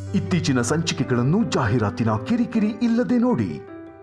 ಇತ್ತೀಚಿನ ಸಂಚಿಕೆಗಳನ್ನು ಜಾಹೀರಾತಿನ ಕಿರಿಕಿರಿ ಇಲ್ಲದೆ ನೋಡಿ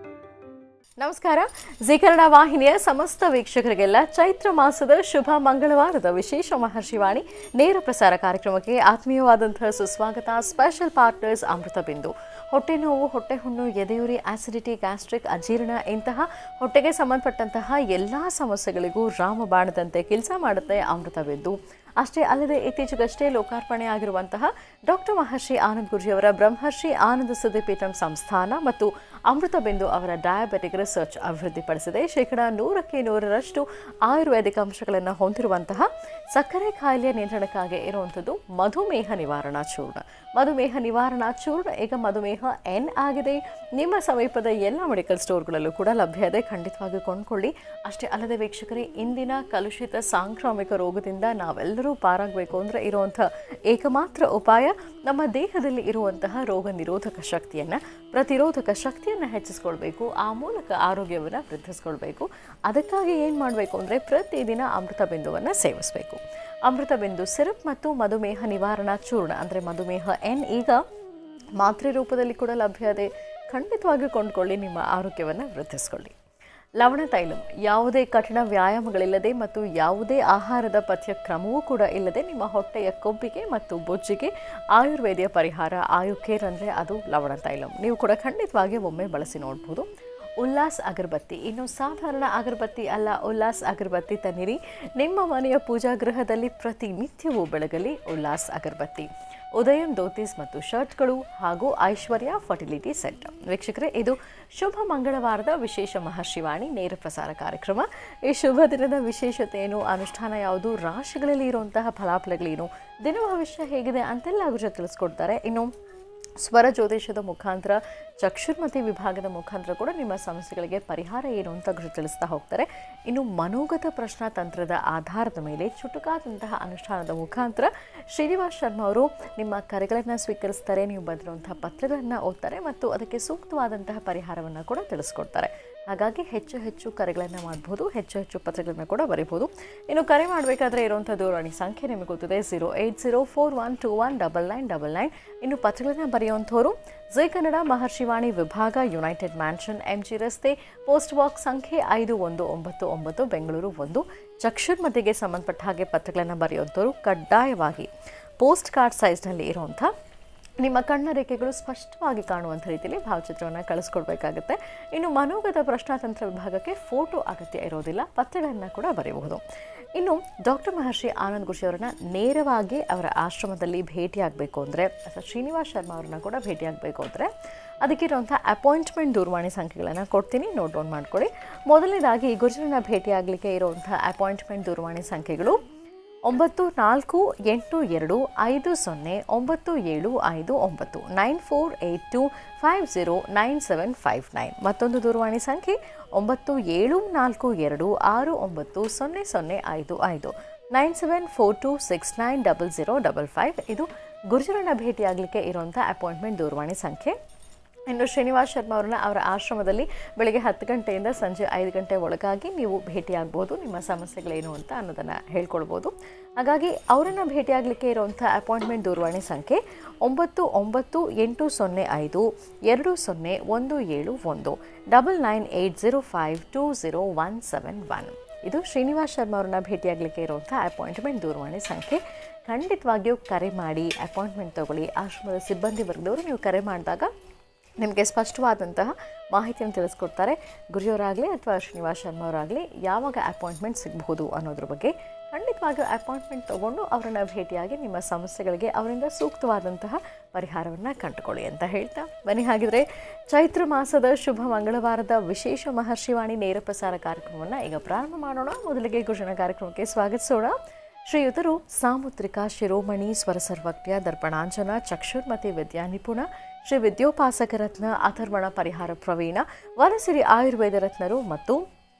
ನಮಸ್ಕಾರ ಜಿ ಕನ್ನಡ ವಾಹಿನಿಯ ಸಮಸ್ತ ವೀಕ್ಷಕರಿಗೆಲ್ಲ ಚೈತ್ರ ಮಾಸದ ಶುಭ ಮಂಗಳವಾರದ ವಿಶೇಷ ಮಹರ್ಷಿವಾಣಿ ನೇರ ಪ್ರಸಾರ ಕಾರ್ಯಕ್ರಮಕ್ಕೆ ಆತ್ಮೀಯವಾದಂತಹ ಸುಸ್ವಾಗತ ಸ್ಪೆಷಲ್ ಪಾರ್ಟ್ನರ್ಸ್ ಅಮೃತ ಬಿಂದು ಹೊಟ್ಟೆ ನೋವು ಹೊಟ್ಟೆ ಹುಣ್ಣು ಎದೆಯುರಿ ಆಸಿಡಿಟಿ ಗ್ಯಾಸ್ಟ್ರಿಕ್ ಅಜೀರ್ಣ ಇಂತಹ ಹೊಟ್ಟೆಗೆ ಸಂಬಂಧಪಟ್ಟಂತಹ ಎಲ್ಲ ಸಮಸ್ಯೆಗಳಿಗೂ ರಾಮಬಾಣದಂತೆ ಕೆಲಸ ಮಾಡುತ್ತೆ ಅಮೃತ ಬಿಂದು ಅಷ್ಟೇ ಅಲ್ಲದೆ ಇತ್ತೀಚೆಗಷ್ಟೇ ಲೋಕಾರ್ಪಣೆ ಆಗಿರುವಂತಹ ಡಾಕ್ಟರ್ ಮಹರ್ಷಿ ಆನಂದ್ ಗುರುಜಿಯವರ ಬ್ರಹ್ಮರ್ಷಿ ಆನಂದ ಸುದ್ದಿಪೀಠಂ ಸಂಸ್ಥಾನ ಮತ್ತು ಅಮೃತ ಬಿಂದು ಅವರ ಡಯಾಬೆಟಿಕ್ ರಿಸರ್ಚ್ ಅಭಿವೃದ್ಧಿಪಡಿಸಿದೆ ಶೇಕಡ ನೂರಕ್ಕೆ ನೂರರಷ್ಟು ಆಯುರ್ವೇದಿಕ್ ಅಂಶಗಳನ್ನು ಹೊಂದಿರುವಂತಹ ಸಕ್ಕರೆ ಕಾಯಿಲೆ ನಿಯಂತ್ರಣಕ್ಕಾಗಿ ಇರುವಂಥದ್ದು ಮಧುಮೇಹ ನಿವಾರಣಾ ಚೂರ್ಣ ಮಧುಮೇಹ ನಿವಾರಣಾ ಚೂರ್ಣ ಈಗ ಮಧುಮೇಹ ಎನ್ ಆಗಿದೆ ನಿಮ್ಮ ಸಮೀಪದ ಎಲ್ಲ ಮೆಡಿಕಲ್ ಸ್ಟೋರ್ಗಳಲ್ಲೂ ಕೂಡ ಲಭ್ಯ ಇದೆ ಖಂಡಿತವಾಗಿ ಕೊಂಡ್ಕೊಳ್ಳಿ ಅಷ್ಟೇ ಅಲ್ಲದೆ ವೀಕ್ಷಕರೇ ಇಂದಿನ ಕಲುಷಿತ ಸಾಂಕ್ರಾಮಿಕ ರೋಗದಿಂದ ನಾವೆಲ್ಲರೂ ಪಾರಾಗಬೇಕು ಅಂದರೆ ಇರುವಂಥ ಏಕಮಾತ್ರ ಉಪಾಯ ನಮ್ಮ ದೇಹದಲ್ಲಿ ಇರುವಂತಹ ರೋಗ ನಿರೋಧಕ ಶಕ್ತಿಯನ್ನು ಪ್ರತಿರೋಧಕ ಶಕ್ತಿಯನ್ನು ಹೆಚ್ಚಿಸ್ಕೊಳ್ಬೇಕು ಆ ಮೂಲಕ ಆರೋಗ್ಯವನ್ನು ವೃದ್ಧಿಸ್ಕೊಳ್ಬೇಕು ಅದಕ್ಕಾಗಿ ಏನು ಮಾಡಬೇಕು ಅಂದರೆ ಪ್ರತಿದಿನ ಅಮೃತ ಬಿಂದುವನ್ನು ಸೇವಿಸಬೇಕು ಅಮೃತ ಬಿಂದು ಸಿರಪ್ ಮತ್ತು ಮಧುಮೇಹ ನಿವಾರಣಾ ಚೂರ್ಣ ಅಂದರೆ ಮಧುಮೇಹ ಎನ್ ಈಗ ಮಾತ್ರೆ ರೂಪದಲ್ಲಿ ಕೂಡ ಲಭ್ಯ ಇದೆ ಖಂಡಿತವಾಗಿ ಕೊಂಡ್ಕೊಳ್ಳಿ ನಿಮ್ಮ ಆರೋಗ್ಯವನ್ನು ವೃದ್ಧಿಸ್ಕೊಳ್ಳಿ ಲವಣ ತೈಲಂ ಯಾವುದೇ ಕಠಿಣ ವ್ಯಾಯಾಮಗಳಿಲ್ಲದೆ ಮತ್ತು ಯಾವುದೇ ಆಹಾರದ ಪಥ್ಯ ಕ್ರಮವೂ ಕೂಡ ಇಲ್ಲದೆ ನಿಮ್ಮ ಹೊಟ್ಟೆಯ ಕೊಬ್ಬಿಗೆ ಮತ್ತು ಬೊಜ್ಜಿಗೆ ಆಯುರ್ವೇದಿಯ ಪರಿಹಾರ ಆಯು ಕೇರ್ ಅಂದರೆ ಅದು ಲವಣ ತೈಲಂ ನೀವು ಕೂಡ ಖಂಡಿತವಾಗಿ ಒಮ್ಮೆ ಬಳಸಿ ನೋಡ್ಬೋದು ಉಲ್ಲಾಸ್ ಅಗರಬತ್ತಿ ಇನ್ನು ಸಾಧಾರಣ ಅಗರಬತ್ತಿ ಅಲ್ಲ ಉಲ್ಲಾಸ್ ಅಗರಬತ್ತಿ ತನ್ನಿರಿ ನಿಮ್ಮ ಮನೆಯ ಪೂಜಾ ಗೃಹದಲ್ಲಿ ಪ್ರತಿನಿತ್ಯವೂ ಬೆಳಗಲಿ ಉಲ್ಲಾಸ್ ಅಗರಬತ್ತಿ ಉದಯಂ ಧೋತೀಸ್ ಮತ್ತು ಶರ್ಟ್ಗಳು ಹಾಗೂ ಐಶ್ವರ್ಯ ಫರ್ಟಿಲಿಟಿ ಸೆಟ್ ವೀಕ್ಷಕರೇ ಇದು ಶುಭ ಮಂಗಳವಾರದ ವಿಶೇಷ ಮಹರ್ಷಿವಾಣಿ ನೇರ ಪ್ರಸಾರ ಕಾರ್ಯಕ್ರಮ ಈ ಶುಭ ದಿನದ ವಿಶೇಷತೆ ಏನು ಅನುಷ್ಠಾನ ಯಾವುದು ರಾಶಿಗಳಲ್ಲಿ ಇರುವಂತಹ ಫಲಾಫಲಗಳೇನು ದಿನ ಭವಿಷ್ಯ ಹೇಗಿದೆ ಅಂತೆಲ್ಲ ಗುರುಜ ತಿಳಿಸ್ಕೊಡ್ತಾರೆ ಇನ್ನು ಸ್ವರ ಜ್ಯೋತಿಷದ ಮುಖಾಂತರ ಚಕ್ಷುರ್ಮತಿ ವಿಭಾಗದ ಮುಖಾಂತರ ಕೂಡ ನಿಮ್ಮ ಸಮಸ್ಯೆಗಳಿಗೆ ಪರಿಹಾರ ಏನು ಅಂತ ಗುರು ತಿಳಿಸ್ತಾ ಹೋಗ್ತಾರೆ ಇನ್ನು ಮನೋಗತ ಪ್ರಶ್ನಾ ತಂತ್ರದ ಆಧಾರದ ಮೇಲೆ ಚುಟುಕಾದಂತಹ ಅನುಷ್ಠಾನದ ಮುಖಾಂತರ ಶ್ರೀನಿವಾಸ್ ಶರ್ಮಾ ಅವರು ನಿಮ್ಮ ಕರೆಗಳನ್ನು ಸ್ವೀಕರಿಸ್ತಾರೆ ನೀವು ಬರೆದಿರುವಂತಹ ಪತ್ರಗಳನ್ನು ಓದ್ತಾರೆ ಮತ್ತು ಅದಕ್ಕೆ ಸೂಕ್ತವಾದಂತಹ ಪರಿಹಾರವನ್ನು ಕೂಡ ತಿಳಿಸ್ಕೊಡ್ತಾರೆ ಹಾಗಾಗಿ ಹೆಚ್ಚು ಹೆಚ್ಚು ಕರೆಗಳನ್ನು ಮಾಡ್ಬೋದು ಹೆಚ್ಚು ಹೆಚ್ಚು ಪತ್ರಗಳನ್ನು ಕೂಡ ಬರೀಬೋದು ಇನ್ನು ಕರೆ ಮಾಡಬೇಕಾದ್ರೆ ಇರುವಂಥ ದೂರವಾಣಿ ಸಂಖ್ಯೆ ನಿಮಗೆ ಗೊತ್ತಿದೆ zero eight zero four one two one double nine double nine ಇನ್ನು ಪತ್ರಗಳನ್ನು ಬರೆಯುವಂಥವ್ರು ಜೈ ಕನ್ನಡ ಮಹರ್ಷಿವಾಣಿ ವಿಭಾಗ ಯುನೈಟೆಡ್ ಮ್ಯಾನ್ಷನ್ ಎಂ ಜಿ ರಸ್ತೆ ಪೋಸ್ಟ್ ಬಾಕ್ಸ್ ಸಂಖ್ಯೆ ಐದು ಒಂದು ಒಂಬತ್ತು ಒಂಬತ್ತು ಬೆಂಗಳೂರು ಒಂದು ಚಕ್ಷುರ್ಮತಿಗೆ ಸಂಬಂಧಪಟ್ಟ ಹಾಗೆ ಪತ್ರಗಳನ್ನು ಬರೆಯುವಂಥವ್ರು ಕಡ್ಡಾಯವಾಗಿ ಪೋಸ್ಟ್ ಕಾರ್ಡ್ ಸೈಜ್ನಲ್ಲಿ ಇರುವಂಥ ನಿಮ್ಮ ಕಣ್ಣ ರೇಖೆಗಳು ಸ್ಪಷ್ಟವಾಗಿ ಕಾಣುವಂಥ ರೀತಿಯಲ್ಲಿ ಭಾವಚಿತ್ರವನ್ನು ಕಳಿಸ್ಕೊಡ್ಬೇಕಾಗುತ್ತೆ ಇನ್ನು ಮನೋಗತ ಪ್ರಶ್ನಾತಂತ್ರ ವಿಭಾಗಕ್ಕೆ ಫೋಟೋ ಅಗತ್ಯ ಇರೋದಿಲ್ಲ ಪತ್ರಗಳನ್ನು ಕೂಡ ಬರೆಯಬಹುದು ಇನ್ನು ಡಾಕ್ಟರ್ ಮಹರ್ಷಿ ಆನಂದ್ ಗುರುಜಿ ಅವರನ್ನ ನೇರವಾಗಿ ಅವರ ಆಶ್ರಮದಲ್ಲಿ ಭೇಟಿಯಾಗಬೇಕು ಅಂದರೆ ಅಥವಾ ಶ್ರೀನಿವಾಸ್ ಶರ್ಮಾ ಅವ್ರನ್ನ ಕೂಡ ಭೇಟಿಯಾಗಬೇಕು ಅಂದರೆ ಅದಕ್ಕಿರುವಂಥ ಅಪಾಯಿಂಟ್ಮೆಂಟ್ ದೂರವಾಣಿ ಸಂಖ್ಯೆಗಳನ್ನು ಕೊಡ್ತೀನಿ ನೋಟ್ ಡೌನ್ ಮಾಡ್ಕೊಳ್ಳಿ ಮೊದಲನೇದಾಗಿ ಗುರುಜರನ್ನ ಭೇಟಿಯಾಗಲಿಕ್ಕೆ ಇರುವಂಥ ಅಪಾಯಿಂಟ್ಮೆಂಟ್ ದೂರವಾಣಿ ಸಂಖ್ಯೆಗಳು ಒಂಬತ್ತು ನಾಲ್ಕು ಎಂಟು ಎರಡು ಐದು ಸೊನ್ನೆ ಒಂಬತ್ತು ಏಳು ಐದು ಒಂಬತ್ತು nine four eight two five zero nine seven five nine ಮತ್ತೊಂದು ದೂರವಾಣಿ ಸಂಖ್ಯೆ ಒಂಬತ್ತು ಏಳು ನಾಲ್ಕು ಎರಡು ಆರು ಒಂಬತ್ತು ಸೊನ್ನೆ ಸೊನ್ನೆ ಐದು ಐದು nine seven four two six nine double zero double five ಇದು ಗುರುಜರನ್ನ ಭೇಟಿಯಾಗಲಿಕ್ಕೆ ಇರುವಂಥ ಅಪಾಯಿಂಟ್ಮೆಂಟ್ ದೂರವಾಣಿ ಸಂಖ್ಯೆ ಇನ್ನು ಶ್ರೀನಿವಾಸ್ ಶರ್ಮಾ ಅವ್ರನ್ನ ಅವರ ಆಶ್ರಮದಲ್ಲಿ ಬೆಳಗ್ಗೆ ಹತ್ತು ಗಂಟೆಯಿಂದ ಸಂಜೆ ಐದು ಗಂಟೆ ಒಳಗಾಗಿ ನೀವು ಭೇಟಿಯಾಗ್ಬೋದು ನಿಮ್ಮ ಸಮಸ್ಯೆಗಳೇನು ಅಂತ ಅನ್ನೋದನ್ನು ಹೇಳ್ಕೊಳ್ಬೋದು ಹಾಗಾಗಿ ಅವರನ್ನು ಭೇಟಿಯಾಗಲಿಕ್ಕೆ ಇರುವಂಥ ಅಪಾಯಿಂಟ್ಮೆಂಟ್ ದೂರವಾಣಿ ಸಂಖ್ಯೆ ಒಂಬತ್ತು ಒಂಬತ್ತು ಎಂಟು ಸೊನ್ನೆ ಐದು ಎರಡು ಸೊನ್ನೆ ಒಂದು ಏಳು ಒಂದು double nine eight zero five two zero one seven one ಇದು ಶ್ರೀನಿವಾಸ್ ಶರ್ಮಾ ಅವ್ರನ್ನ ಭೇಟಿಯಾಗಲಿಕ್ಕೆ ಇರುವಂಥ ಅಪಾಯಿಂಟ್ಮೆಂಟ್ ದೂರವಾಣಿ ಸಂಖ್ಯೆ ಖಂಡಿತವಾಗಿಯೂ ಕರೆ ಮಾಡಿ ಅಪಾಯಿಂಟ್ಮೆಂಟ್ ತಗೊಳ್ಳಿ ಆಶ್ರಮದ ಸಿಬ್ಬಂದಿ ವರ್ಗದವರು ನೀವು ಕರೆ ಮಾಡಿದಾಗ ನಿಮಗೆ ಸ್ಪಷ್ಟವಾದಂತಹ ಮಾಹಿತಿಯನ್ನು ತಿಳಿಸ್ಕೊಡ್ತಾರೆ ಗುರುಯವರಾಗಲಿ ಅಥವಾ ಶ್ರೀನಿವಾಸ್ ಶರ್ಮಾ ಅವರಾಗಲಿ ಯಾವಾಗ ಅಪಾಯಿಂಟ್ಮೆಂಟ್ ಸಿಗಬಹುದು ಅನ್ನೋದ್ರ ಬಗ್ಗೆ ಖಂಡಿತವಾಗಿಯೂ ಅಪಾಯಿಂಟ್ಮೆಂಟ್ ತೊಗೊಂಡು ಅವರನ್ನು ಭೇಟಿಯಾಗಿ ನಿಮ್ಮ ಸಮಸ್ಯೆಗಳಿಗೆ ಅವರಿಂದ ಸೂಕ್ತವಾದಂತಹ ಪರಿಹಾರವನ್ನು ಕಂಡುಕೊಳ್ಳಿ ಅಂತ ಹೇಳ್ತಾ ಬನ್ನಿ ಹಾಗಿದ್ರೆ ಚೈತ್ರ ಮಾಸದ ಶುಭ ಮಂಗಳವಾರದ ವಿಶೇಷ ಮಹರ್ಷಿವಾಣಿ ನೇರ ಪ್ರಸಾರ ಕಾರ್ಯಕ್ರಮವನ್ನು ಈಗ ಪ್ರಾರಂಭ ಮಾಡೋಣ ಮೊದಲಿಗೆ ಗುರುಜನ ಕಾರ್ಯಕ್ರಮಕ್ಕೆ ಸ್ವಾಗತಿಸೋಣ ಶ್ರೀಯುತರು ಸಾಮುದ್ರಿಕ ಶಿರೋಮಣಿ ಸ್ವರ ಸರ್ವಜ್ಞ ದರ್ಪಣಾಂಜನ ಚಕ್ಷುರ್ಮತಿ ವಿದ್ಯಾ ನಿಪುಣ ಶ್ರೀ ವಿದ್ಯೋಪಾಸಕ ರತ್ನ ಅಥರ್ವಣ ಪರಿಹಾರ ಪ್ರವೀಣ ವನಸಿರಿ ಆಯುರ್ವೇದ ರತ್ನರು ಮತ್ತು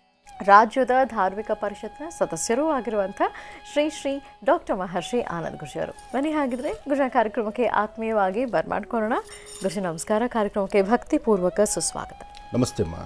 ರಾಜ್ಯದ ಧಾರ್ಮಿಕ ಪರಿಷತ್ನ ಸದಸ್ಯರೂ ಆಗಿರುವಂಥ ಶ್ರೀ ಶ್ರೀ ಡಾಕ್ಟರ್ ಮಹರ್ಷಿ ಆನಂದ್ ಗುರುಜಿಯವರು ಬನ್ನಿ ಹಾಗಿದ್ರೆ ಗುರುಜ ಕಾರ್ಯಕ್ರಮಕ್ಕೆ ಆತ್ಮೀಯವಾಗಿ ಬರ್ಮಾಡ್ಕೊಳ್ಳೋಣ ಗುರುಜಿ ನಮಸ್ಕಾರ ಕಾರ್ಯಕ್ರಮಕ್ಕೆ ಭಕ್ತಿಪೂರ್ವಕ ಸುಸ್ವಾಗತ ನಮಸ್ತೆ ಅಮ್ಮ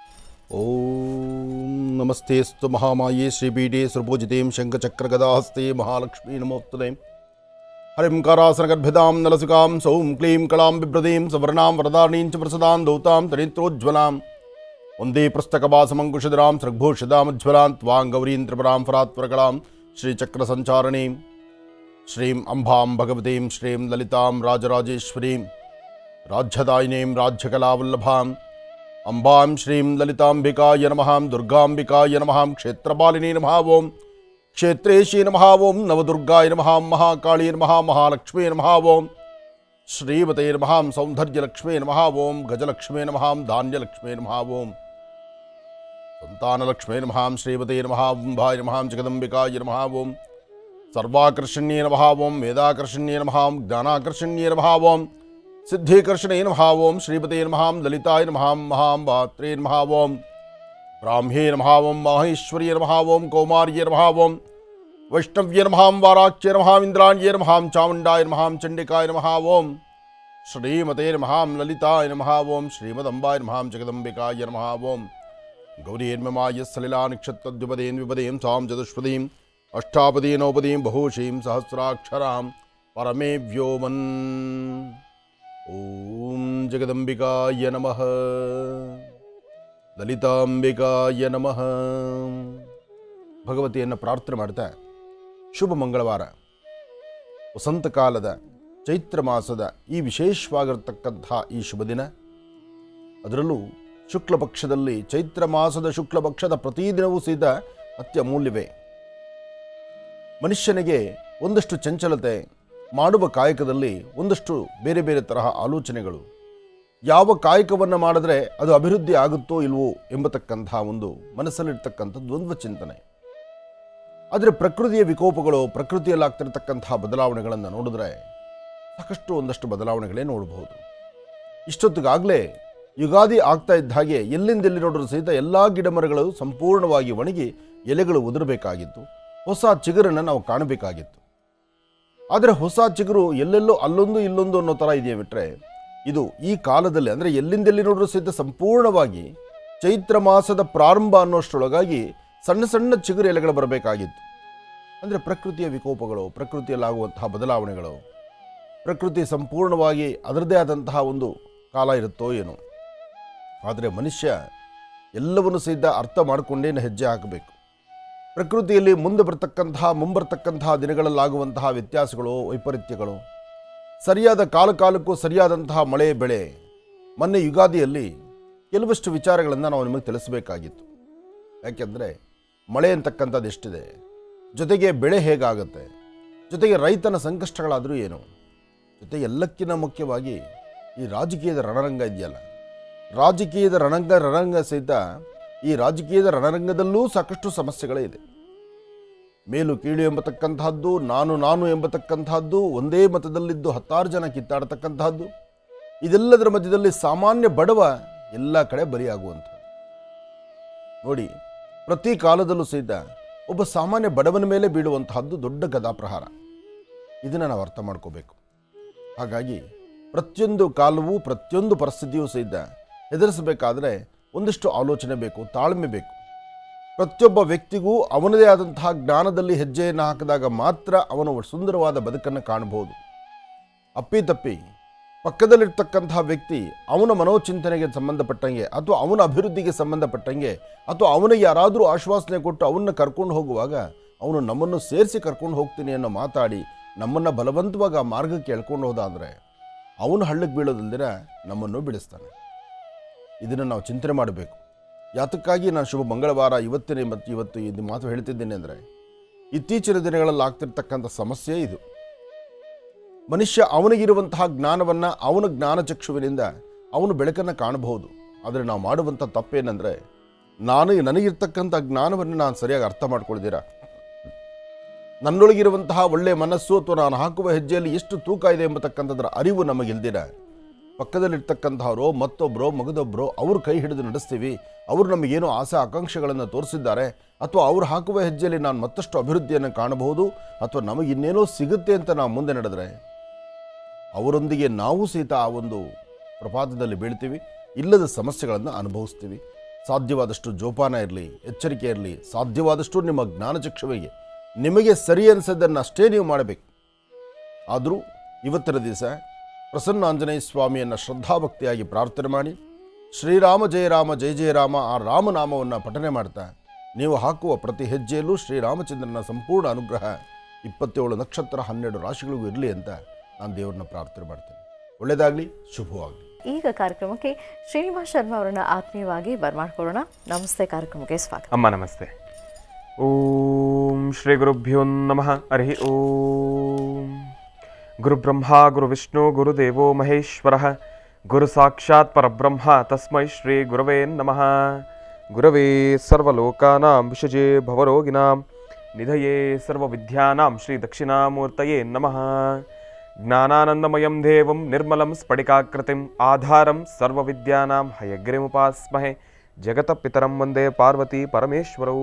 ಓಂ ನಮಸ್ತೆ ಸ್ತು ಮಹಾಮಾಯೇ ಶ್ರೀ ಬೀಡೆ ಸುರಭೋಜಿತೇಂ ಶಂಖಚಕ್ರಗದಾಹಸ್ತೆ ಮಹಾಲಕ್ಷ್ಮೀ ನಮೋತ್ತುಲೆ ಹರಿಂ ಕರಾಸನಗರ್ಭಿದಾಂ ನಲಸುಕಾಂ ಸೌಂ ಕ್ಲೀಂ ಕಳಾಂ ಬಿಭ್ರದೀಂ ಸವರ್ಣಾಂ ವರದಾರ್ಣೀಂ ಚ ಪ್ರಸದಾಂ ದೌತಾಂ ತನಿತ್ರೋಜ್ವಲಾಂ ಒಂದೇ ಪುಸ್ತಕಭಾಸಮಂಕುಶಿಧರಾಂ ಸೃಗ್ಭೂಷಿದಾಮಜ್ವಲಾಂ ತ್ವಾಂ ಗೌರೀಂ ತ್ರಿಪುರಾಂ ಫರಾತ್ವರಕಳಾಂ ಶ್ರೀಚಕ್ರಸಂಚಾರಣೀಂ ಶ್ರೀಂ ಅಂಬಾಂ ಭಗವತೀಂ ಶ್ರೀಂ ಲಲಿತಾಂ ರಾಜರಾಜೇಶ್ವರೀಂ ರಾಜ್ಯದಾಯಿನೀಂ ರಾಜ್ಯಕಲಾವಲ್ಲಭಾಂ ಅಂಬಾಂ ಶ್ರೀಂ ಲಲಿತಾಂಬಿಕಾಯ ನಮಃ ದುರ್ಗಾಂಬಿಕಾಯ ನಮಃ ಕ್ಷೇತ್ರಪಾಲಿನಿ ನಮಃ ಓಂ ಕ್ಷೇತ್ರೇಶಿ ನಮಃ ಓಂ ನವದುರ್ಗಾಯ ನಮಃ ಮಹಾಕಾಳಿ ನಮಃ ಮಹಾಲಕ್ಷ್ಮೀ ನಮಃ ಓಂ ಶ್ರೀಮತೆ ನಮಃ ಸೌಂದರ್ಯಲಕ್ಷ್ಮೀ ನಮಃ ಓಂ ಗಜಲಕ್ಷ್ಮೀ ನಮಃ ಧಾನ್ಯಲಕ್ಷ್ಮೀ ನಮಃ ಓಂ ಸಂತಾನಲಕ್ಷ್ಮೀ ನಮಃ ಶ್ರೀಮತೆ ನಮಃ ಭಾಯ ನಮಃ ಜಗದಂಬಿಕಾಯ ನಮಃ ಓಂ ಸರ್ವಾಕರ್ಷಣ್ಯೇ ನಮಃ ಓಂ ವೇದಾಕರ್ಷಣ್ಯೇ ನಮಃ ಜ್ಞಾನಾಕರ್ಷಣ್ಯೇ ನಮಃ ಓಂ ಸಿದ್ಧೀಕರ್ಷಣೇ ನಮಃ ಓಂ ಶ್ರೀಪತೆ ನಮಃ ಲಲಿತಾಯ ನಮಃ ಮಹಾಂಬಾತ್ರೇ ನಮಃ ಓಂ ಬ್ರಾಹ್ಮ್ಯೇ ನಮಃ ಓಂ ಮಾಹೇಶ್ವರ್ಯ ನಮಃ ಓಂ ಕೌಮಾರ್ಯ ನಮಃ ಓಂ ವೈಷ್ಣವ್ಯ ನಮಃ ವಾರಾಚ್ಯ ನಮಃ ಇಂದ್ರಾಣ್ಯ ನಮಃ ಚಾಮುಂಡಾಯ ನಮಃ ಚಂಡಿಕಾಯ ನಮಃ ಓಂ ಶ್ರೀಮತೆ ನಮಃ ಲಲಿತಾಯ ನಮಃ ಓಂ ಶ್ರೀಮದಂಬಾಯ ನಮಃ ಜಗದಂಬಿಕಾಯ ನಮಃ ಓಂ ಗೌರೀರ್ಮಮಾಯ ಸಲಿಲಾ ನಿಕ್ಷತ್ರದ್ವಿಪದೇನ್ ವಿಪದೇಂ ಸಾಂ ಚತುಷ್ಪದೀಂ ಅಷ್ಟಾಪದೀನೋಪದೀಂ ಬಹುಶೀಂ ಸಹಸ್ರಾಕ್ಷರಾಂ ಪರಮೇ ವ್ಯೋಮನ್ ಓಂ ಜಗದಂಬಿಕಾಯ ನಮಃ ಲಲಿತಾಂಬಿಕಾಯ ನಮಃ ಭಗವತಿಯನ್ನು ಪ್ರಾರ್ಥನೆ ಮಾಡ್ತಾ ಶುಭ ಮಂಗಳವಾರ ವಸಂತ ಕಾಲದ ಚೈತ್ರ ಮಾಸದ ಈ ವಿಶೇಷವಾಗಿರತಕ್ಕಂಥ ಈ ಶುಭ ದಿನ ಅದರಲ್ಲೂ ಶುಕ್ಲ ಪಕ್ಷದಲ್ಲಿ ಚೈತ್ರ ಮಾಸದ ಶುಕ್ಲ ಪಕ್ಷದ ಪ್ರತಿದಿನವೂ ಸಹಿತ ಅತ್ಯಮೂಲ್ಯವೇ ಮನುಷ್ಯನಿಗೆ ಒಂದಷ್ಟು ಚಂಚಲತೆ ಮಾಡುವ ಕಾಯಕದಲ್ಲಿ ಒಂದಷ್ಟು ಬೇರೆ ಬೇರೆ ತರಹ ಆಲೋಚನೆಗಳು ಯಾವ ಕಾಯಕವನ್ನು ಮಾಡಿದ್ರೆ ಅದು ಅಭಿವೃದ್ಧಿ ಆಗುತ್ತೋ ಇಲ್ವೋ ಎಂಬತಕ್ಕಂಥ ಒಂದು ಮನಸ್ಸಲ್ಲಿರ್ತಕ್ಕಂಥ ದ್ವಂದ್ವ ಚಿಂತನೆ ಆದರೆ ಪ್ರಕೃತಿಯ ವಿಕೋಪಗಳು ಪ್ರಕೃತಿಯಲ್ಲಿ ಆಗ್ತಿರ್ತಕ್ಕಂಥ ಬದಲಾವಣೆಗಳನ್ನು ನೋಡಿದ್ರೆ ಸಾಕಷ್ಟು ಒಂದಷ್ಟು ಬದಲಾವಣೆಗಳೇ ನೋಡಬಹುದು ಇಷ್ಟೊತ್ತಿಗಾಗಲೇ ಯುಗಾದಿ ಆಗ್ತಾ ಇದ್ದ ಹಾಗೆ ಎಲ್ಲಿಂದೆಲ್ಲಿ ನೋಡಿದ್ರು ಸಹಿತ ಎಲ್ಲ ಗಿಡಮರಗಳು ಸಂಪೂರ್ಣವಾಗಿ ಒಣಗಿ ಎಲೆಗಳು ಉದುರಬೇಕಾಗಿತ್ತು ಹೊಸ ಚಿಗುರನ್ನು ನಾವು ಕಾಣಬೇಕಾಗಿತ್ತು ಆದರೆ ಹೊಸ ಚಿಗುರು ಎಲ್ಲೆಲ್ಲೋ ಅಲ್ಲೊಂದು ಇಲ್ಲೊಂದು ಅನ್ನೋ ಥರ ಇದೆಯೇ ಬಿಟ್ಟರೆ ಇದು ಈ ಕಾಲದಲ್ಲಿ ಅಂದರೆ ಎಲ್ಲಿಂದೆಲ್ಲಿ ನೋಡಿದ್ರು ಸಹಿತ ಸಂಪೂರ್ಣವಾಗಿ ಚೈತ್ರ ಮಾಸದ ಪ್ರಾರಂಭ ಅನ್ನೋಷ್ಟರೊಳಗಾಗಿ ಸಣ್ಣ ಸಣ್ಣ ಚಿಗುರು ಎಲೆಗಳು ಬರಬೇಕಾಗಿತ್ತು ಅಂದರೆ ಪ್ರಕೃತಿಯ ವಿಕೋಪಗಳು ಪ್ರಕೃತಿಯಲ್ಲಾಗುವಂತಹ ಬದಲಾವಣೆಗಳು ಪ್ರಕೃತಿ ಸಂಪೂರ್ಣವಾಗಿ ಅದರದೇ ಆದಂತಹ ಒಂದು ಕಾಲ ಇರುತ್ತೋ ಏನೋ ಆದರೆ ಮನುಷ್ಯ ಎಲ್ಲವನ್ನು ಸಹಿತ ಅರ್ಥ ಮಾಡಿಕೊಂಡೇನು ಹೆಜ್ಜೆ ಹಾಕಬೇಕು ಪ್ರಕೃತಿಯಲ್ಲಿ ಮುಂದೆ ಬರ್ತಕ್ಕಂತಹ ಮುಂಬರ್ತಕ್ಕಂತಹ ದಿನಗಳಲ್ಲಾಗುವಂತಹ ವ್ಯತ್ಯಾಸಗಳು ವೈಪರೀತ್ಯಗಳು ಸರಿಯಾದ ಕಾಲ ಕಾಲಕ್ಕೂ ಸರಿಯಾದಂತಹ ಮಳೆ ಬೆಳೆ ಮೊನ್ನೆ ಯುಗಾದಿಯಲ್ಲಿ ಕೆಲವಷ್ಟು ವಿಚಾರಗಳನ್ನು ನಾವು ನಿಮಗೆ ತಿಳಿಸಬೇಕಾಗಿತ್ತು ಯಾಕೆಂದರೆ ಮಳೆ ಅಂತಕ್ಕಂಥದ್ದು ಎಷ್ಟಿದೆ ಜೊತೆಗೆ ಬೆಳೆ ಹೇಗಾಗುತ್ತೆ ಜೊತೆಗೆ ರೈತನ ಸಂಕಷ್ಟಗಳಾದರೂ ಏನು ಜೊತೆ ಎಲ್ಲಕ್ಕಿಂತ ಮುಖ್ಯವಾಗಿ ಈ ರಾಜಕೀಯದ ರಣರಂಗ ಇದೆಯಲ್ಲ ರಾಜಕೀಯದ ರಣರಂಗ ರಣರಂಗ ಸಹಿತ ಈ ರಾಜಕೀಯದ ರಣರಂಗದಲ್ಲೂ ಸಾಕಷ್ಟು ಸಮಸ್ಯೆಗಳೇ ಇದೆ ಮೇಲು ಕೀಳು ಎಂಬತಕ್ಕಂತಹದ್ದು ನಾನು ನಾನು ಎಂಬತಕ್ಕಂತಹದ್ದು ಒಂದೇ ಮತದಲ್ಲಿದ್ದು ಹತ್ತಾರು ಜನ ಕಿತ್ತಾಡತಕ್ಕಂತಹದ್ದು ಇದೆಲ್ಲದರ ಮಧ್ಯದಲ್ಲಿ ಸಾಮಾನ್ಯ ಬಡವ ಎಲ್ಲ ಕಡೆ ಬಲಿಯಾಗುವಂಥದ್ದು ನೋಡಿ ಪ್ರತಿ ಕಾಲದಲ್ಲೂ ಸಹಿತ ಒಬ್ಬ ಸಾಮಾನ್ಯ ಬಡವನ ಮೇಲೆ ಬೀಳುವಂತಹದ್ದು ದೊಡ್ಡ ಗದಾಪ್ರಹಾರ ಇದನ್ನು ನಾವು ಅರ್ಥ ಮಾಡ್ಕೋಬೇಕು ಹಾಗಾಗಿ ಪ್ರತಿಯೊಂದು ಕಾಲವೂ ಪ್ರತಿಯೊಂದು ಪರಿಸ್ಥಿತಿಯೂ ಸಹಿತ ಎದುರಿಸಬೇಕಾದ್ರೆ ಒಂದಿಷ್ಟು ಆಲೋಚನೆ ಬೇಕು ತಾಳ್ಮೆ ಬೇಕು ಪ್ರತಿಯೊಬ್ಬ ವ್ಯಕ್ತಿಗೂ ಅವನದೇ ಆದಂತಹ ಜ್ಞಾನದಲ್ಲಿ ಹೆಜ್ಜೆಯನ್ನು ಹಾಕಿದಾಗ ಮಾತ್ರ ಅವನು ಸುಂದರವಾದ ಬದುಕನ್ನು ಕಾಣಬಹುದು ಅಪ್ಪಿತಪ್ಪಿ ಪಕ್ಕದಲ್ಲಿರ್ತಕ್ಕಂತಹ ವ್ಯಕ್ತಿ ಅವನ ಮನೋಚಿಂತನೆಗೆ ಸಂಬಂಧಪಟ್ಟಂಗೆ ಅಥವಾ ಅವನ ಅಭಿವೃದ್ಧಿಗೆ ಸಂಬಂಧಪಟ್ಟಂಗೆ ಅಥವಾ ಅವನಿಗೆ ಯಾರಾದರೂ ಆಶ್ವಾಸನೆ ಕೊಟ್ಟು ಅವನ್ನ ಕರ್ಕೊಂಡು ಹೋಗುವಾಗ ಅವನು ನಮ್ಮನ್ನು ಸೇರಿಸಿ ಕರ್ಕೊಂಡು ಹೋಗ್ತೀನಿ ಅನ್ನೋ ಮಾತಾಡಿ ನಮ್ಮನ್ನು ಬಲವಂತವಾಗಿ ಆ ಮಾರ್ಗಕ್ಕೆ ಎಳ್ಕೊಂಡು ಹೋದಾದರೆ ಅವನು ಹಳ್ಳಕ್ಕೆ ಬೀಳೋದಲ್ದಿರ ನಮ್ಮನ್ನು ಬಿಡಿಸ್ತಾನೆ ಇದನ್ನು ನಾವು ಚಿಂತನೆ ಮಾಡಬೇಕು ಯಾತಕ್ಕಾಗಿ ನಾನು ಶುಭ ಮಂಗಳವಾರ ಇವತ್ತಿನ ಮತ್ತು ಇವತ್ತು ಇದು ಮಾತು ಹೇಳ್ತಿದ್ದೇನೆ ಅಂದರೆ ಇತ್ತೀಚಿನ ದಿನಗಳಲ್ಲಿ ಆಗ್ತಿರ್ತಕ್ಕಂಥ ಸಮಸ್ಯೆ ಇದು ಮನುಷ್ಯ ಅವನಿಗಿರುವಂತಹ ಜ್ಞಾನವನ್ನು ಅವನ ಜ್ಞಾನಚಕ್ಷುವಿನಿಂದ ಅವನು ಬೆಳಕನ್ನು ಕಾಣಬಹುದು ಆದರೆ ನಾವು ಮಾಡುವಂಥ ತಪ್ಪೇನೆಂದರೆ ನಾನು ನನಗಿರ್ತಕ್ಕಂಥ ಜ್ಞಾನವನ್ನು ನಾನು ಸರಿಯಾಗಿ ಅರ್ಥ ಮಾಡ್ಕೊಳ್ದಿರ ನನ್ನೊಳಗಿರುವಂತಹ ಒಳ್ಳೆಯ ಮನಸ್ಸು ಅಥವಾ ನಾನು ಹಾಕುವ ಹೆಜ್ಜೆಯಲ್ಲಿ ಎಷ್ಟು ತೂಕ ಇದೆ ಎಂಬತಕ್ಕಂಥದ್ರ ಅರಿವು ನಮಗಿಲ್ದಿರ ಪಕ್ಕದಲ್ಲಿರ್ತಕ್ಕಂಥವ್ರು ಮತ್ತೊಬ್ಬರು ಮಗದೊಬ್ಬರು ಅವ್ರ ಕೈ ಹಿಡಿದು ನಡೆಸ್ತೀವಿ ಅವರು ನಮಗೇನೋ ಆಸೆ ಆಕಾಂಕ್ಷೆಗಳನ್ನು ತೋರಿಸಿದ್ದಾರೆ ಅಥವಾ ಅವ್ರು ಹಾಕುವ ಹೆಜ್ಜೆಯಲ್ಲಿ ನಾನು ಮತ್ತಷ್ಟು ಅಭಿವೃದ್ಧಿಯನ್ನು ಕಾಣಬಹುದು ಅಥವಾ ನಮಗೆ ಇನ್ನೇನೋ ಸಿಗುತ್ತೆ ಅಂತ ನಾವು ಮುಂದೆ ನಡೆದರೆ ಅವರೊಂದಿಗೆ ನಾವು ಸಹಿತ ಆ ಒಂದು ಪ್ರಪಾತದಲ್ಲಿ ಬೀಳ್ತೀವಿ ಇಲ್ಲದ ಸಮಸ್ಯೆಗಳನ್ನು ಅನುಭವಿಸ್ತೀವಿ ಸಾಧ್ಯವಾದಷ್ಟು ಜೋಪಾನ ಇರಲಿ ಎಚ್ಚರಿಕೆ ಇರಲಿ ಸಾಧ್ಯವಾದಷ್ಟು ನಿಮ್ಮ ಜ್ಞಾನಚಕ್ಷುವಿಗೆ ನಿಮಗೆ ಸರಿ ಅನಿಸೋದನ್ನು ಅಷ್ಟೇ ನೀವು ಮಾಡಬೇಕು ಆದರೂ ಇವತ್ತಿನ ದಿವಸ ಪ್ರಸನ್ನಾಂಜನೇಯ ಸ್ವಾಮಿಯನ್ನು ಶ್ರದ್ಧಾಭಕ್ತಿಯಾಗಿ ಪ್ರಾರ್ಥನೆ ಮಾಡಿ ಶ್ರೀರಾಮ ಜಯ ರಾಮ ಜಯ ಜಯ ರಾಮ ಆ ರಾಮನಾಮವನ್ನು ಪಠನೆ ಮಾಡ್ತಾ ನೀವು ಹಾಕುವ ಪ್ರತಿ ಹೆಜ್ಜೆಯಲ್ಲೂ ಶ್ರೀರಾಮಚಂದ್ರನ ಸಂಪೂರ್ಣ ಅನುಗ್ರಹ ಇಪ್ಪತ್ತೇಳು ನಕ್ಷತ್ರ ಹನ್ನೆರಡು ರಾಶಿಗಳಿಗೂ ಇರಲಿ ಅಂತ ನಾನು ದೇವರನ್ನ ಪ್ರಾರ್ಥನೆ ಮಾಡ್ತೇನೆ ಒಳ್ಳೆಯದಾಗಲಿ ಶುಭವಾಗಲಿ ಈಗ ಕಾರ್ಯಕ್ರಮಕ್ಕೆ ಶ್ರೀನಿವಾಸ್ ಶರ್ಮಾ ಅವರನ್ನ ಆತ್ಮೀಯವಾಗಿ ಬರ್ಮಾಡ್ಕೊಳ್ಳೋಣ ನಮಸ್ತೆ ಕಾರ್ಯಕ್ರಮಕ್ಕೆ ಸ್ವಾಗತ ಅಮ್ಮ ನಮಸ್ತೆ ಓಂ ಶ್ರೀ ಗುರುಭ್ಯೋ ನಮಃ ಹರಿ ಓಂ ಗುರುಬ್ರಹ್ಮ ಗುರುವಿಷ್ಣು ಗುರುದೇವೋ ಮಹೇಶ್ವರ ಗುರು ಸಾಕ್ಷಾತ್ ಪರಬ್ರಹ್ಮ ತಸ್ಮೈ ಶ್ರೀ ಗುರವೇ ನಮಃ ಗುರವೇ ಸರ್ವಲೋಕಾನಾಂ ವಿಷಜೇ ಭವರೋಗಿನಾಂ ನಿಧಯೇ ಸರ್ವವಿದ್ಯಾನಾಂ ಶ್ರೀ ದಕ್ಷಿಣಾಮೂರ್ತಯೇ ನಮಃ ಜ್ಞಾನಾನಂದಮಯಂ ದೇವಂ ನಿರ್ಮಲಂ ಸ್ಫಟಿಕಾಕೃತಿಂ ಆಧಾರಂ ಸರ್ವವಿದ್ಯಾನಾಂ ಹಯಗ್ರಿಮುಪಾಸ್ಮಹೆ ಜಗತಪಿತರಂ ವಂದೇ ಪಾರ್ವತಿ ಪರಮೇಶ್ವರೌ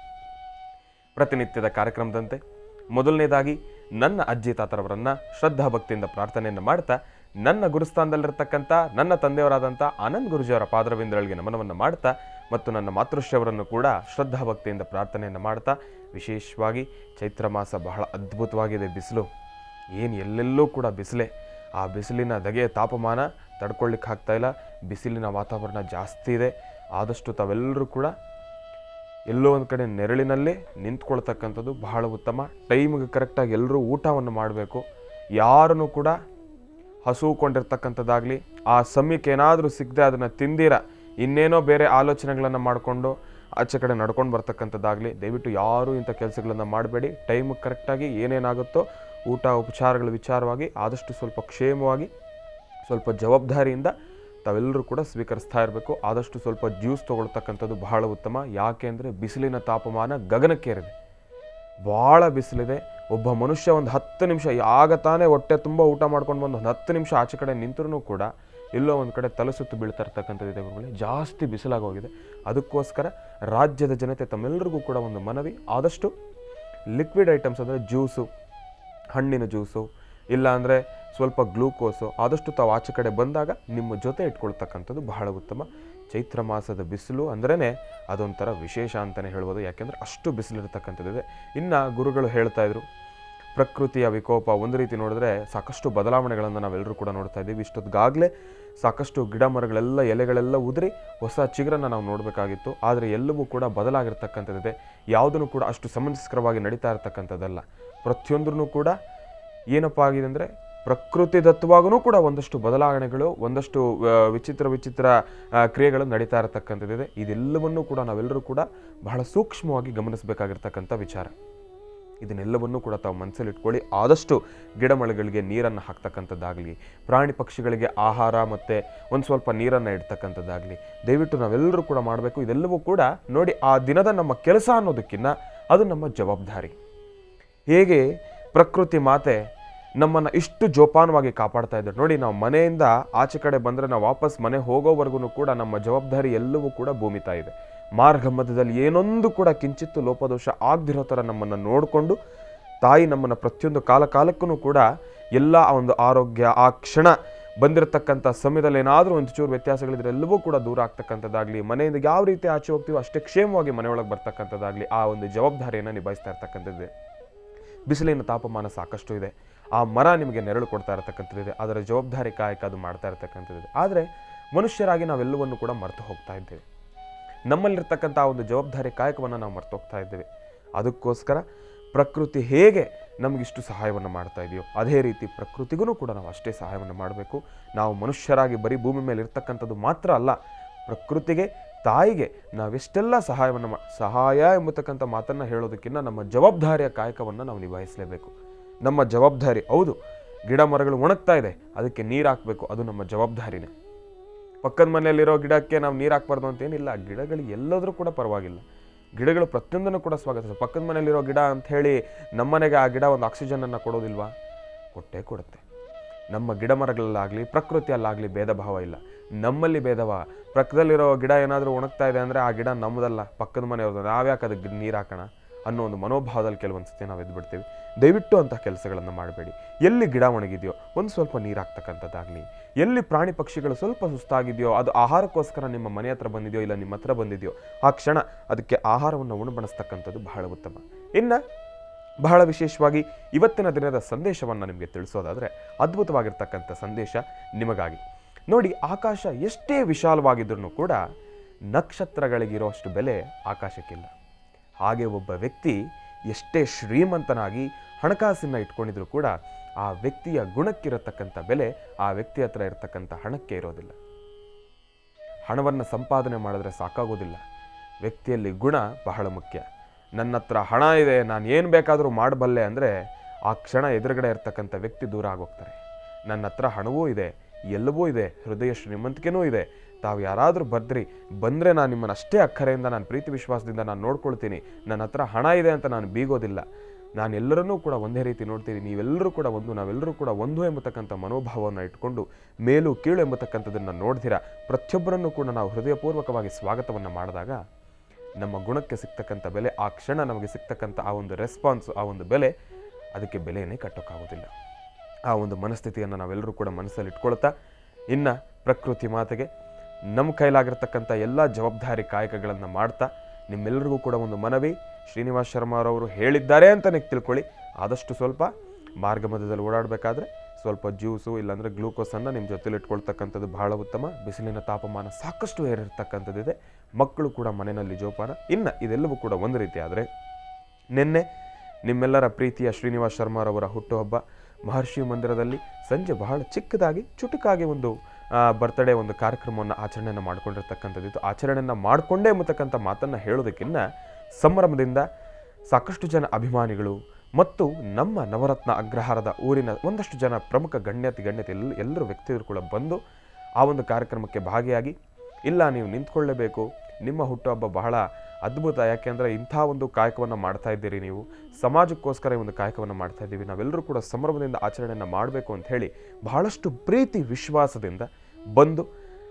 ಪ್ರತಿನಿತ್ಯದ ಕಾರ್ಯಕ್ರಮದಂತೆ ಮೊದಲನೇದಾಗಿ ನನ್ನ ಅಜ್ಜಿ ತಾತರವರನ್ನ ಶ್ರದ್ಧಾ ಭಕ್ತಿಯಿಂದ ಪ್ರಾರ್ಥನೆಯನ್ನು ಮಾಡ್ತಾ ನನ್ನ ಗುರುಸ್ಥಾನದಲ್ಲಿರ್ತಕ್ಕಂಥ ನನ್ನ ತಂದೆಯವರಾದಂಥ ಆನಂದ್ ಗುರುಜಿಯವರ ಪಾದರವಿಂದಗಳಿಗೆ ನಮನವನ್ನು ಮಾಡ್ತಾ ಮತ್ತು ನನ್ನ ಮಾತೃಶ್ಯವರನ್ನು ಕೂಡ ಶ್ರದ್ಧಾ ಭಕ್ತಿಯಿಂದ ಪ್ರಾರ್ಥನೆಯನ್ನು ಮಾಡ್ತಾ ವಿಶೇಷವಾಗಿ ಚೈತ್ರ ಮಾಸ ಬಹಳ ಅದ್ಭುತವಾಗಿದೆ ಬಿಸಿಲು ಏನು ಎಲ್ಲೆಲ್ಲೂ ಕೂಡ ಬಿಸಿಲೇ ಆ ಬಿಸಿಲಿನ ಧಗೆಯ ತಾಪಮಾನ ತಡ್ಕೊಳ್ಳಿಕ್ಕೆ ಆಗ್ತಾ ಇಲ್ಲ ಬಿಸಿಲಿನ ವಾತಾವರಣ ಜಾಸ್ತಿ ಇದೆ ಆದಷ್ಟು ತಾವೆಲ್ಲರೂ ಕೂಡ ಎಲ್ಲೋ ಒಂದು ಕಡೆ ನೆರಳಿನಲ್ಲೇ ನಿಂತ್ಕೊಳ್ತಕ್ಕಂಥದ್ದು ಬಹಳ ಉತ್ತಮ ಟೈಮ್ಗೆ ಕರೆಕ್ಟಾಗಿ ಎಲ್ಲರೂ ಊಟವನ್ನು ಮಾಡಬೇಕು ಯಾರನ್ನು ಕೂಡ ಹಸುಕೊಂಡಿರ್ತಕ್ಕಂಥದ್ದಾಗಲಿ ಆ ಸಮಯಕ್ಕೆ ಏನಾದರೂ ಸಿಗದೆ ಅದನ್ನು ತಿಂದಿರ ಇನ್ನೇನೋ ಬೇರೆ ಆಲೋಚನೆಗಳನ್ನು ಮಾಡಿಕೊಂಡು ಆಚೆ ಕಡೆ ನಡ್ಕೊಂಡು ಬರ್ತಕ್ಕಂಥದ್ದಾಗಲಿ ದಯವಿಟ್ಟು ಯಾರೂ ಇಂಥ ಕೆಲಸಗಳನ್ನು ಮಾಡಬೇಡಿ ಟೈಮ್ ಕರೆಕ್ಟಾಗಿ ಏನೇನಾಗುತ್ತೋ ಊಟ ಉಪಚಾರಗಳ ವಿಚಾರವಾಗಿ ಆದಷ್ಟು ಸ್ವಲ್ಪ ಕ್ಷೇಮವಾಗಿ ಸ್ವಲ್ಪ ಜವಾಬ್ದಾರಿಯಿಂದ ತಾವೆಲ್ಲರೂ ಕೂಡ ಸ್ವೀಕರಿಸ್ತಾ ಇರಬೇಕು ಆದಷ್ಟು ಸ್ವಲ್ಪ ಜ್ಯೂಸ್ ತೊಗೊಳ್ತಕ್ಕಂಥದ್ದು ಬಹಳ ಉತ್ತಮ ಯಾಕೆ ಅಂದರೆ ಬಿಸಿಲಿನ ತಾಪಮಾನ ಗಗನಕ್ಕೇರಿದೆ ಭಾಳ ಬಿಸಿಲಿದೆ ಒಬ್ಬ ಮನುಷ್ಯ ಒಂದು ಹತ್ತು ನಿಮಿಷ ಆಗ ತಾನೇ ಹೊಟ್ಟೆ ತುಂಬ ಊಟ ಮಾಡ್ಕೊಂಡು ಬಂದು ಒಂದು ಹತ್ತು ನಿಮಿಷ ಆಚೆ ಕಡೆ ನಿಂತರೂ ಕೂಡ ಎಲ್ಲೋ ಒಂದು ಕಡೆ ತಲೆ ಸುತ್ತು ಬೀಳ್ತಾ ಇರ್ತಕ್ಕಂಥದ್ದು ಇದೆ ಗುರುಗಳೇ ಜಾಸ್ತಿ ಬಿಸಿಲಾಗೋಗಿದೆ ಅದಕ್ಕೋಸ್ಕರ ರಾಜ್ಯದ ಜನತೆ ತಮ್ಮೆಲ್ಲರಿಗೂ ಕೂಡ ಒಂದು ಮನವಿ ಆದಷ್ಟು ಲಿಕ್ವಿಡ್ ಐಟಮ್ಸ್ ಅಂದರೆ ಜ್ಯೂಸು ಹಣ್ಣಿನ ಜ್ಯೂಸು ಇಲ್ಲ ಅಂದರೆ ಸ್ವಲ್ಪ ಗ್ಲೂಕೋಸು ಆದಷ್ಟು ತಾವು ಆಚೆ ಕಡೆ ಬಂದಾಗ ನಿಮ್ಮ ಜೊತೆ ಇಟ್ಕೊಳ್ತಕ್ಕಂಥದ್ದು ಬಹಳ ಉತ್ತಮ ಚೈತ್ರ ಮಾಸದ ಬಿಸಿಲು ಅಂದ್ರೇ ಅದೊಂಥರ ವಿಶೇಷ ಅಂತಲೇ ಹೇಳ್ಬೋದು ಯಾಕೆಂದರೆ ಅಷ್ಟು ಬಿಸಿಲಿರ್ತಕ್ಕಂಥದ್ದಿದೆ ಇನ್ನು ಗುರುಗಳು ಹೇಳ್ತಾ ಇದ್ರು ಪ್ರಕೃತಿಯ ವಿಕೋಪ ಒಂದು ರೀತಿ ನೋಡಿದ್ರೆ ಸಾಕಷ್ಟು ಬದಲಾವಣೆಗಳನ್ನು ನಾವೆಲ್ಲರೂ ಕೂಡ ನೋಡ್ತಾ ಇದ್ದೀವಿ ಇಷ್ಟೊತ್ತಿಗಾಗಲೇ ಸಾಕಷ್ಟು ಗಿಡ ಮರಗಳೆಲ್ಲ ಎಲೆಗಳೆಲ್ಲ ಉದುರಿ ಹೊಸ ಚಿಗುರನ್ನು ನಾವು ನೋಡಬೇಕಾಗಿತ್ತು ಆದರೆ ಎಲ್ಲವೂ ಕೂಡ ಬದಲಾಗಿರ್ತಕ್ಕಂಥದ್ದಿದೆ ಯಾವುದನ್ನು ಕೂಡ ಅಷ್ಟು ಸಮಂಜಸ್ಕರವಾಗಿ ನಡೀತಾ ಇರತಕ್ಕಂಥದ್ದಲ್ಲ ಪ್ರತಿಯೊಂದ್ರೂ ಕೂಡ ಏನಪ್ಪ ಆಗಿದೆ ಅಂದರೆ ಪ್ರಕೃತಿ ದತ್ತವಾಗೂ ಕೂಡ ಒಂದಷ್ಟು ಬದಲಾವಣೆಗಳು ಒಂದಷ್ಟು ಆ, ವಿಚಿತ್ರ ವಿಚಿತ್ರ ಆ, ಕ್ರಿಯೆಗಳು ನಡೀತಾ ಇರತಕ್ಕಂಥದ್ದಿದೆ ಇದೆಲ್ಲವನ್ನೂ ಕೂಡ ನಾವೆಲ್ಲರೂ ಕೂಡ ಬಹಳ ಸೂಕ್ಷ್ಮವಾಗಿ ಗಮನಿಸಬೇಕಾಗಿರ್ತಕ್ಕಂಥ ವಿಚಾರ ಇದನ್ನೆಲ್ಲವನ್ನೂ ಕೂಡ ತಾವು ಮನಸ್ಸಲ್ಲಿ ಇಟ್ಕೊಳ್ಳಿ ಆದಷ್ಟು ಗಿಡಮಳೆಗಳಿಗೆ ನೀರನ್ನು ಹಾಕ್ತಕ್ಕಂಥದ್ದಾಗಲಿ ಪ್ರಾಣಿ ಪಕ್ಷಿಗಳಿಗೆ ಆಹಾರ ಮತ್ತು ಒಂದು ಸ್ವಲ್ಪ ನೀರನ್ನು ಇಡ್ತಕ್ಕಂಥದ್ದಾಗಲಿ ದಯವಿಟ್ಟು ನಾವೆಲ್ಲರೂ ಕೂಡ ಮಾಡಬೇಕು ಇದೆಲ್ಲವೂ ಕೂಡ ನೋಡಿ ಆ ದಿನದ ನಮ್ಮ ಕೆಲಸ ಅನ್ನೋದಕ್ಕಿಂತ ಅದು ನಮ್ಮ ಜವಾಬ್ದಾರಿ ಹೇಗೆ ಪ್ರಕೃತಿ ಮಾತೆ ನಮ್ಮನ್ನು ಇಷ್ಟು ಜೋಪಾನವಾಗಿ ಕಾಪಾಡ್ತಾ ಇದ್ದಾರೆ ನೋಡಿ ನಾವು ಮನೆಯಿಂದ ಆಚೆ ಕಡೆ ಬಂದರೆ ನಾವು ವಾಪಸ್ ಮನೆ ಹೋಗೋವರೆಗೂ ಕೂಡ ನಮ್ಮ ಜವಾಬ್ದಾರಿ ಎಲ್ಲವೂ ಕೂಡ ಭೂಮಿತಾ ಇದೆ ಮಾರ್ಗ ಮಧ್ಯದಲ್ಲಿ ಏನೊಂದು ಕೂಡ ಕಿಂಚಿತ್ತು ಲೋಪದೋಷ ಆಗದಿರೋ ಥರ ನಮ್ಮನ್ನು ನೋಡಿಕೊಂಡು ತಾಯಿ ನಮ್ಮನ್ನು ಪ್ರತಿಯೊಂದು ಕಾಲ ಕಾಲಕ್ಕೂ ಕೂಡ ಎಲ್ಲ ಆ ಒಂದು ಆರೋಗ್ಯ ಆ ಕ್ಷಣ ಬಂದಿರತಕ್ಕಂಥ ಸಮಯದಲ್ಲಿ ಏನಾದರೂ ಒಂದು ಚೂರು ವ್ಯತ್ಯಾಸಗಳಿದ್ರೆ ಎಲ್ಲವೂ ಕೂಡ ದೂರ ಆಗ್ತಕ್ಕಂಥದ್ದಾಗಲಿ ಮನೆಯಿಂದ ಯಾವ ರೀತಿ ಆಚೆ ಹೋಗ್ತೀವೋ ಅಷ್ಟೇ ಕ್ಷೇಮವಾಗಿ ಮನೆಯೊಳಗೆ ಬರ್ತಕ್ಕಂಥದ್ದಾಗಲಿ ಆ ಒಂದು ಜವಾಬ್ದಾರಿಯನ್ನು ನಿಭಾಯಿಸ್ತಾ ಇರ್ತಕ್ಕಂಥದ್ದೇ ಬಿಸಿಲಿನ ತಾಪಮಾನ ಸಾಕಷ್ಟು ಇದೆ ಆ ಮರ ನಿಮಗೆ ನೆರಳು ಕೊಡ್ತಾ ಇರತಕ್ಕಂಥದ್ದಿದೆ ಅದರ ಜವಾಬ್ದಾರಿ ಕಾಯಕ ಅದು ಮಾಡ್ತಾ ಇರತಕ್ಕಂಥದ್ದಿದೆ ಆದರೆ ಮನುಷ್ಯರಾಗಿ ನಾವೆಲ್ಲವನ್ನು ಕೂಡ ಮರೆತು ಹೋಗ್ತಾ ಇದ್ದೇವೆ ನಮ್ಮಲ್ಲಿರ್ತಕ್ಕಂಥ ಆ ಒಂದು ಜವಾಬ್ದಾರಿ ಕಾಯಕವನ್ನು ನಾವು ಮರೆತು ಹೋಗ್ತಾ ಇದ್ದೇವೆ ಅದಕ್ಕೋಸ್ಕರ ಪ್ರಕೃತಿ ಹೇಗೆ ನಮಗಿಷ್ಟು ಸಹಾಯವನ್ನು ಮಾಡ್ತಾ ಇದೆಯೋ ಅದೇ ರೀತಿ ಪ್ರಕೃತಿಗೂ ಕೂಡ ನಾವು ಅಷ್ಟೇ ಸಹಾಯವನ್ನು ಮಾಡಬೇಕು ನಾವು ಮನುಷ್ಯರಾಗಿ ಬರೀ ಭೂಮಿ ಮೇಲೆ ಇರ್ತಕ್ಕಂಥದ್ದು ಮಾತ್ರ ಅಲ್ಲ ಪ್ರಕೃತಿಗೆ ತಾಯಿಗೆ ನಾವೆಷ್ಟೆಲ್ಲ ಸಹಾಯವನ್ನು ಮಾ ಸಹಾಯ ಎಂಬತಕ್ಕಂಥ ಮಾತನ್ನು ಹೇಳೋದಕ್ಕಿಂತ ನಮ್ಮ ಜವಾಬ್ದಾರಿಯ ಕಾಯಕವನ್ನು ನಾವು ನಿಭಾಯಿಸಲೇಬೇಕು ನಮ್ಮ ಜವಾಬ್ದಾರಿ ಹೌದು ಗಿಡ ಮರಗಳು ಒಣಗ್ತಾ ಇದೆ ಅದಕ್ಕೆ ನೀರು ಹಾಕಬೇಕು ಅದು ನಮ್ಮ ಜವಾಬ್ದಾರಿನೇ ಪಕ್ಕದ ಮನೆಯಲ್ಲಿರೋ ಗಿಡಕ್ಕೆ ನಾವು ನೀರು ಹಾಕ್ಬಾರ್ದು ಅಂತ ಏನಿಲ್ಲ ಗಿಡಗಳು ಎಲ್ಲಾದರೂ ಕೂಡ ಪರವಾಗಿಲ್ಲ ಗಿಡಗಳು ಪ್ರತಿಯೊಂದನ್ನು ಕೂಡ ಸ್ವಾಗತಿಸ ಪಕ್ಕದ ಮನೆಯಲ್ಲಿರೋ ಗಿಡ ಅಂತ ಹೇಳಿ ನಮ್ಮನೆಗೆ ಆ ಗಿಡ ಒಂದು ಆಕ್ಸಿಜನನ್ನು ಕೊಡೋದಿಲ್ವಾ ಕೊಟ್ಟೇ ಕೊಡುತ್ತೆ ನಮ್ಮ ಗಿಡ ಮರಗಳಲ್ಲಾಗಲಿ ಪ್ರಕೃತಿಯಲ್ಲಾಗಲಿ ಭೇದ ಭಾವ ಇಲ್ಲ ನಮ್ಮಲ್ಲಿ ಭೇದವ ಪಕ್ಕದಲ್ಲಿರೋ ಗಿಡ ಏನಾದರೂ ಒಣಗ್ತಾ ಇದೆ ಅಂದರೆ ಆ ಗಿಡ ನಮ್ಮದಲ್ಲ ಪಕ್ಕದ ಮನೆಯವ್ರದ್ದು ನಾವ್ಯಾಕೆ ಅದಕ್ಕೆ ನೀರು ಹಾಕೋಣ ಅನ್ನೋ ಒಂದು ಮನೋಭಾವದಲ್ಲಿ ಕೆಲವೊಂದು ಸತಿ ನಾವು ಎದ್ಬಿಡ್ತೀವಿ ದಯವಿಟ್ಟು ಅಂಥ ಕೆಲಸಗಳನ್ನು ಮಾಡಬೇಡಿ ಎಲ್ಲಿ ಗಿಡ ಒಣಗಿದೆಯೋ ಒಂದು ಸ್ವಲ್ಪ ನೀರು ಹಾಕ್ತಕ್ಕಂಥದ್ದಾಗಲಿ ಎಲ್ಲಿ ಪ್ರಾಣಿ ಪಕ್ಷಿಗಳು ಸ್ವಲ್ಪ ಸುಸ್ತಾಗಿದೆಯೋ ಅದು ಆಹಾರಕ್ಕೋಸ್ಕರ ನಿಮ್ಮ ಮನೆ ಹತ್ರ ಬಂದಿದೆಯೋ ಇಲ್ಲ ನಿಮ್ಮ ಹತ್ರ ಬಂದಿದೆಯೋ ಆ ಕ್ಷಣ ಅದಕ್ಕೆ ಆಹಾರವನ್ನು ಉಣಬಡಿಸ್ತಕ್ಕಂಥದ್ದು ಬಹಳ ಉತ್ತಮ ಇನ್ನು ಬಹಳ ವಿಶೇಷವಾಗಿ ಇವತ್ತಿನ ದಿನದ ಸಂದೇಶವನ್ನು ನಿಮಗೆ ತಿಳಿಸೋದಾದರೆ ಅದ್ಭುತವಾಗಿರ್ತಕ್ಕಂಥ ಸಂದೇಶ ನಿಮಗಾಗಿ ನೋಡಿ ಆಕಾಶ ಎಷ್ಟೇ ವಿಶಾಲವಾಗಿದ್ರೂ ಕೂಡ ನಕ್ಷತ್ರಗಳಿಗಿರೋಷ್ಟು ಬೆಲೆ ಆಕಾಶಕ್ಕಿಲ್ಲ ಹಾಗೆ ಒಬ್ಬ ವ್ಯಕ್ತಿ ಎಷ್ಟೇ ಶ್ರೀಮಂತನಾಗಿ ಹಣಕಾಸನ್ನ ಇಟ್ಕೊಂಡಿದ್ರು ಕೂಡ ಆ ವ್ಯಕ್ತಿಯ ಗುಣಕ್ಕಿರತಕ್ಕಂಥ ಬೆಲೆ ಆ ವ್ಯಕ್ತಿ ಹತ್ರ ಇರತಕ್ಕಂಥ ಹಣಕ್ಕೆ ಇರೋದಿಲ್ಲ ಹಣವನ್ನು ಸಂಪಾದನೆ ಮಾಡಿದ್ರೆ ಸಾಕಾಗೋದಿಲ್ಲ ವ್ಯಕ್ತಿಯಲ್ಲಿ ಗುಣ ಬಹಳ ಮುಖ್ಯ ನನ್ನ ಹತ್ರ ಹಣ ಇದೆ ನಾನು ಏನು ಬೇಕಾದರೂ ಮಾಡಬಲ್ಲೆ ಅಂದರೆ ಆ ಕ್ಷಣ ಎದುರುಗಡೆ ಇರ್ತಕ್ಕಂಥ ವ್ಯಕ್ತಿ ದೂರ ಆಗೋಗ್ತಾರೆ ನನ್ನ ಹತ್ರ ಹಣವೂ ಇದೆ ಎಲ್ಲವೂ ಇದೆ ಹೃದಯ ಶ್ರೀಮಂತಿಕೆನೂ ಇದೆ ತಾವು ಯಾರಾದರೂ ಬರ್ದ್ರಿ ಬಂದರೆ ನಾನು ನಿಮ್ಮನ್ನು ಅಷ್ಟೇ ಅಕ್ಕರೆಯಿಂದ ನಾನು ಪ್ರೀತಿ ವಿಶ್ವಾಸದಿಂದ ನಾನು ನೋಡ್ಕೊಳ್ತೀನಿ ನನ್ನ ಹತ್ರ ಹಣ ಇದೆ ಅಂತ ನಾನು ಬೀಗೋದಿಲ್ಲ ನಾನು ಎಲ್ಲರನ್ನೂ ಕೂಡ ಒಂದೇ ರೀತಿ ನೋಡ್ತೀನಿ ನೀವೆಲ್ಲರೂ ಕೂಡ ಒಂದು ನಾವೆಲ್ಲರೂ ಕೂಡ ಒಂದು ಎಂಬತಕ್ಕಂಥ ಮನೋಭಾವವನ್ನು ಇಟ್ಕೊಂಡು ಮೇಲು ಕೀಳು ಎಂಬತಕ್ಕಂಥದ್ದನ್ನು ನೋಡ್ದಿರಾ ಪ್ರತಿಯೊಬ್ಬರನ್ನು ಕೂಡ ನಾವು ಹೃದಯಪೂರ್ವಕವಾಗಿ ಸ್ವಾಗತವನ್ನು ಮಾಡಿದಾಗ ನಮ್ಮ ಗುಣಕ್ಕೆ ಸಿಗ್ತಕ್ಕಂಥ ಬೆಲೆ ಆ ಕ್ಷಣ ನಮಗೆ ಸಿಗ್ತಕ್ಕಂಥ ಆ ಒಂದು ರೆಸ್ಪಾನ್ಸ್ ಆ ಒಂದು ಬೆಲೆ ಅದಕ್ಕೆ ಬೆಲೆಯನ್ನೇ ಕಟ್ಟೋಕ್ಕಾಗೋದಿಲ್ಲ ಆ ಒಂದು ಮನಸ್ಥಿತಿಯನ್ನು ನಾವೆಲ್ಲರೂ ಕೂಡ ಮನಸ್ಸಲ್ಲಿ ಇಟ್ಕೊಳ್ತಾ ಇನ್ನು ಪ್ರಕೃತಿ ಮಾತೆಗೆ ನಮ್ಮ ಕೈಲಾಗಿರ್ತಕ್ಕಂಥ ಎಲ್ಲ ಜವಾಬ್ದಾರಿ ಕಾಯಕಗಳನ್ನು ಮಾಡ್ತಾ ನಿಮ್ಮೆಲ್ಲರಿಗೂ ಕೂಡ ಒಂದು ಮನವಿ ಶ್ರೀನಿವಾಸ್ ಶರ್ಮಾರವರು ಹೇಳಿದ್ದಾರೆ ಅಂತಲೇ ತಿಳ್ಕೊಳ್ಳಿ ಆದಷ್ಟು ಸ್ವಲ್ಪ ಮಾರ್ಗ ಮಧ್ಯದಲ್ಲಿ ಓಡಾಡಬೇಕಾದ್ರೆ ಸ್ವಲ್ಪ ಜ್ಯೂಸು ಇಲ್ಲಾಂದರೆ ಗ್ಲೂಕೋಸನ್ನು ನಿಮ್ಮ ಜೊತೆಲಿ ಇಟ್ಕೊಳ್ತಕ್ಕಂಥದ್ದು ಬಹಳ ಉತ್ತಮ ಬಿಸಿಲಿನ ತಾಪಮಾನ ಸಾಕಷ್ಟು ಏರಿರ್ತಕ್ಕಂಥದ್ದಿದೆ ಮಕ್ಕಳು ಕೂಡ ಮನೆಯಲ್ಲಿ ಜೋಪಾನ ಇನ್ನು ಇದೆಲ್ಲವೂ ಕೂಡ ಒಂದು ರೀತಿ ಆದರೆ ನಿನ್ನೆ ನಿಮ್ಮೆಲ್ಲರ ಪ್ರೀತಿಯ ಶ್ರೀನಿವಾಸ್ ಶರ್ಮಾರವರ ಹುಟ್ಟುಹಬ್ಬ ಮಹರ್ಷಿ ಮಂದಿರದಲ್ಲಿ ಸಂಜೆ ಬಹಳ ಚಿಕ್ಕದಾಗಿ ಚುಟುಕಾಗಿ ಒಂದು ಬರ್ತ್ಡೇ ಒಂದು ಕಾರ್ಯಕ್ರಮವನ್ನು ಆಚರಣೆಯನ್ನು ಮಾಡ್ಕೊಂಡಿರ್ತಕ್ಕಂಥದ್ದಿತ್ತು ಆಚರಣೆಯನ್ನು ಮಾಡಿಕೊಂಡೇ ಎಂಬತಕ್ಕಂಥ ಮಾತನ್ನು ಹೇಳೋದಕ್ಕಿಂತ ಸಂಭ್ರಮದಿಂದ ಸಾಕಷ್ಟು ಜನ ಅಭಿಮಾನಿಗಳು ಮತ್ತು ನಮ್ಮ ನವರತ್ನ ಅಗ್ರಹಾರದ ಊರಿನ ಒಂದಷ್ಟು ಜನ ಪ್ರಮುಖ ಗಣ್ಯತಿ ಗಣ್ಯತೆ ಎಲ್ಲ ಎಲ್ಲರೂ ವ್ಯಕ್ತಿಗಳು ಕೂಡ ಬಂದು ಆ ಒಂದು ಕಾರ್ಯಕ್ರಮಕ್ಕೆ ಭಾಗಿಯಾಗಿ ಇಲ್ಲ ನೀವು ನಿಂತ್ಕೊಳ್ಳೇಬೇಕು ನಿಮ್ಮ ಹುಟ್ಟುಹಬ್ಬ ಬಹಳ ಅದ್ಭುತ ಯಾಕೆಂದರೆ ಇಂಥ ಒಂದು ಕಾಯಕವನ್ನು ಮಾಡ್ತಾ ಇದ್ದೀರಿ ನೀವು ಸಮಾಜಕ್ಕೋಸ್ಕರ ಈ ಒಂದು ಕಾಯಕವನ್ನು ಮಾಡ್ತಾ ಇದ್ದೀವಿ ನಾವೆಲ್ಲರೂ ಕೂಡ ಸಂಭ್ರಮದಿಂದ ಆಚರಣೆಯನ್ನು ಮಾಡಬೇಕು ಅಂತ ಹೇಳಿ ಬಹಳಷ್ಟು ಪ್ರೀತಿ ವಿಶ್ವಾಸದಿಂದ ಬಂದು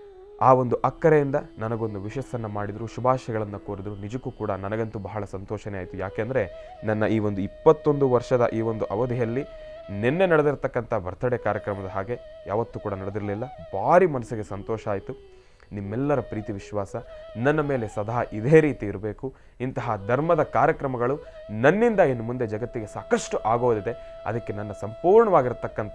ಆ ಒಂದು ಅಕ್ಕರೆಯಿಂದ ನನಗೊಂದು ವಿಶಸ್ಸನ್ನು ಮಾಡಿದರು ಶುಭಾಶಯಗಳನ್ನು ಕೋರಿದ್ರು ನಿಜಕ್ಕೂ ಕೂಡ ನನಗಂತೂ ಬಹಳ ಸಂತೋಷನೇ ಆಯಿತು ಯಾಕೆಂದರೆ ನನ್ನ ಈ ಒಂದು ಇಪ್ಪತ್ತೊಂದು ವರ್ಷದ ಈ ಒಂದು ಅವಧಿಯಲ್ಲಿ ನಿನ್ನೆ ನಡೆದಿರ್ತಕ್ಕಂಥ ಬರ್ತ್ಡೇ ಕಾರ್ಯಕ್ರಮದ ಹಾಗೆ ಯಾವತ್ತೂ ಕೂಡ ನಡೆದಿರಲಿಲ್ಲ ಭಾರಿ ಮನಸ್ಸಿಗೆ ಸಂತೋಷ ಆಯಿತು ನಿಮ್ಮೆಲ್ಲರ ಪ್ರೀತಿ ವಿಶ್ವಾಸ ನನ್ನ ಮೇಲೆ ಸದಾ ಇದೇ ರೀತಿ ಇರಬೇಕು ಇಂತಹ ಧರ್ಮದ ಕಾರ್ಯಕ್ರಮಗಳು ನನ್ನಿಂದ ಇನ್ನು ಮುಂದೆ ಜಗತ್ತಿಗೆ ಸಾಕಷ್ಟು ಆಗೋದಿದೆ ಅದಕ್ಕೆ ನನ್ನ ಸಂಪೂರ್ಣವಾಗಿರ್ತಕ್ಕಂಥ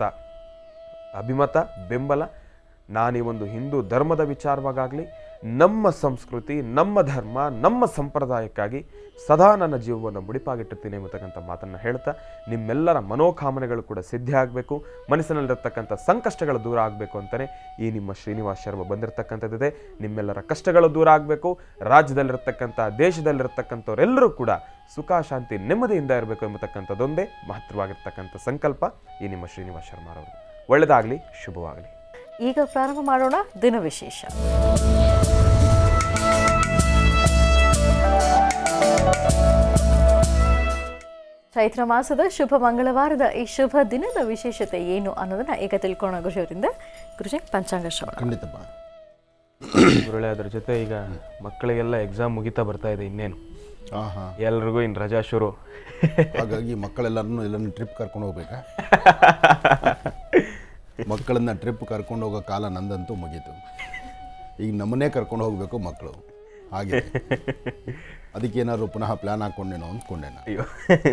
ಅಭಿಮತ ಬೆಂಬಲ ನಾನು ಈ ಒಂದು ಹಿಂದೂ ಧರ್ಮದ ವಿಚಾರವಾಗಲಿ ನಮ್ಮ ಸಂಸ್ಕೃತಿ ನಮ್ಮ ಧರ್ಮ ನಮ್ಮ ಸಂಪ್ರದಾಯಕ್ಕಾಗಿ ಸದಾ ನನ್ನ ಜೀವವನ್ನು ಮುಡಿಪಾಗಿಟ್ಟಿರ್ತೀನಿ ಎಂಬತಕ್ಕಂಥ ಮಾತನ್ನು ಹೇಳ್ತಾ ನಿಮ್ಮೆಲ್ಲರ ಮನೋಕಾಮನೆಗಳು ಕೂಡ ಸಿದ್ಧಿ ಆಗಬೇಕು ಮನಸ್ಸಿನಲ್ಲಿರ್ತಕ್ಕಂಥ ಸಂಕಷ್ಟಗಳು ದೂರ ಆಗಬೇಕು ಅಂತಲೇ ಈ ನಿಮ್ಮ ಶ್ರೀನಿವಾಸ್ ಶರ್ಮ ಬಂದಿರತಕ್ಕಂಥದ್ದಿದೆ ನಿಮ್ಮೆಲ್ಲರ ಕಷ್ಟಗಳು ದೂರ ಆಗಬೇಕು ರಾಜ್ಯದಲ್ಲಿರ್ತಕ್ಕಂಥ ದೇಶದಲ್ಲಿರ್ತಕ್ಕಂಥವರೆಲ್ಲರೂ ಕೂಡ ಸುಖ ಶಾಂತಿ ನೆಮ್ಮದಿಯಿಂದ ಇರಬೇಕು ಎಂಬತಕ್ಕಂಥದ್ದೊಂದೇ ಮಹತ್ವವಾಗಿರ್ತಕ್ಕಂಥ ಸಂಕಲ್ಪ ಈ ನಿಮ್ಮ ಶ್ರೀನಿವಾಸ್ ಶರ್ಮಾರವರು ಒಳ್ಳೆಯದಾಗಲಿ ಶುಭವಾಗಲಿ ಈಗ ಪ್ರಾರಂಭ ಮಾಡೋಣ ದಿನ ವಿಶೇಷ ಚೈತ್ರ ಮಾಸದ ಶುಭ ಮಂಗಳವಾರದ ಈ ಶುಭ ದಿನದ ವಿಶೇಷತೆ ಏನು ಅನ್ನೋದನ್ನ ಈಗ ತಿಳ್ಕೊಳ್ಳೋಣ ಗುರುಜಿಯವರಿಂದ ಗುರುಜಿ ಪಂಚಾಂಗ ಶ್ರವಣ ಖಂಡಿತಪ್ಪ ಗುರುಳೆ ಅದ್ರ ಜೊತೆ ಈಗ ಮಕ್ಕಳಿಗೆಲ್ಲ ಎಕ್ಸಾಮ್ ಮುಗಿತಾ ಬರ್ತಾ ಇದೆ ಇನ್ನೇನು ಹಾಂ ಹಾಂ ಎಲ್ರಿಗೂ ಇನ್ನು ರಜಾ ಶುರು ಹಾಗಾಗಿ ಮಕ್ಕಳೆಲ್ಲರನ್ನು ಎಲ್ಲರನ್ನು ಟ್ರಿಪ್ ಕರ್ಕೊಂಡು ಹೋಗ್ಬೇಕಾ ಮಕ್ಕಳನ್ನ ಟ್ರಿಪ್ ಕರ್ಕೊಂಡು ಹೋಗೋ ಕಾಲ ನಂದಂತೂ ಮುಗೀತು ಈಗ ನಮ್ಮನ್ನೇ ಕರ್ಕೊಂಡು ಹೋಗಬೇಕು ಮಕ್ಕಳು ಹಾಗೆ ಅದಕ್ಕೇನಾದ್ರು ಪುನಃ ಪ್ಲ್ಯಾನ್ ಹಾಕ್ಕೊಂಡೇನೋ ಅಂದ್ಕೊಂಡೆ ನಾನು ಅಯ್ಯೋ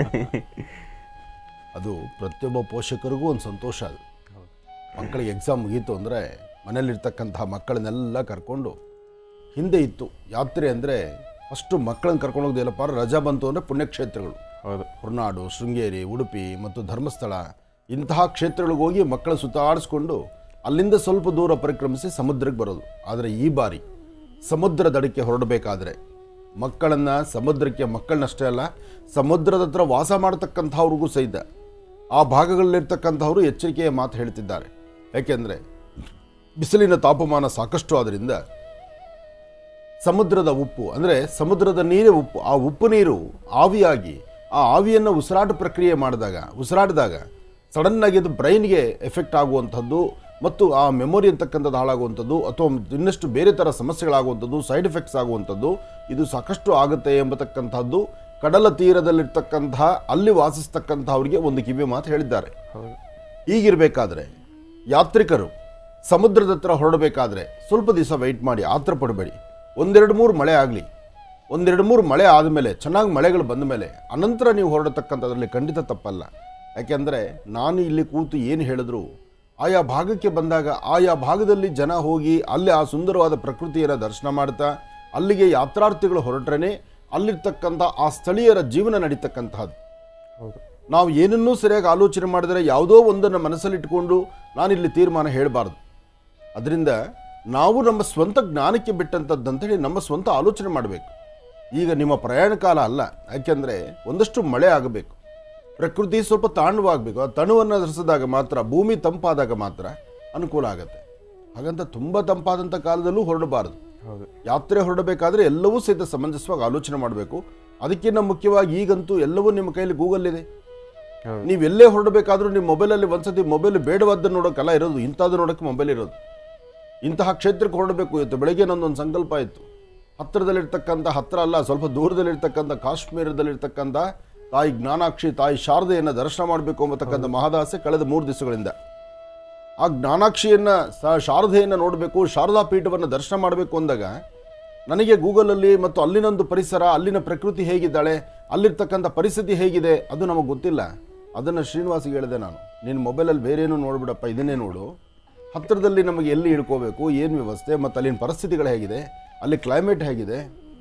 ಅದು ಪ್ರತಿಯೊಬ್ಬ ಪೋಷಕರಿಗೂ ಒಂದು ಸಂತೋಷ ಅದು ಮಕ್ಕಳಿಗೆ ಎಕ್ಸಾಮ್ ಮುಗೀತು ಅಂದರೆ ಮನೇಲಿರ್ತಕ್ಕಂತಹ ಮಕ್ಕಳನ್ನೆಲ್ಲ ಕರ್ಕೊಂಡು ಹಿಂದೆ ಇತ್ತು ಯಾತ್ರೆ ಅಂದರೆ ಫಸ್ಟು ಮಕ್ಕಳನ್ನ ಕರ್ಕೊಂಡು ಹೋಗೋದಿಲ್ಲಪ್ಪ ರಜಾ ಬಂತು ಅಂದರೆ ಪುಣ್ಯಕ್ಷೇತ್ರಗಳು ಹೌದು ಹೊರನಾಡು ಶೃಂಗೇರಿ ಉಡುಪಿ ಮತ್ತು ಧರ್ಮಸ್ಥಳ ಇಂತಹ ಕ್ಷೇತ್ರಗಳಿಗೆ ಹೋಗಿ ಮಕ್ಕಳ ಸುತ್ತಾಡಿಸ್ಕೊಂಡು ಅಲ್ಲಿಂದ ಸ್ವಲ್ಪ ದೂರ ಪರಿಕ್ರಮಿಸಿ ಸಮುದ್ರಕ್ಕೆ ಬರೋದು ಆದರೆ ಈ ಬಾರಿ ಸಮುದ್ರ ದಡಕ್ಕೆ ಹೊರಡಬೇಕಾದ್ರೆ ಮಕ್ಕಳನ್ನು ಸಮುದ್ರಕ್ಕೆ ಮಕ್ಕಳನ್ನಷ್ಟೇ ಅಲ್ಲ ಸಮುದ್ರದ ಹತ್ರ ವಾಸ ಮಾಡತಕ್ಕಂಥವ್ರಿಗೂ ಸಹಿತ ಆ ಭಾಗಗಳಲ್ಲಿರ್ತಕ್ಕಂಥವರು ಎಚ್ಚರಿಕೆಯ ಮಾತು ಹೇಳ್ತಿದ್ದಾರೆ ಯಾಕೆಂದರೆ ಬಿಸಿಲಿನ ತಾಪಮಾನ ಸಾಕಷ್ಟು ಆದ್ದರಿಂದ ಸಮುದ್ರದ ಉಪ್ಪು ಅಂದರೆ ಸಮುದ್ರದ ನೀರೇ ಉಪ್ಪು ಆ ಉಪ್ಪು ನೀರು ಆವಿಯಾಗಿ ಆ ಆವಿಯನ್ನು ಉಸಿರಾಟ ಪ್ರಕ್ರಿಯೆ ಮಾಡಿದಾಗ ಉಸಿರಾಡಿದಾಗ ಸಡನ್ನಾಗಿ ಅದು ಬ್ರೈನ್ಗೆ ಎಫೆಕ್ಟ್ ಆಗುವಂಥದ್ದು ಮತ್ತು ಆ ಮೆಮೊರಿ ಅಂತಕ್ಕಂಥದ್ದು ಹಾಳಾಗುವಂಥದ್ದು ಅಥವಾ ಇನ್ನಷ್ಟು ಬೇರೆ ಥರ ಸಮಸ್ಯೆಗಳಾಗುವಂಥದ್ದು ಸೈಡ್ ಎಫೆಕ್ಟ್ಸ್ ಆಗುವಂಥದ್ದು ಇದು ಸಾಕಷ್ಟು ಆಗುತ್ತೆ ಎಂಬತಕ್ಕಂಥದ್ದು ಕಡಲ ತೀರದಲ್ಲಿರ್ತಕ್ಕಂತಹ ಅಲ್ಲಿ ವಾಸಿಸ್ತಕ್ಕಂಥವ್ರಿಗೆ ಒಂದು ಕಿವಿ ಮಾತು ಹೇಳಿದ್ದಾರೆ ಈಗಿರಬೇಕಾದ್ರೆ ಯಾತ್ರಿಕರು ಸಮುದ್ರದ ಹತ್ರ ಹೊರಡಬೇಕಾದ್ರೆ ಸ್ವಲ್ಪ ದಿವಸ ವೆಯ್ಟ್ ಮಾಡಿ ಆತರ ಪಡಬೇಡಿ ಒಂದೆರಡು ಮೂರು ಮಳೆ ಆಗಲಿ ಒಂದೆರಡು ಮೂರು ಮಳೆ ಆದಮೇಲೆ ಚೆನ್ನಾಗಿ ಮಳೆಗಳು ಬಂದ ಮೇಲೆ ಅನಂತರ ನೀವು ಹೊರಡತಕ್ಕಂಥದ್ರಲ್ಲಿ ಖಂಡಿತ ತಪ್ಪಲ್ಲ ಯಾಕೆಂದರೆ ನಾನು ಇಲ್ಲಿ ಕೂತು ಏನು ಹೇಳಿದ್ರು ಆಯಾ ಭಾಗಕ್ಕೆ ಬಂದಾಗ ಆಯಾ ಭಾಗದಲ್ಲಿ ಜನ ಹೋಗಿ ಅಲ್ಲಿ ಆ ಸುಂದರವಾದ ಪ್ರಕೃತಿಯನ್ನು ದರ್ಶನ ಮಾಡ್ತಾ ಅಲ್ಲಿಗೆ ಯಾತ್ರಾರ್ಥಿಗಳು ಹೊರಟ್ರೇ ಅಲ್ಲಿರ್ತಕ್ಕಂಥ ಆ ಸ್ಥಳೀಯರ ಜೀವನ ನಡೀತಕ್ಕಂತಹದ್ದು ಹೌದು ನಾವು ಏನನ್ನೂ ಸರಿಯಾಗಿ ಆಲೋಚನೆ ಮಾಡಿದರೆ ಯಾವುದೋ ಒಂದನ್ನು ಮನಸ್ಸಲ್ಲಿಟ್ಕೊಂಡು ನಾನಿಲ್ಲಿ ತೀರ್ಮಾನ ಹೇಳಬಾರ್ದು ಅದರಿಂದ ನಾವು ನಮ್ಮ ಸ್ವಂತ ಜ್ಞಾನಕ್ಕೆ ಬಿಟ್ಟಂಥದ್ದಂತೇಳಿ ನಮ್ಮ ಸ್ವಂತ ಆಲೋಚನೆ ಮಾಡಬೇಕು ಈಗ ನಿಮ್ಮ ಪ್ರಯಾಣ ಕಾಲ ಅಲ್ಲ ಯಾಕೆಂದರೆ ಒಂದಷ್ಟು ಮಳೆ ಆಗಬೇಕು ಪ್ರಕೃತಿ ಸ್ವಲ್ಪ ತಾಂಡವಾಗಬೇಕು ಆ ತಣುವನ್ನು ಧರಿಸಿದಾಗ ಮಾತ್ರ ಭೂಮಿ ತಂಪಾದಾಗ ಮಾತ್ರ ಅನುಕೂಲ ಆಗುತ್ತೆ ಹಾಗಂತ ತುಂಬ ತಂಪಾದಂಥ ಕಾಲದಲ್ಲೂ ಹೊರಡಬಾರದು ಹೌದು ಯಾತ್ರೆ ಹೊರಡಬೇಕಾದ್ರೆ ಎಲ್ಲವೂ ಸಹಿತ ಸಮಂಜಸವಾಗಿ ಆಲೋಚನೆ ಮಾಡಬೇಕು ಅದಕ್ಕಿಂತ ಮುಖ್ಯವಾಗಿ ಈಗಂತೂ ಎಲ್ಲವೂ ನಿಮ್ಮ ಕೈಯಲ್ಲಿ ಗೂಗಲ್ ಇದೆ ಹೌದು. ನೀವು ಎಲ್ಲೇ ಹೊರಡಬೇಕಾದ್ರೂ ನಿಮ್ಮ ಮೊಬೈಲಲ್ಲಿ ಒಂದ್ಸತಿ ಮೊಬೈಲ್ ಬೇಡವಾದ್ದನ್ನು ನೋಡೋಕ್ಕಲ್ಲ ಇರೋದು ಇಂಥದ್ದು ನೋಡೋಕ್ಕೆ ಮೊಬೈಲ್ ಇರೋದು ಇಂತಹ ಕ್ಷೇತ್ರಕ್ಕೆ ಹೊರಡಬೇಕು ಇವತ್ತು ಬೆಳಗ್ಗೆ ನನ್ನೊಂದು ಸಂಕಲ್ಪ ಇತ್ತು ಹತ್ತಿರದಲ್ಲಿರ್ತಕ್ಕಂಥ ಹತ್ತಿರ ಅಲ್ಲ ಸ್ವಲ್ಪ ದೂರದಲ್ಲಿರ್ತಕ್ಕಂಥ ಕಾಶ್ಮೀರದಲ್ಲಿರ್ತಕ್ಕಂಥ ತಾಯಿ ಜ್ಞಾನಾಕ್ಷಿ ತಾಯಿ ಶಾರದೆಯನ್ನು ದರ್ಶನ ಮಾಡಬೇಕು ಎಂಬತಕ್ಕಂಥ ಮಹದಾಸೆ ಕಳೆದ ಮೂರು ದಿವಸಗಳಿಂದ ಆ ಜ್ಞಾನಾಕ್ಷಿಯನ್ನು ಸ ಶಾರದೆಯನ್ನು ನೋಡಬೇಕು ಶಾರದಾ ಪೀಠವನ್ನು ದರ್ಶನ ಮಾಡಬೇಕು ಅಂದಾಗ ನನಗೆ ಗೂಗಲಲ್ಲಿ ಮತ್ತು ಅಲ್ಲಿನೊಂದು ಪರಿಸರ ಅಲ್ಲಿನ ಪ್ರಕೃತಿ ಹೇಗಿದ್ದಾಳೆ ಅಲ್ಲಿರ್ತಕ್ಕಂಥ ಪರಿಸ್ಥಿತಿ ಹೇಗಿದೆ ಅದು ನಮಗೆ ಗೊತ್ತಿಲ್ಲ ಅದನ್ನು ಶ್ರೀನಿವಾಸಿಗೆ ಹೇಳಿದೆ ನಾನು ನಿನ್ನ ಮೊಬೈಲಲ್ಲಿ ಬೇರೇನೂ ನೋಡ್ಬಿಡಪ್ಪ ಇದನ್ನೇ ನೋಡು ಹತ್ತಿರದಲ್ಲಿ ನಮಗೆ ಎಲ್ಲಿ ಇಳ್ಕೋಬೇಕು ಏನು ವ್ಯವಸ್ಥೆ ಮತ್ತು ಅಲ್ಲಿನ ಪರಿಸ್ಥಿತಿಗಳು ಹೇಗಿದೆ ಅಲ್ಲಿ ಕ್ಲೈಮೇಟ್ ಹೇಗಿದೆ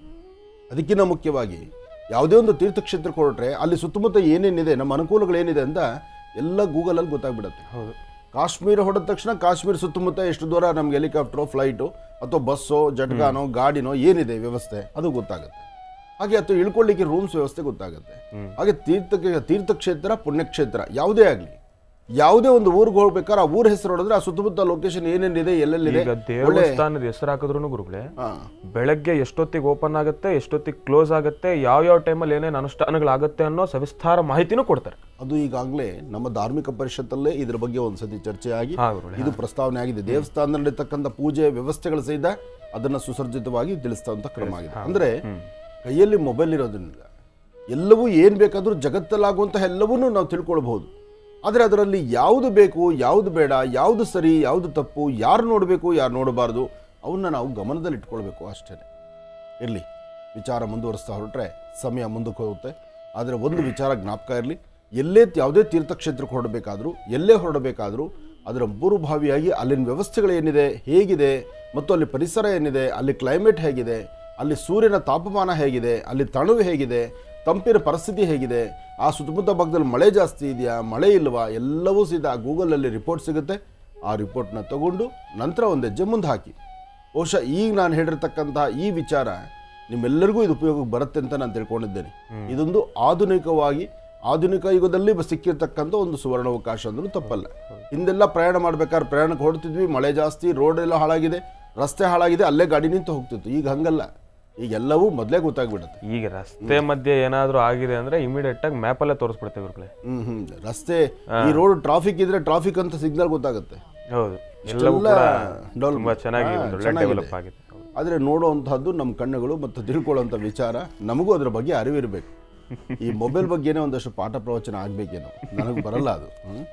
ಅದಕ್ಕಿಂತ ಮುಖ್ಯವಾಗಿ ಯಾವುದೇ ಒಂದು ತೀರ್ಥಕ್ಷೇತ್ರಕ್ಕೆ ಹೊರಟ್ರೆ ಅಲ್ಲಿ ಸುತ್ತಮುತ್ತ ಏನೇನಿದೆ ನಮ್ಮ ಅನುಕೂಲಗಳೇನಿದೆ ಅಂತ ಎಲ್ಲ ಗೂಗಲಲ್ಲಿ ಗೊತ್ತಾಗ್ಬಿಡುತ್ತೆ ಹೌದು ಕಾಶ್ಮೀರ ಹೊಡೆದ ತಕ್ಷಣ ಕಾಶ್ಮೀರ ಸುತ್ತಮುತ್ತ ಎಷ್ಟು ದೂರ ನಮ್ಗೆ ಹೆಲಿಕಾಪ್ಟ್ರೋ ಫ್ಲೈಟು ಅಥವಾ ಬಸ್ಸೋ ಜಟ್ಗಾನೋ ಗಾಡಿನೋ ಏನಿದೆ ವ್ಯವಸ್ಥೆ ಅದು ಗೊತ್ತಾಗುತ್ತೆ ಹಾಗೆ ಅಥವಾ ಇಳ್ಕೊಳ್ಳಿಕ್ಕೆ ರೂಮ್ಸ್ ವ್ಯವಸ್ಥೆ ಗೊತ್ತಾಗುತ್ತೆ ಹಾಗೆ ತೀರ್ಥಕ್ಕೆ ತೀರ್ಥಕ್ಷೇತ್ರ ಪುಣ್ಯಕ್ಷೇತ್ರ ಯಾವುದೇ ಆಗಲಿ ಯಾವುದೇ ಒಂದು ಊರಿಗೆ ಹೋಗ್ಬೇಕಾದ್ರೆ ಆ ಊರ ಹೆಸರು ಹೊಡೆದ್ರೆ ಆ ಸುತ್ತಮುತ್ತ ಲೊಕೇಶನ್ ಏನೇನಿದೆ ಎಲ್ಲೆಲ್ಲಿದೆ ಈಗ ದೇವಸ್ಥಾನದ ಹೆಸರು ಹಾಕಿದ್ರು ಗುರುಗಳೇ ಹಾ. ಬೆಳಗ್ಗೆ ಎಷ್ಟೊತ್ತಿಗೆ ಓಪನ್ ಆಗುತ್ತೆ ಎಷ್ಟೊತ್ತಿಗೆ ಕ್ಲೋಸ್ ಆಗುತ್ತೆ ಯಾವ ಯಾವ ಟೈಮಲ್ಲಿ ಏನೇನು ಅನುಷ್ಠಾನಗಳಾಗುತ್ತೆ ಅನ್ನೋ ಸವಿಸ್ತಾರ ಮಾಹಿತಿನೂ ಕೊಡ್ತಾರೆ ಅದು ಈಗಾಗಲೇ ನಮ್ಮ ಧಾರ್ಮಿಕ ಪರಿಷತ್ತಲ್ಲೇ ಇದ್ರ ಬಗ್ಗೆ ಒಂದ್ಸತಿ ಚರ್ಚೆ ಆಗಿ ಹಾ, ಗುರುಗಳೇ. ಇದು ಪ್ರಸ್ತಾವನೆ ಆಗಿದೆ ದೇವಸ್ಥಾನದಲ್ಲಿ ನಡೀತಕ್ಕಂಥ ಪೂಜೆ ವ್ಯವಸ್ಥೆಗಳು ಸಹಿತ ಅದನ್ನ ಸುಸರ್ಜಿತವಾಗಿ ತಿಳಿಸ್ತಂತ ಕ್ರಮ ಆಗಿದೆ ಅಂದ್ರೆ ಕೈಯಲ್ಲಿ ಮೊಬೈಲ್ ಇರೋದ್ರಿಂದ ಎಲ್ಲವೂ ಏನು ಬೇಕಾದರೂ ಜಗತ್ತಲ್ಲಾಗುವಂತಹ ಎಲ್ಲವನ್ನೂ ನಾವು ತಿಳ್ಕೊಳ್ಬಹುದು ಆದರೆ ಅದರಲ್ಲಿ ಯಾವುದು ಬೇಕು ಯಾವುದು ಬೇಡ ಯಾವುದು ಸರಿ ಯಾವುದು ತಪ್ಪು ಯಾರು ನೋಡಬೇಕು ಯಾರು ನೋಡಬಾರ್ದು ಅವನ್ನ ನಾವು ಗಮನದಲ್ಲಿ ಇಟ್ಕೊಳ್ಬೇಕು ಅಷ್ಟೇ ಇರಲಿ ವಿಚಾರ ಮುಂದುವರಿಸ್ತಾ ಹೊರಟ್ರೆ ಸಮಯ ಮುಂದಕ್ಕೆ ಹೋಗುತ್ತೆ ಆದರೆ ಒಂದು ವಿಚಾರ ಜ್ಞಾಪಕ ಇರಲಿ ಎಲ್ಲೇ ಯಾವುದೇ ತೀರ್ಥಕ್ಷೇತ್ರಕ್ಕೆ ಹೊರಡಬೇಕಾದ್ರೂ ಎಲ್ಲೇ ಹೊರಡಬೇಕಾದ್ರೂ ಅದರ ಪೂರ್ವಭಾವಿಯಾಗಿ ಅಲ್ಲಿನ ವ್ಯವಸ್ಥೆಗಳೇನಿದೆ ಹೇಗಿದೆ ಮತ್ತು ಅಲ್ಲಿ ಪರಿಸರ ಏನಿದೆ ಅಲ್ಲಿ ಕ್ಲೈಮೇಟ್ ಹೇಗಿದೆ ಅಲ್ಲಿ ಸೂರ್ಯನ ತಾಪಮಾನ ಹೇಗಿದೆ ಅಲ್ಲಿ ತಣುವು ಹೇಗಿದೆ ತಂಪಿನ ಪರಿಸ್ಥಿತಿ ಹೇಗಿದೆ ಆ ಸುತ್ತಮುತ್ತ ಭಾಗದಲ್ಲಿ ಮಳೆ ಜಾಸ್ತಿ ಇದೆಯಾ ಮಳೆ ಇಲ್ವಾ ಎಲ್ಲವೂ ಸೀದಾ ಗೂಗಲಲ್ಲಿ ರಿಪೋರ್ಟ್ ಸಿಗುತ್ತೆ ಆ ರಿಪೋರ್ಟ್ನ ತಗೊಂಡು ನಂತರ ಒಂದು ಹೆಜ್ಜೆ ಮುಂದೆ ಹಾಕಿ ಬಹುಶಃ ಈಗ ನಾನು ಹೇಳಿರ್ತಕ್ಕಂತಹ ಈ ವಿಚಾರ ನಿಮ್ಮೆಲ್ಲರಿಗೂ ಇದು ಉಪಯೋಗಕ್ಕೆ ಬರುತ್ತೆ ಅಂತ ನಾನು ತಿಳ್ಕೊಂಡಿದ್ದೇನೆ ಇದೊಂದು ಆಧುನಿಕವಾಗಿ ಆಧುನಿಕ ಯುಗದಲ್ಲಿ ಬ- ಸಿಕ್ಕಿರ್ತಕ್ಕಂಥ ಒಂದು ಸುವರ್ಣಾವಕಾಶ ಅಂದ್ರೂ ತಪ್ಪಲ್ಲ ಹಿಂದೆಲ್ಲ ಪ್ರಯಾಣ ಮಾಡ್ಬೇಕಾದ್ರೆ ಪ್ರಯಾಣಕ್ಕೆ ಹೊರಡ್ತಿದ್ವಿ ಮಳೆ ಜಾಸ್ತಿ ರೋಡ್ ಎಲ್ಲ ಹಾಳಾಗಿದೆ ರಸ್ತೆ ಹಾಳಾಗಿದೆ ಅಲ್ಲೇ ಗಾಡಿ ನಿಂತು ಹೋಗ್ತಿತ್ತು ಈಗ ಹಂಗಲ್ಲ ಈಗ ಎಲ್ಲವೂ ಮೊದಲೇ ಗೊತ್ತಾಗ್ಬಿಡುತ್ತೆ ಈಗ ರಸ್ತೆ ಮಧ್ಯೆ ಏನಾದರೂ ಆಗಿದೆ ಅಂದ್ರೆ ಇಮಿಡಿಯೇಟ್ ಆಗಿ ಮ್ಯಾಪಲ್ಲೇ ತೋರಿಸ್ಬಿಡ್ತೇವೆ ಗುರುಗಳೇ ಹ್ಮ್ ಹ್ಮ್ ರಸ್ತೆ ಈ ರೋಡ್ ಟ್ರಾಫಿಕ್ ಇದ್ರೆ ಟ್ರಾಫಿಕ್ ಅಂತ ಸಿಗ್ನಲ್ ಗೊತ್ತಾಗುತ್ತೆ ಹೌದು ಎಲ್ಲವೂ ಇಷ್ಟೆಲ್ಲ ಕೂಡ develop- ತುಂಬಾ ಚೆನ್ನಾಗಿ ಹಾ, ಒಂದು ಒಳ್ಳೆ ಚೆನ್ನಾಗಿದೆ. ಡೆವಲಪ್ ಆಗಿದೆ ಹೌದು. ಆದರೆ ನೋಡುವಂಥದ್ದು ನಮ್ಮ ಕಣ್ಣುಗಳು ಮತ್ತು ತಿಳ್ಕೊಳ್ಳೋಂಥ ವಿಚಾರ ನಮಗೂ ಅದರ ಬಗ್ಗೆ ಅರಿವಿರಬೇಕು ಈ ಮೊಬೈಲ್ ಬಗ್ಗೆನೇ ಒಂದಷ್ಟು ಪಾಠ ಪ್ರವಚನ ಆಗಬೇಕೇನೋ ನನಗೆ ಬರಲ್ಲ ಅದು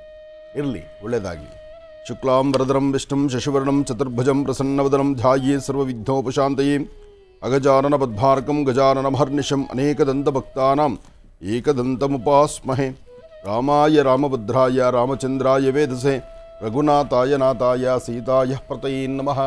ಇರಲಿ ಒಳ್ಳೆಯದಾಗಲಿ ಶುಕ್ಲಾಂ ವರದರಂ ವಿಷ್ಣುಂ ಶಶಿವರ್ಣಂ ಚತುರ್ಭುಜಂ ಪ್ರಸನ್ನವದನಂ ಧ್ಯಾಯೇ ಸರ್ವವಿಘ್ನೋಪಶಾಂತಯೇ ಅಗಜಾನನ ಪದ್ಮಾರ್ಕಂ ಗಜಾನನಮಹರ್ನಿಶಂ ಅನೇಕದಂತಭಕ್ತಾನಾಂ ಏಕದಂತಮುಪಾಸ್ಮಹೆ ರಾಮಾಯ ರಾಮಭದ್ರಾಯ ರಾಮಚಂದ್ರಾಯ ವೇದಸೆ ರಘುನಾಥಾಯ ನಾಥಾಯ ಸೀತಾಯ ಪ್ರತಯೇ ನಮಃ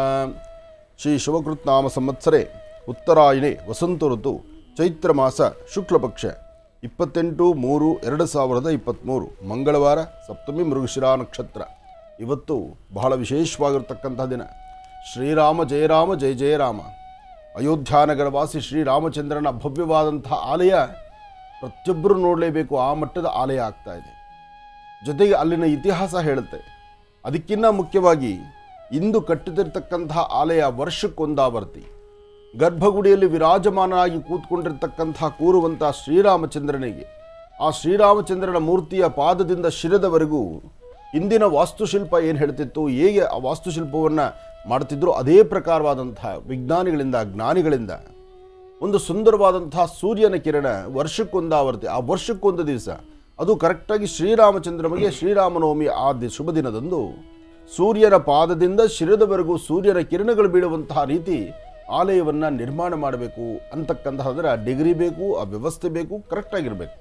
ಶ್ರೀ ಶಿವಕೃತ್ನಾಮ ಸಂವತ್ಸರೆ ಉತ್ತರಾಯಣೆ ವಸಂತ ಋತು ಚೈತ್ರ ಮಾಸ ಶುಕ್ಲಪಕ್ಷ ಇಪ್ಪತ್ತೆಂಟು ಮೂರು ಎರಡು ಸಾವಿರದ ಇಪ್ಪತ್ತ್ಮೂರು ಮಂಗಳವಾರ ಸಪ್ತಮಿ ಮೃಗಶಿರಾ ನಕ್ಷತ್ರ ಇವತ್ತು ಬಹಳ ವಿಶೇಷವಾಗಿರ್ತಕ್ಕಂಥ ದಿನ ಶ್ರೀರಾಮ ಜಯರಾಮ ಜಯ ಜಯರಾಮ ಅಯೋಧ್ಯಾನಗರವಾಸಿ ಶ್ರೀರಾಮಚಂದ್ರನ ಭವ್ಯವಾದಂತಹ ಆಲಯ ಪ್ರತಿಯೊಬ್ಬರು ನೋಡಲೇಬೇಕು ಆ ಮಟ್ಟದ ಆಲಯ ಆಗ್ತಾ ಇದೆ ಜೊತೆಗೆ ಅಲ್ಲಿನ ಇತಿಹಾಸ ಹೇಳುತ್ತೆ ಅದಕ್ಕಿಂತ ಮುಖ್ಯವಾಗಿ ಇಂದು ಕಟ್ಟುತ್ತಿರ್ತಕ್ಕಂತಹ ಆಲಯ ವರ್ಷಕ್ಕೊಂದಾವರ್ತಿ ಗರ್ಭಗುಡಿಯಲ್ಲಿ ವಿರಾಜಮಾನನಾಗಿ ಕೂತ್ಕೊಂಡಿರ್ತಕ್ಕಂತಹ ಕೂರುವಂತಹ ಶ್ರೀರಾಮಚಂದ್ರನಿಗೆ ಆ ಶ್ರೀರಾಮಚಂದ್ರನ ಮೂರ್ತಿಯ ಪಾದದಿಂದ ಶಿರದವರೆಗೂ ಇಂದಿನ ವಾಸ್ತುಶಿಲ್ಪ ಏನು ಹೇಳ್ತಿತ್ತು ಹೇಗೆ ಆ ವಾಸ್ತುಶಿಲ್ಪವನ್ನು ಮಾಡ್ತಿದ್ರು ಅದೇ ಪ್ರಕಾರವಾದಂತಹ ವಿಜ್ಞಾನಿಗಳಿಂದ ಜ್ಞಾನಿಗಳಿಂದ ಒಂದು ಸುಂದರವಾದಂತಹ ಸೂರ್ಯನ ಕಿರಣ ವರ್ಷಕ್ಕೊಂದಾವರ್ತಿ ಆ ವರ್ಷಕ್ಕೊಂದು ದಿವಸ ಅದು ಕರೆಕ್ಟಾಗಿ ಶ್ರೀರಾಮಚಂದ್ರನಿಗೆ ಶ್ರೀರಾಮನವಮಿ ಆ ದಿ- ಶುಭ ದಿನದಂದು ಸೂರ್ಯನ ಪಾದದಿಂದ ಶಿರದವರೆಗೂ ಸೂರ್ಯನ ಕಿರಣಗಳು ಬೀಳುವಂತಹ ರೀತಿ ಆಲಯವನ್ನು ನಿರ್ಮಾಣ ಮಾಡಬೇಕು ಅಂತಕ್ಕಂತಹದ್ರೆ ಆ ಡಿಗ್ರಿ ಬೇಕು ಆ ವ್ಯವಸ್ಥೆ ಬೇಕು ಕರೆಕ್ಟಾಗಿರಬೇಕು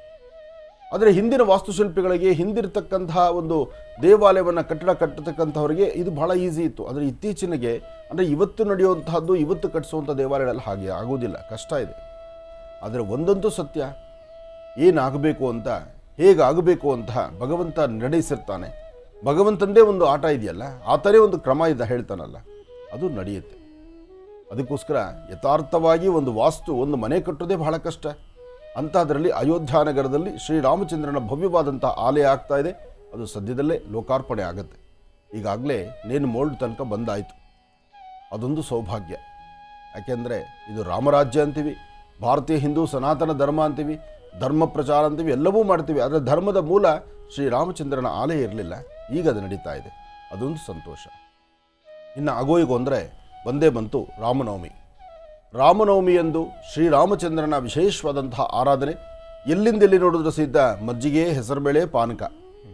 ಆದರೆ ಹಿಂದಿನ ವಾಸ್ತುಶಿಲ್ಪಿಗಳಿಗೆ ಹಿಂದಿರತಕ್ಕಂತಹ ಒಂದು ದೇವಾಲಯವನ್ನು ಕಟ್ಟಡ ಕಟ್ಟತಕ್ಕಂಥವರಿಗೆ ಇದು ಬಹಳ ಈಸಿ ಇತ್ತು ಆದರೆ ಇತ್ತೀಚಿನಗೆ ಅಂದರೆ ಇವತ್ತು ನಡೆಯುವಂತಹದ್ದು ಇವತ್ತು ಕಟ್ಟಿಸುವಂಥ ದೇವಾಲಯಗಳೆಲ್ಲ ಹಾಗೆ ಆಗೋದಿಲ್ಲ ಕಷ್ಟ ಇದೆ ಆದರೆ ಒಂದಂತೂ ಸತ್ಯ ಏನಾಗಬೇಕು ಅಂತ ಹೇಗಾಗಬೇಕು ಅಂತ ಭಗವಂತ ನಡೆಸಿರ್ತಾನೆ ಭಗವಂತಂದೇ ಒಂದು ಆಟ ಇದೆಯಲ್ಲ ಆತನೇ ಒಂದು ಕ್ರಮ ಇದ್ದ ಹೇಳ್ತಾನಲ್ಲ ಅದು ನಡೆಯುತ್ತೆ ಅದಕ್ಕೋಸ್ಕರ ಯಥಾರ್ಥವಾಗಿ ಒಂದು ವಾಸ್ತು ಒಂದು ಮನೆ ಕಟ್ಟೋದೇ ಬಹಳ ಕಷ್ಟ ಅಂಥದ್ರಲ್ಲಿ ಅಯೋಧ್ಯ ನಗರದಲ್ಲಿ ಶ್ರೀರಾಮಚಂದ್ರನ ಭವ್ಯವಾದಂಥ ಆಲಯ ಆಗ್ತಾ ಇದೆ ಅದು ಸದ್ಯದಲ್ಲೇ ಲೋಕಾರ್ಪಣೆ ಆಗುತ್ತೆ ಈಗಾಗಲೇ ನೇನು ಮೋಲ್ಡ್ ತನಕ ಬಂದಾಯಿತು ಅದೊಂದು ಸೌಭಾಗ್ಯ ಯಾಕೆಂದರೆ ಇದು ರಾಮರಾಜ್ಯ ಅಂತೀವಿ ಭಾರತೀಯ ಹಿಂದೂ ಸನಾತನ ಧರ್ಮ ಅಂತೀವಿ ಧರ್ಮ ಪ್ರಚಾರ ಅಂತೀವಿ ಎಲ್ಲವೂ ಮಾಡ್ತೀವಿ ಆದರೆ ಧರ್ಮದ ಮೂಲ ಶ್ರೀರಾಮಚಂದ್ರನ ಆಲಯ ಇರಲಿಲ್ಲ ಈಗ ಅದು ನಡೀತಾ ಇದೆ ಅದೊಂದು ಸಂತೋಷ ಇನ್ನು ಅಗೋಯಿಗೋ ಅಂದರೆ ಬಂದೇ ಬಂತು ರಾಮನವಮಿ ರಾಮನವಮಿ ಎಂದು ಶ್ರೀರಾಮಚಂದ್ರನ ವಿಶೇಷವಾದಂತಹ ಆರಾಧನೆ ಎಲ್ಲಿಂದೆಲ್ಲಿ ನೋಡಿದ್ರೂ ಸಹಿತ ಮಜ್ಜಿಗೆ ಹೆಸರುಬೇಳೆ ಪಾನಕ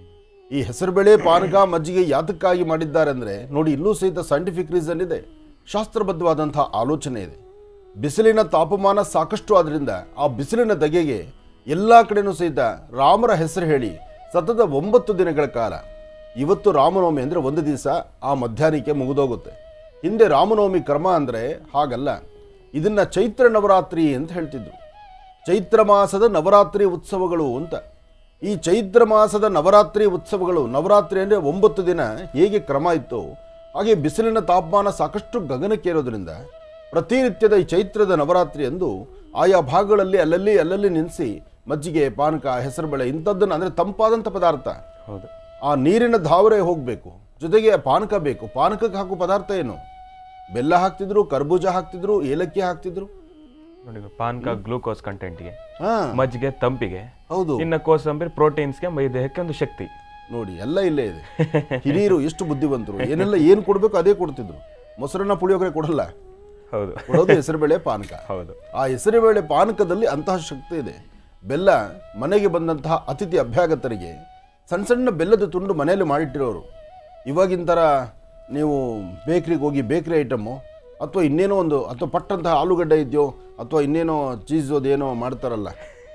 ಈ ಹೆಸರುಬೇಳೆ ಪಾನಕ ಮಜ್ಜಿಗೆ ಯಾತಕ್ಕಾಗಿ ಮಾಡಿದ್ದಾರೆ ಅಂದರೆ ನೋಡಿ ಇಲ್ಲೂ ಸಹಿತ ಸೈಂಟಿಫಿಕ್ ರೀಸನ್ ಇದೆ ಶಾಸ್ತ್ರಬದ್ಧವಾದಂತಹ ಆಲೋಚನೆ ಇದೆ ಬಿಸಿಲಿನ ತಾಪಮಾನ ಸಾಕಷ್ಟು ಆದ್ದರಿಂದ ಆ ಬಿಸಿಲಿನ ಧಗೆಗೆ ಎಲ್ಲ ಕಡೆನೂ ಸಹಿತ ರಾಮರ ಹೆಸರು ಹೇಳಿ ಸತತ ಒಂಬತ್ತು ದಿನಗಳ ಕಾಲ ಇವತ್ತು ರಾಮನವಮಿ ಅಂದರೆ ಒಂದು ದಿವಸ ಆ ಮಧ್ಯಾಹ್ನಕ್ಕೆ ಮುಗಿದೋಗುತ್ತೆ ಹಿಂದೆ ರಾಮನವಮಿ ಕ್ರಮ ಅಂದರೆ ಹಾಗಲ್ಲ ಇದನ್ನು ಚೈತ್ರ ನವರಾತ್ರಿ ಅಂತ ಹೇಳ್ತಿದ್ರು ಚೈತ್ರ ಮಾಸದ ನವರಾತ್ರಿ ಉತ್ಸವಗಳು ಅಂತ ಈ ಚೈತ್ರ ಮಾಸದ ನವರಾತ್ರಿ ಉತ್ಸವಗಳು ನವರಾತ್ರಿ ಅಂದರೆ ಒಂಬತ್ತು ದಿನ ಹೇಗೆ ಕ್ರಮ ಇತ್ತು ಹಾಗೆ ಬಿಸಿಲಿನ ತಾಪಮಾನ ಸಾಕಷ್ಟು ಗಗನಕ್ಕೇರೋದ್ರಿಂದ ಪ್ರತಿನಿತ್ಯದ ಈ ಚೈತ್ರದ ನವರಾತ್ರಿ ಎಂದು ಆಯಾ ಭಾಗಗಳಲ್ಲಿ ಅಲ್ಲಲ್ಲಿ ಅಲ್ಲಲ್ಲಿ ನಿಲ್ಲಿಸಿ ಮಜ್ಜಿಗೆ ಪಾನಕ ಹೆಸರುಬೇಳೆ ಇಂಥದ್ದನ್ನು ಅಂದರೆ ತಂಪಾದಂಥ ಪದಾರ್ಥ ಹೌದು ಆ ನೀರಿನ ಧಾವರೆ ಹೋಗಬೇಕು ಜೊತೆಗೆ ಪಾನಕ ಬೇಕು ಪಾನಕಕ್ಕೆ ಹಾಕೋ ಪದಾರ್ಥ ಏನು ಬೆಲ್ಲ ಹಾಕ್ತಿದ್ರು ಕರ್ಬೂಜ ಹಾಕ್ತಿದ್ರು ಏಲಕ್ಕಿ ಹಾಕ್ತಿದ್ರು ನೋಡಿ ಪಾನಕ ಗ್ಲೂಕೋಸ್ ಕಂಟೆಂಟ್ಗೆ ಹಾ ಮಜ್ಜಿಗೆ ತಂಪಿಗೆ ಹೌದು ಇನ್ನ ಕೋಸಂಬರಿ ಪ್ರೋಟೀನ್ಸ್ಗೆ ಮೈ ದೇಹಕ್ಕೆ ಒಂದು ಶಕ್ತಿ ನೋಡಿ ಎಲ್ಲ ಇಲ್ಲೇ ಇದೆ ಹಿರಿಯರು ಎಷ್ಟು ಬುದ್ಧಿವಂತರು ಏನೆಲ್ಲ ಏನು ಕೊಡಬೇಕು ಅದೇ ಕೊಡ್ತಿದ್ರು ಮೊಸರನ್ನ ಪುಳಿಯೋಗರೆ ಕೊಡಲ್ಲ ಹೌದು ಕೊಡೋದು ಹೆಸರುಬೇಳೆ ಪಾನಕ ಹೌದು ಆ ಹೆಸರುಬೇಳೆ ಪಾನಕದಲ್ಲಿ ಅಂತಹ ಶಕ್ತಿ ಇದೆ ಬೆಲ್ಲ ಮನೆಗೆ ಬಂದಂತಹ ಅತಿಥಿ ಅಭ್ಯಾಗತರಿಗೆ ಸಣ್ಣ ಸಣ್ಣ ಬೆಲ್ಲದ ತುಂಡು ಮನೆಯಲ್ಲಿ ಮಾಡಿಟ್ಟಿರೋರು ಇವಾಗಿನ ಥರ ನೀವು ಬೇಕ್ರಿಗೆ ಹೋಗಿ ಬೇಕ್ರಿ ಐಟಮ್ಮು ಅಥವಾ ಇನ್ನೇನೋ ಒಂದು ಅಥವಾ ಪಟ್ಟಂತಹ ಆಲೂಗಡ್ಡೆ ಇದೆಯೋ ಅಥವಾ ಇನ್ನೇನೋ ಚೀಸ್ ಅದೇನೋ ಮಾಡ್ತಾರಲ್ಲ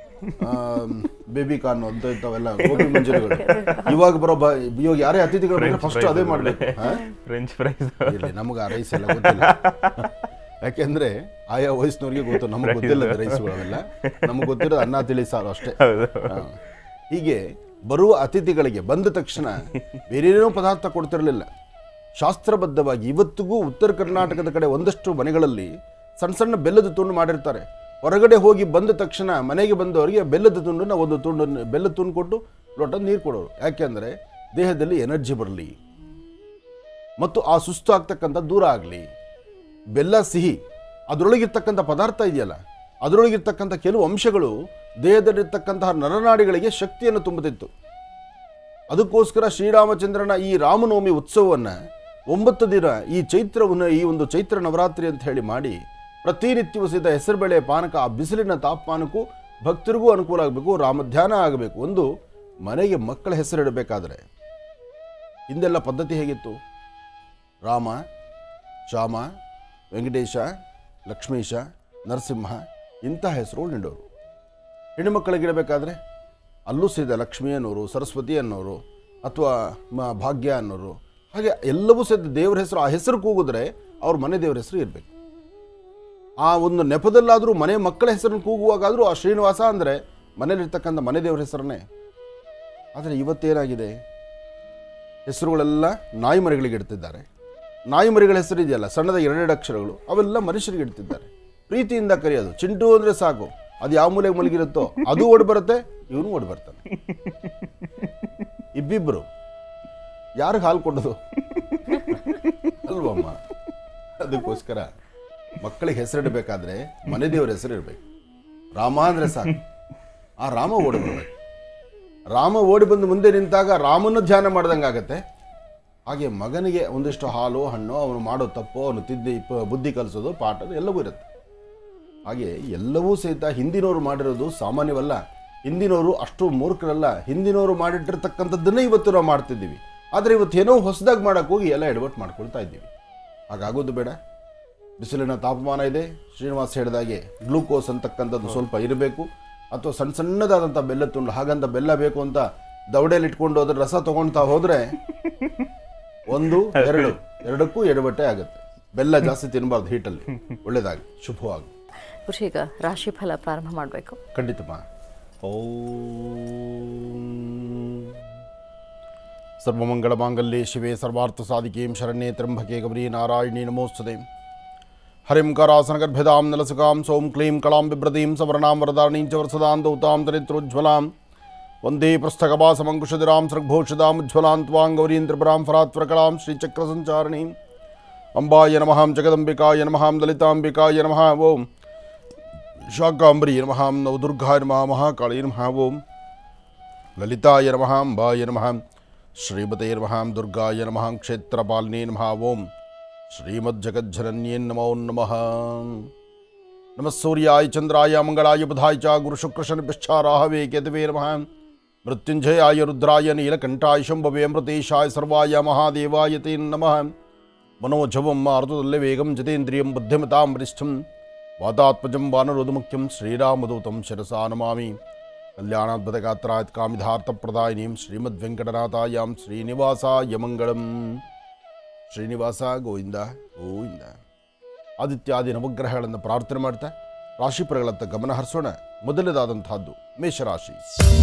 ಬೇಬಿ ಕಾರ್ನ್ ಅಂತ ಇಂಥವೆಲ್ಲ ಗೋಬಿ ಮಂಚೂರಿಗಳು ಇವಾಗ ಬರೋ ಬ ಇವಾಗ ಯಾರೇ ಅತಿಥಿಗಳು ಬಂದ್ರೆ ಫಸ್ಟ್ ಅದೇ ಮಾಡಬೇಕು ಹಾಂ ಫ್ರೆಂಚ್ ಫ್ರೈಸ್ ಇರಲಿ ನಮಗೆ ಆ ರೈಸ್ ಎಲ್ಲ ಗೊತ್ತಿಲ್ಲ ಯಾಕೆಂದ್ರೆ ಆಯಾ ವಯಸ್ಸಿನವ್ರಿಗೆ ಗೊತ್ತು ನಮಗೆ ಗೊತ್ತಿಲ್ಲ ರೈಸ್ಗಳು ಅವೆಲ್ಲ ನಮಗೆ ಗೊತ್ತಿರೋದು ಅನ್ನ ತಿಳಿ ಸಾರು ಅಷ್ಟೇ ಹಾ. ಹೀಗೆ ಬರುವ ಅತಿಥಿಗಳಿಗೆ ಬಂದ ತಕ್ಷಣ ಬೇರೇನೋ ಪದಾರ್ಥ ಕೊಡ್ತಿರಲಿಲ್ಲ ಶಾಸ್ತ್ರಬದ್ಧವಾಗಿ ಇವತ್ತಿಗೂ ಉತ್ತರ ಕರ್ನಾಟಕದ ಕಡೆ ಒಂದಷ್ಟು ಮನೆಗಳಲ್ಲಿ ಸಣ್ಣ ಸಣ್ಣ ಬೆಲ್ಲದ ತುಂಡು ಮಾಡಿರ್ತಾರೆ ಹೊರಗಡೆ ಹೋಗಿ ಬಂದ ತಕ್ಷಣ ಮನೆಗೆ ಬಂದವರಿಗೆ ಬೆಲ್ಲದ ತುಂಡನ್ನ ಒಂದು ತುಂಡು ಬೆಲ್ಲದ ತುಂಡು ಕೊಟ್ಟು ಲೋಟ ನೀರು ಕೊಡೋರು ಯಾಕೆಂದರೆ ದೇಹದಲ್ಲಿ ಎನರ್ಜಿ ಬರಲಿ ಮತ್ತು ಆ ಸುಸ್ತು ಆಗ್ತಕ್ಕಂಥ ದೂರ ಆಗಲಿ ಬೆಲ್ಲ ಸಿಹಿ ಅದರೊಳಗಿರ್ತಕ್ಕಂಥ ಪದಾರ್ಥ ಇದೆಯಲ್ಲ ಅದರೊಳಗಿರ್ತಕ್ಕಂಥ ಕೆಲವು ಅಂಶಗಳು ದೇಹದಲ್ಲಿರ್ತಕ್ಕಂತಹ ನರನಾಡಿಗಳಿಗೆ ಶಕ್ತಿಯನ್ನು ತುಂಬುತ್ತಿತ್ತು ಅದಕ್ಕೋಸ್ಕರ ಶ್ರೀರಾಮಚಂದ್ರನ ಈ ರಾಮನವಮಿ ಉತ್ಸವವನ್ನು ಒಂಬತ್ತು ದಿನ ಈ ಚೈತ್ರವನ್ನು ಈ ಒಂದು ಚೈತ್ರ ನವರಾತ್ರಿ ಅಂತ ಹೇಳಿ ಮಾಡಿ ಪ್ರತಿನಿತ್ಯವೂ ಸಹಿತ ಹೆಸರುಬೇಳೆ ಪಾನಕ ಆ ಬಿಸಿಲಿನ ತಾಪಮಾನಕ್ಕೂ ಭಕ್ತರಿಗೂ ಅನುಕೂಲ ಆಗಬೇಕು ರಾಮಧ್ಯಾನ ಆಗಬೇಕು ಒಂದು ಮನೆಗೆ ಮಕ್ಕಳ ಹೆಸರಿಡಬೇಕಾದ್ರೆ ಹಿಂದೆಲ್ಲ ಪದ್ಧತಿ ಹೇಗಿತ್ತು ರಾಮ ಶ್ಯಾಮ ವೆಂಕಟೇಶ ಲಕ್ಷ್ಮೀಶ ನರಸಿಂಹ ಇಂಥ ಹೆಸರುಗಳು ನೀಡೋರು ಹೆಣ್ಣುಮಕ್ಕಳಿಗಿಡಬೇಕಾದ್ರೆ ಅಲ್ಲೂ ಸಹಿತ ಲಕ್ಷ್ಮಿ ಅನ್ನೋರು ಸರಸ್ವತಿ ಅನ್ನೋರು ಅಥವಾ ಮ- ಭಾಗ್ಯ ಅನ್ನೋರು ಹಾಗೆ ಎಲ್ಲವೂ ಸಹಿತ ದೇವರ ಹೆಸರು ಆ ಹೆಸರು ಕೂಗಿದ್ರೆ ಅವ್ರ ಮನೆ ದೇವರ ಹೆಸರು ಇರಬೇಕು ಆ ಒಂದು ನೆಪದಲ್ಲಾದರೂ ಮನೆ ಮಕ್ಕಳ ಹೆಸರನ್ನು ಕೂಗುವಾಗಾದರೂ ಆ ಶ್ರೀನಿವಾಸ ಅಂದರೆ ಮನೇಲಿರ್ತಕ್ಕಂಥ ಮನೆ ದೇವರ ಹೆಸರನ್ನೇ ಆದರೆ ಇವತ್ತೇನಾಗಿದೆ ಹೆಸರುಗಳೆಲ್ಲ ನಾಯಿ ಮರಿಗಳಿಗೆ ಇಡ್ತಿದ್ದಾರೆ ನಾಯಿ ಮರಿಗಳ ಹೆಸರು ಇದೆಯಲ್ಲ ಸಣ್ಣದ ಎರಡೆರಡು ಅಕ್ಷರಗಳು ಅವೆಲ್ಲ ಮನುಷ್ಯರಿಗೆ ಇಡ್ತಿದ್ದಾರೆ ಪ್ರೀತಿಯಿಂದ ಕರೆಯೋದು ಚಿಂಟು ಅಂದರೆ ಸಾಕು ಅದು ಯಾವ ಮೂಲೆಗೆ ಮಲಗಿರುತ್ತೋ ಅದು ಓಡಿ ಬರುತ್ತೆ ಇವನು ಓಡಿ ಬರ್ತಾನೆ ಇಬ್ಬಿಬ್ರು ಯಾರಿಗೆ ಹಾಲು ಕೊಡೋದು ಅಲ್ವಮ್ಮ ಅದಕ್ಕೋಸ್ಕರ ಮಕ್ಕಳಿಗೆ ಹೆಸರಿಡಬೇಕಾದ್ರೆ ಮನೆ ದೇವರ ಹೆಸರು ಇರಬೇಕು ರಾಮ ಅಂದರೆ ಸಾಕು ಆ ರಾಮ ಓಡಿ ಬರ್ಬೇಕು ರಾಮ ಓಡಿ ಬಂದು ಮುಂದೆ ನಿಂತಾಗ ರಾಮನ ಧ್ಯಾನ ಮಾಡ್ದಂಗೆ ಆಗತ್ತೆ ಹಾಗೆ ಮಗನಿಗೆ ಒಂದಿಷ್ಟು ಹಾಲು ಹಣ್ಣು ಅವನು ಮಾಡೋ ತಪ್ಪು ಅವನು ತಿದ್ದಿ ಪ- ಬುದ್ಧಿ ಕಲಿಸೋದು ಪಾಠ ಎಲ್ಲವೂ ಇರುತ್ತೆ ಹಾಗೆ ಎಲ್ಲವೂ ಸಹಿತ ಹಿಂದಿನವರು ಮಾಡಿರೋದು ಸಾಮಾನ್ಯವಲ್ಲ ಹಿಂದಿನವರು ಅಷ್ಟು ಮೂರ್ಖರಲ್ಲ ಹಿಂದಿನವರು ಮಾಡಿಟ್ಟಿರ್ತಕ್ಕಂಥದ್ದನ್ನೇ ಇವತ್ತು ನಾವು ಮಾಡ್ತಿದ್ದೀವಿ ಆದರೆ ಇವತ್ತು ಏನೋ ಹೊಸದಾಗಿ ಮಾಡೋಕೆ ಹೋಗಿ ಎಲ್ಲ ಎಡವಟ್ಟು ಮಾಡ್ಕೊಳ್ತಾ ಇದ್ದೀವಿ ಹಾಗಾಗೋದು ಬೇಡ ಬಿಸಿಲಿನ ತಾಪಮಾನ ಇದೆ ಶ್ರೀನಿವಾಸ್ ಹೇಳಿದಾಗೆ ಗ್ಲೂಕೋಸ್ ಅಂತಕ್ಕಂಥದ್ದು ಸ್ವಲ್ಪ ಇರಬೇಕು ಅಥವಾ ಸಣ್ಣ ಸಣ್ಣದಾದಂಥ ಬೆಲ್ಲ ತುಂಡು ಹಾಗಂತ ಬೆಲ್ಲ ಬೇಕು ಅಂತ ದವಡೆಯಲ್ಲಿ ಇಟ್ಕೊಂಡು ಅದ್ರ ರಸ ತಗೊಳ್ತಾ ಹೋದ್ರೆ ಒಂದು ಎರಡು ಎರಡಕ್ಕೂ ಎಡಬಟ್ಟೆ ಆಗುತ್ತೆ ಬೆಲ್ಲ ಜಾಸ್ತಿ ತಿನ್ನಬಾರ್ದು ಹೀಟಲ್ಲಿ ಒಳ್ಳೇದಾಗಿ ಶುಭವಾಗಿ ಖುಷಿ ಈಗ ರಾಶಿಫಲ ಪ್ರಾರಂಭ ಮಾಡಬೇಕು ಖಂಡಿತಮ್ಮ ಓಂ ಸರ್ವಮಂಗಳ ಮಾಂಗಲ್ಯೆ ಶಿವೆ ಸರ್ವಾರ್ಥ ಸಾಧಿಕೇಂ ಶರಣ್ಯೆ ತ್ರಂಬಕೆ ಗೌರಿ ನಾರಾಯಣಿ ನಮೋಸ್ತುತೆ ಹರಿಂ ಕರಾಸನಗರ್ಭ್ಯದಾಂ ನಲಸುಕಾಂ ಸೋಂ ಕ್ಲೀಂ ಕಳಾಂ ಬಿಭ್ರದೀಂ ಸವರ್ಣಾಂ ವರದಾರಣೀಂ ಚ ವರಸದಾಂ ದೌತಾಂ ತರಿತ್ರೋಜ್ವಲಾಂ ವಂದೇ ಪೃಷ್ಠಕಪಾಸಮಂಕುಶದಿರಾಂ ಸೃಗ್ಭೂಷದಾಂ ಉಜ್ವಲಾಂ ತ್ವಾಂ ಗೌರೀಂ ತ್ರಿಪುರಾಂ ಫರಾತ್ವರಕಳಾಂ ಶ್ರೀಚಕ್ರಸಂಚಾರಣೀಂ ಅಂಬಾಯ ನಮಃ ಜಗದಂಬಿಕಾಯ ನಮಃ ಲಲಿತಾಂಬಿಕಾಯ ನಮಃ ಓಂ ಶಾಕಾಂಬರಿ ನಮಃ ನವದುರ್ಗಾಯ ನಮಃ ಮಹಾಕಾಳಿ ನಮಃ ಓಂ ಲಲಿತಾಯ ನಮಃ ಅಂಬಾಯ ನಮಃ ಶ್ರೀಮತೆ ನಮಃ ದುರ್ಗಾಯ ನಮಃ ಕ್ಷೇತ್ರಪಾಲಿನೇ ನಮಃ ಓಂ ಶ್ರೀಮಜ್ಜಗಜ್ಜನನ್ಯೇ ನಮೋ ನಮಃ ನಮಃ ಸೂರ್ಯಾಯ ಚಂದ್ರಾಯ ಮಂಗಳಾಯ ಬುಧಾಯ ಚ ಗುರುಶುಕ್ರಶನಿಪಿಶ್ಚಾರಾಹವೇ ಕೇತವೇ ನಮಃ ಮೃತ್ಯುಂಜಯಾಯ ರುದ್ರಾಯ ನೀಲಕಂಠಾಯ ಶಂಭವೇ ಅಮೃತೇಶಾಯ ಸರ್ವಾಯ ಮಹಾದೇವಾಯ ತೇ ನಮಃ ಮನೋಜವಂ ಮಾರುತದಲ್ಲೇ ವೇಗಂ ಜಿತೇಂದ್ರಿಯಂ ಬುದ್ಧಿಮತಾಂ ವರಿಷ್ಠಂ ವಾತಾತ್ಮಜಂ ವಾನರೋಧಮುಖ್ಯಂ ಶ್ರೀರಾಮದೂತಂ ಶಿರಸಾ ನಮಾಮಿ ಕಲ್ಯಾಣಾದ್ಭುತಗಾತ್ರಾಯತ್ ಕಾಮಿಧಾರ್ಥಪ್ರದಾಯಿನೀಂ ಶ್ರೀಮದ್ವೆಂಕಟನಾಥಾಯಾಂ ಶ್ರೀನಿವಾಸಾಯ ಮಂಗಳಂ ಶ್ರೀನಿವಾಸ ಗೋವಿಂದ ಗೋವಿಂದ ಆದಿತ್ಯಾದಿ ನವಗ್ರಹಗಳನ್ನು ಪ್ರಾರ್ಥನೆ ಮಾಡ್ತಾ ರಾಶಿಫಲಗಳತ್ತ ಗಮನ ಹರಿಸೋಣ ಮೊದಲನೇದಾದಂತಹದ್ದು ಮೇಷರಾಶಿ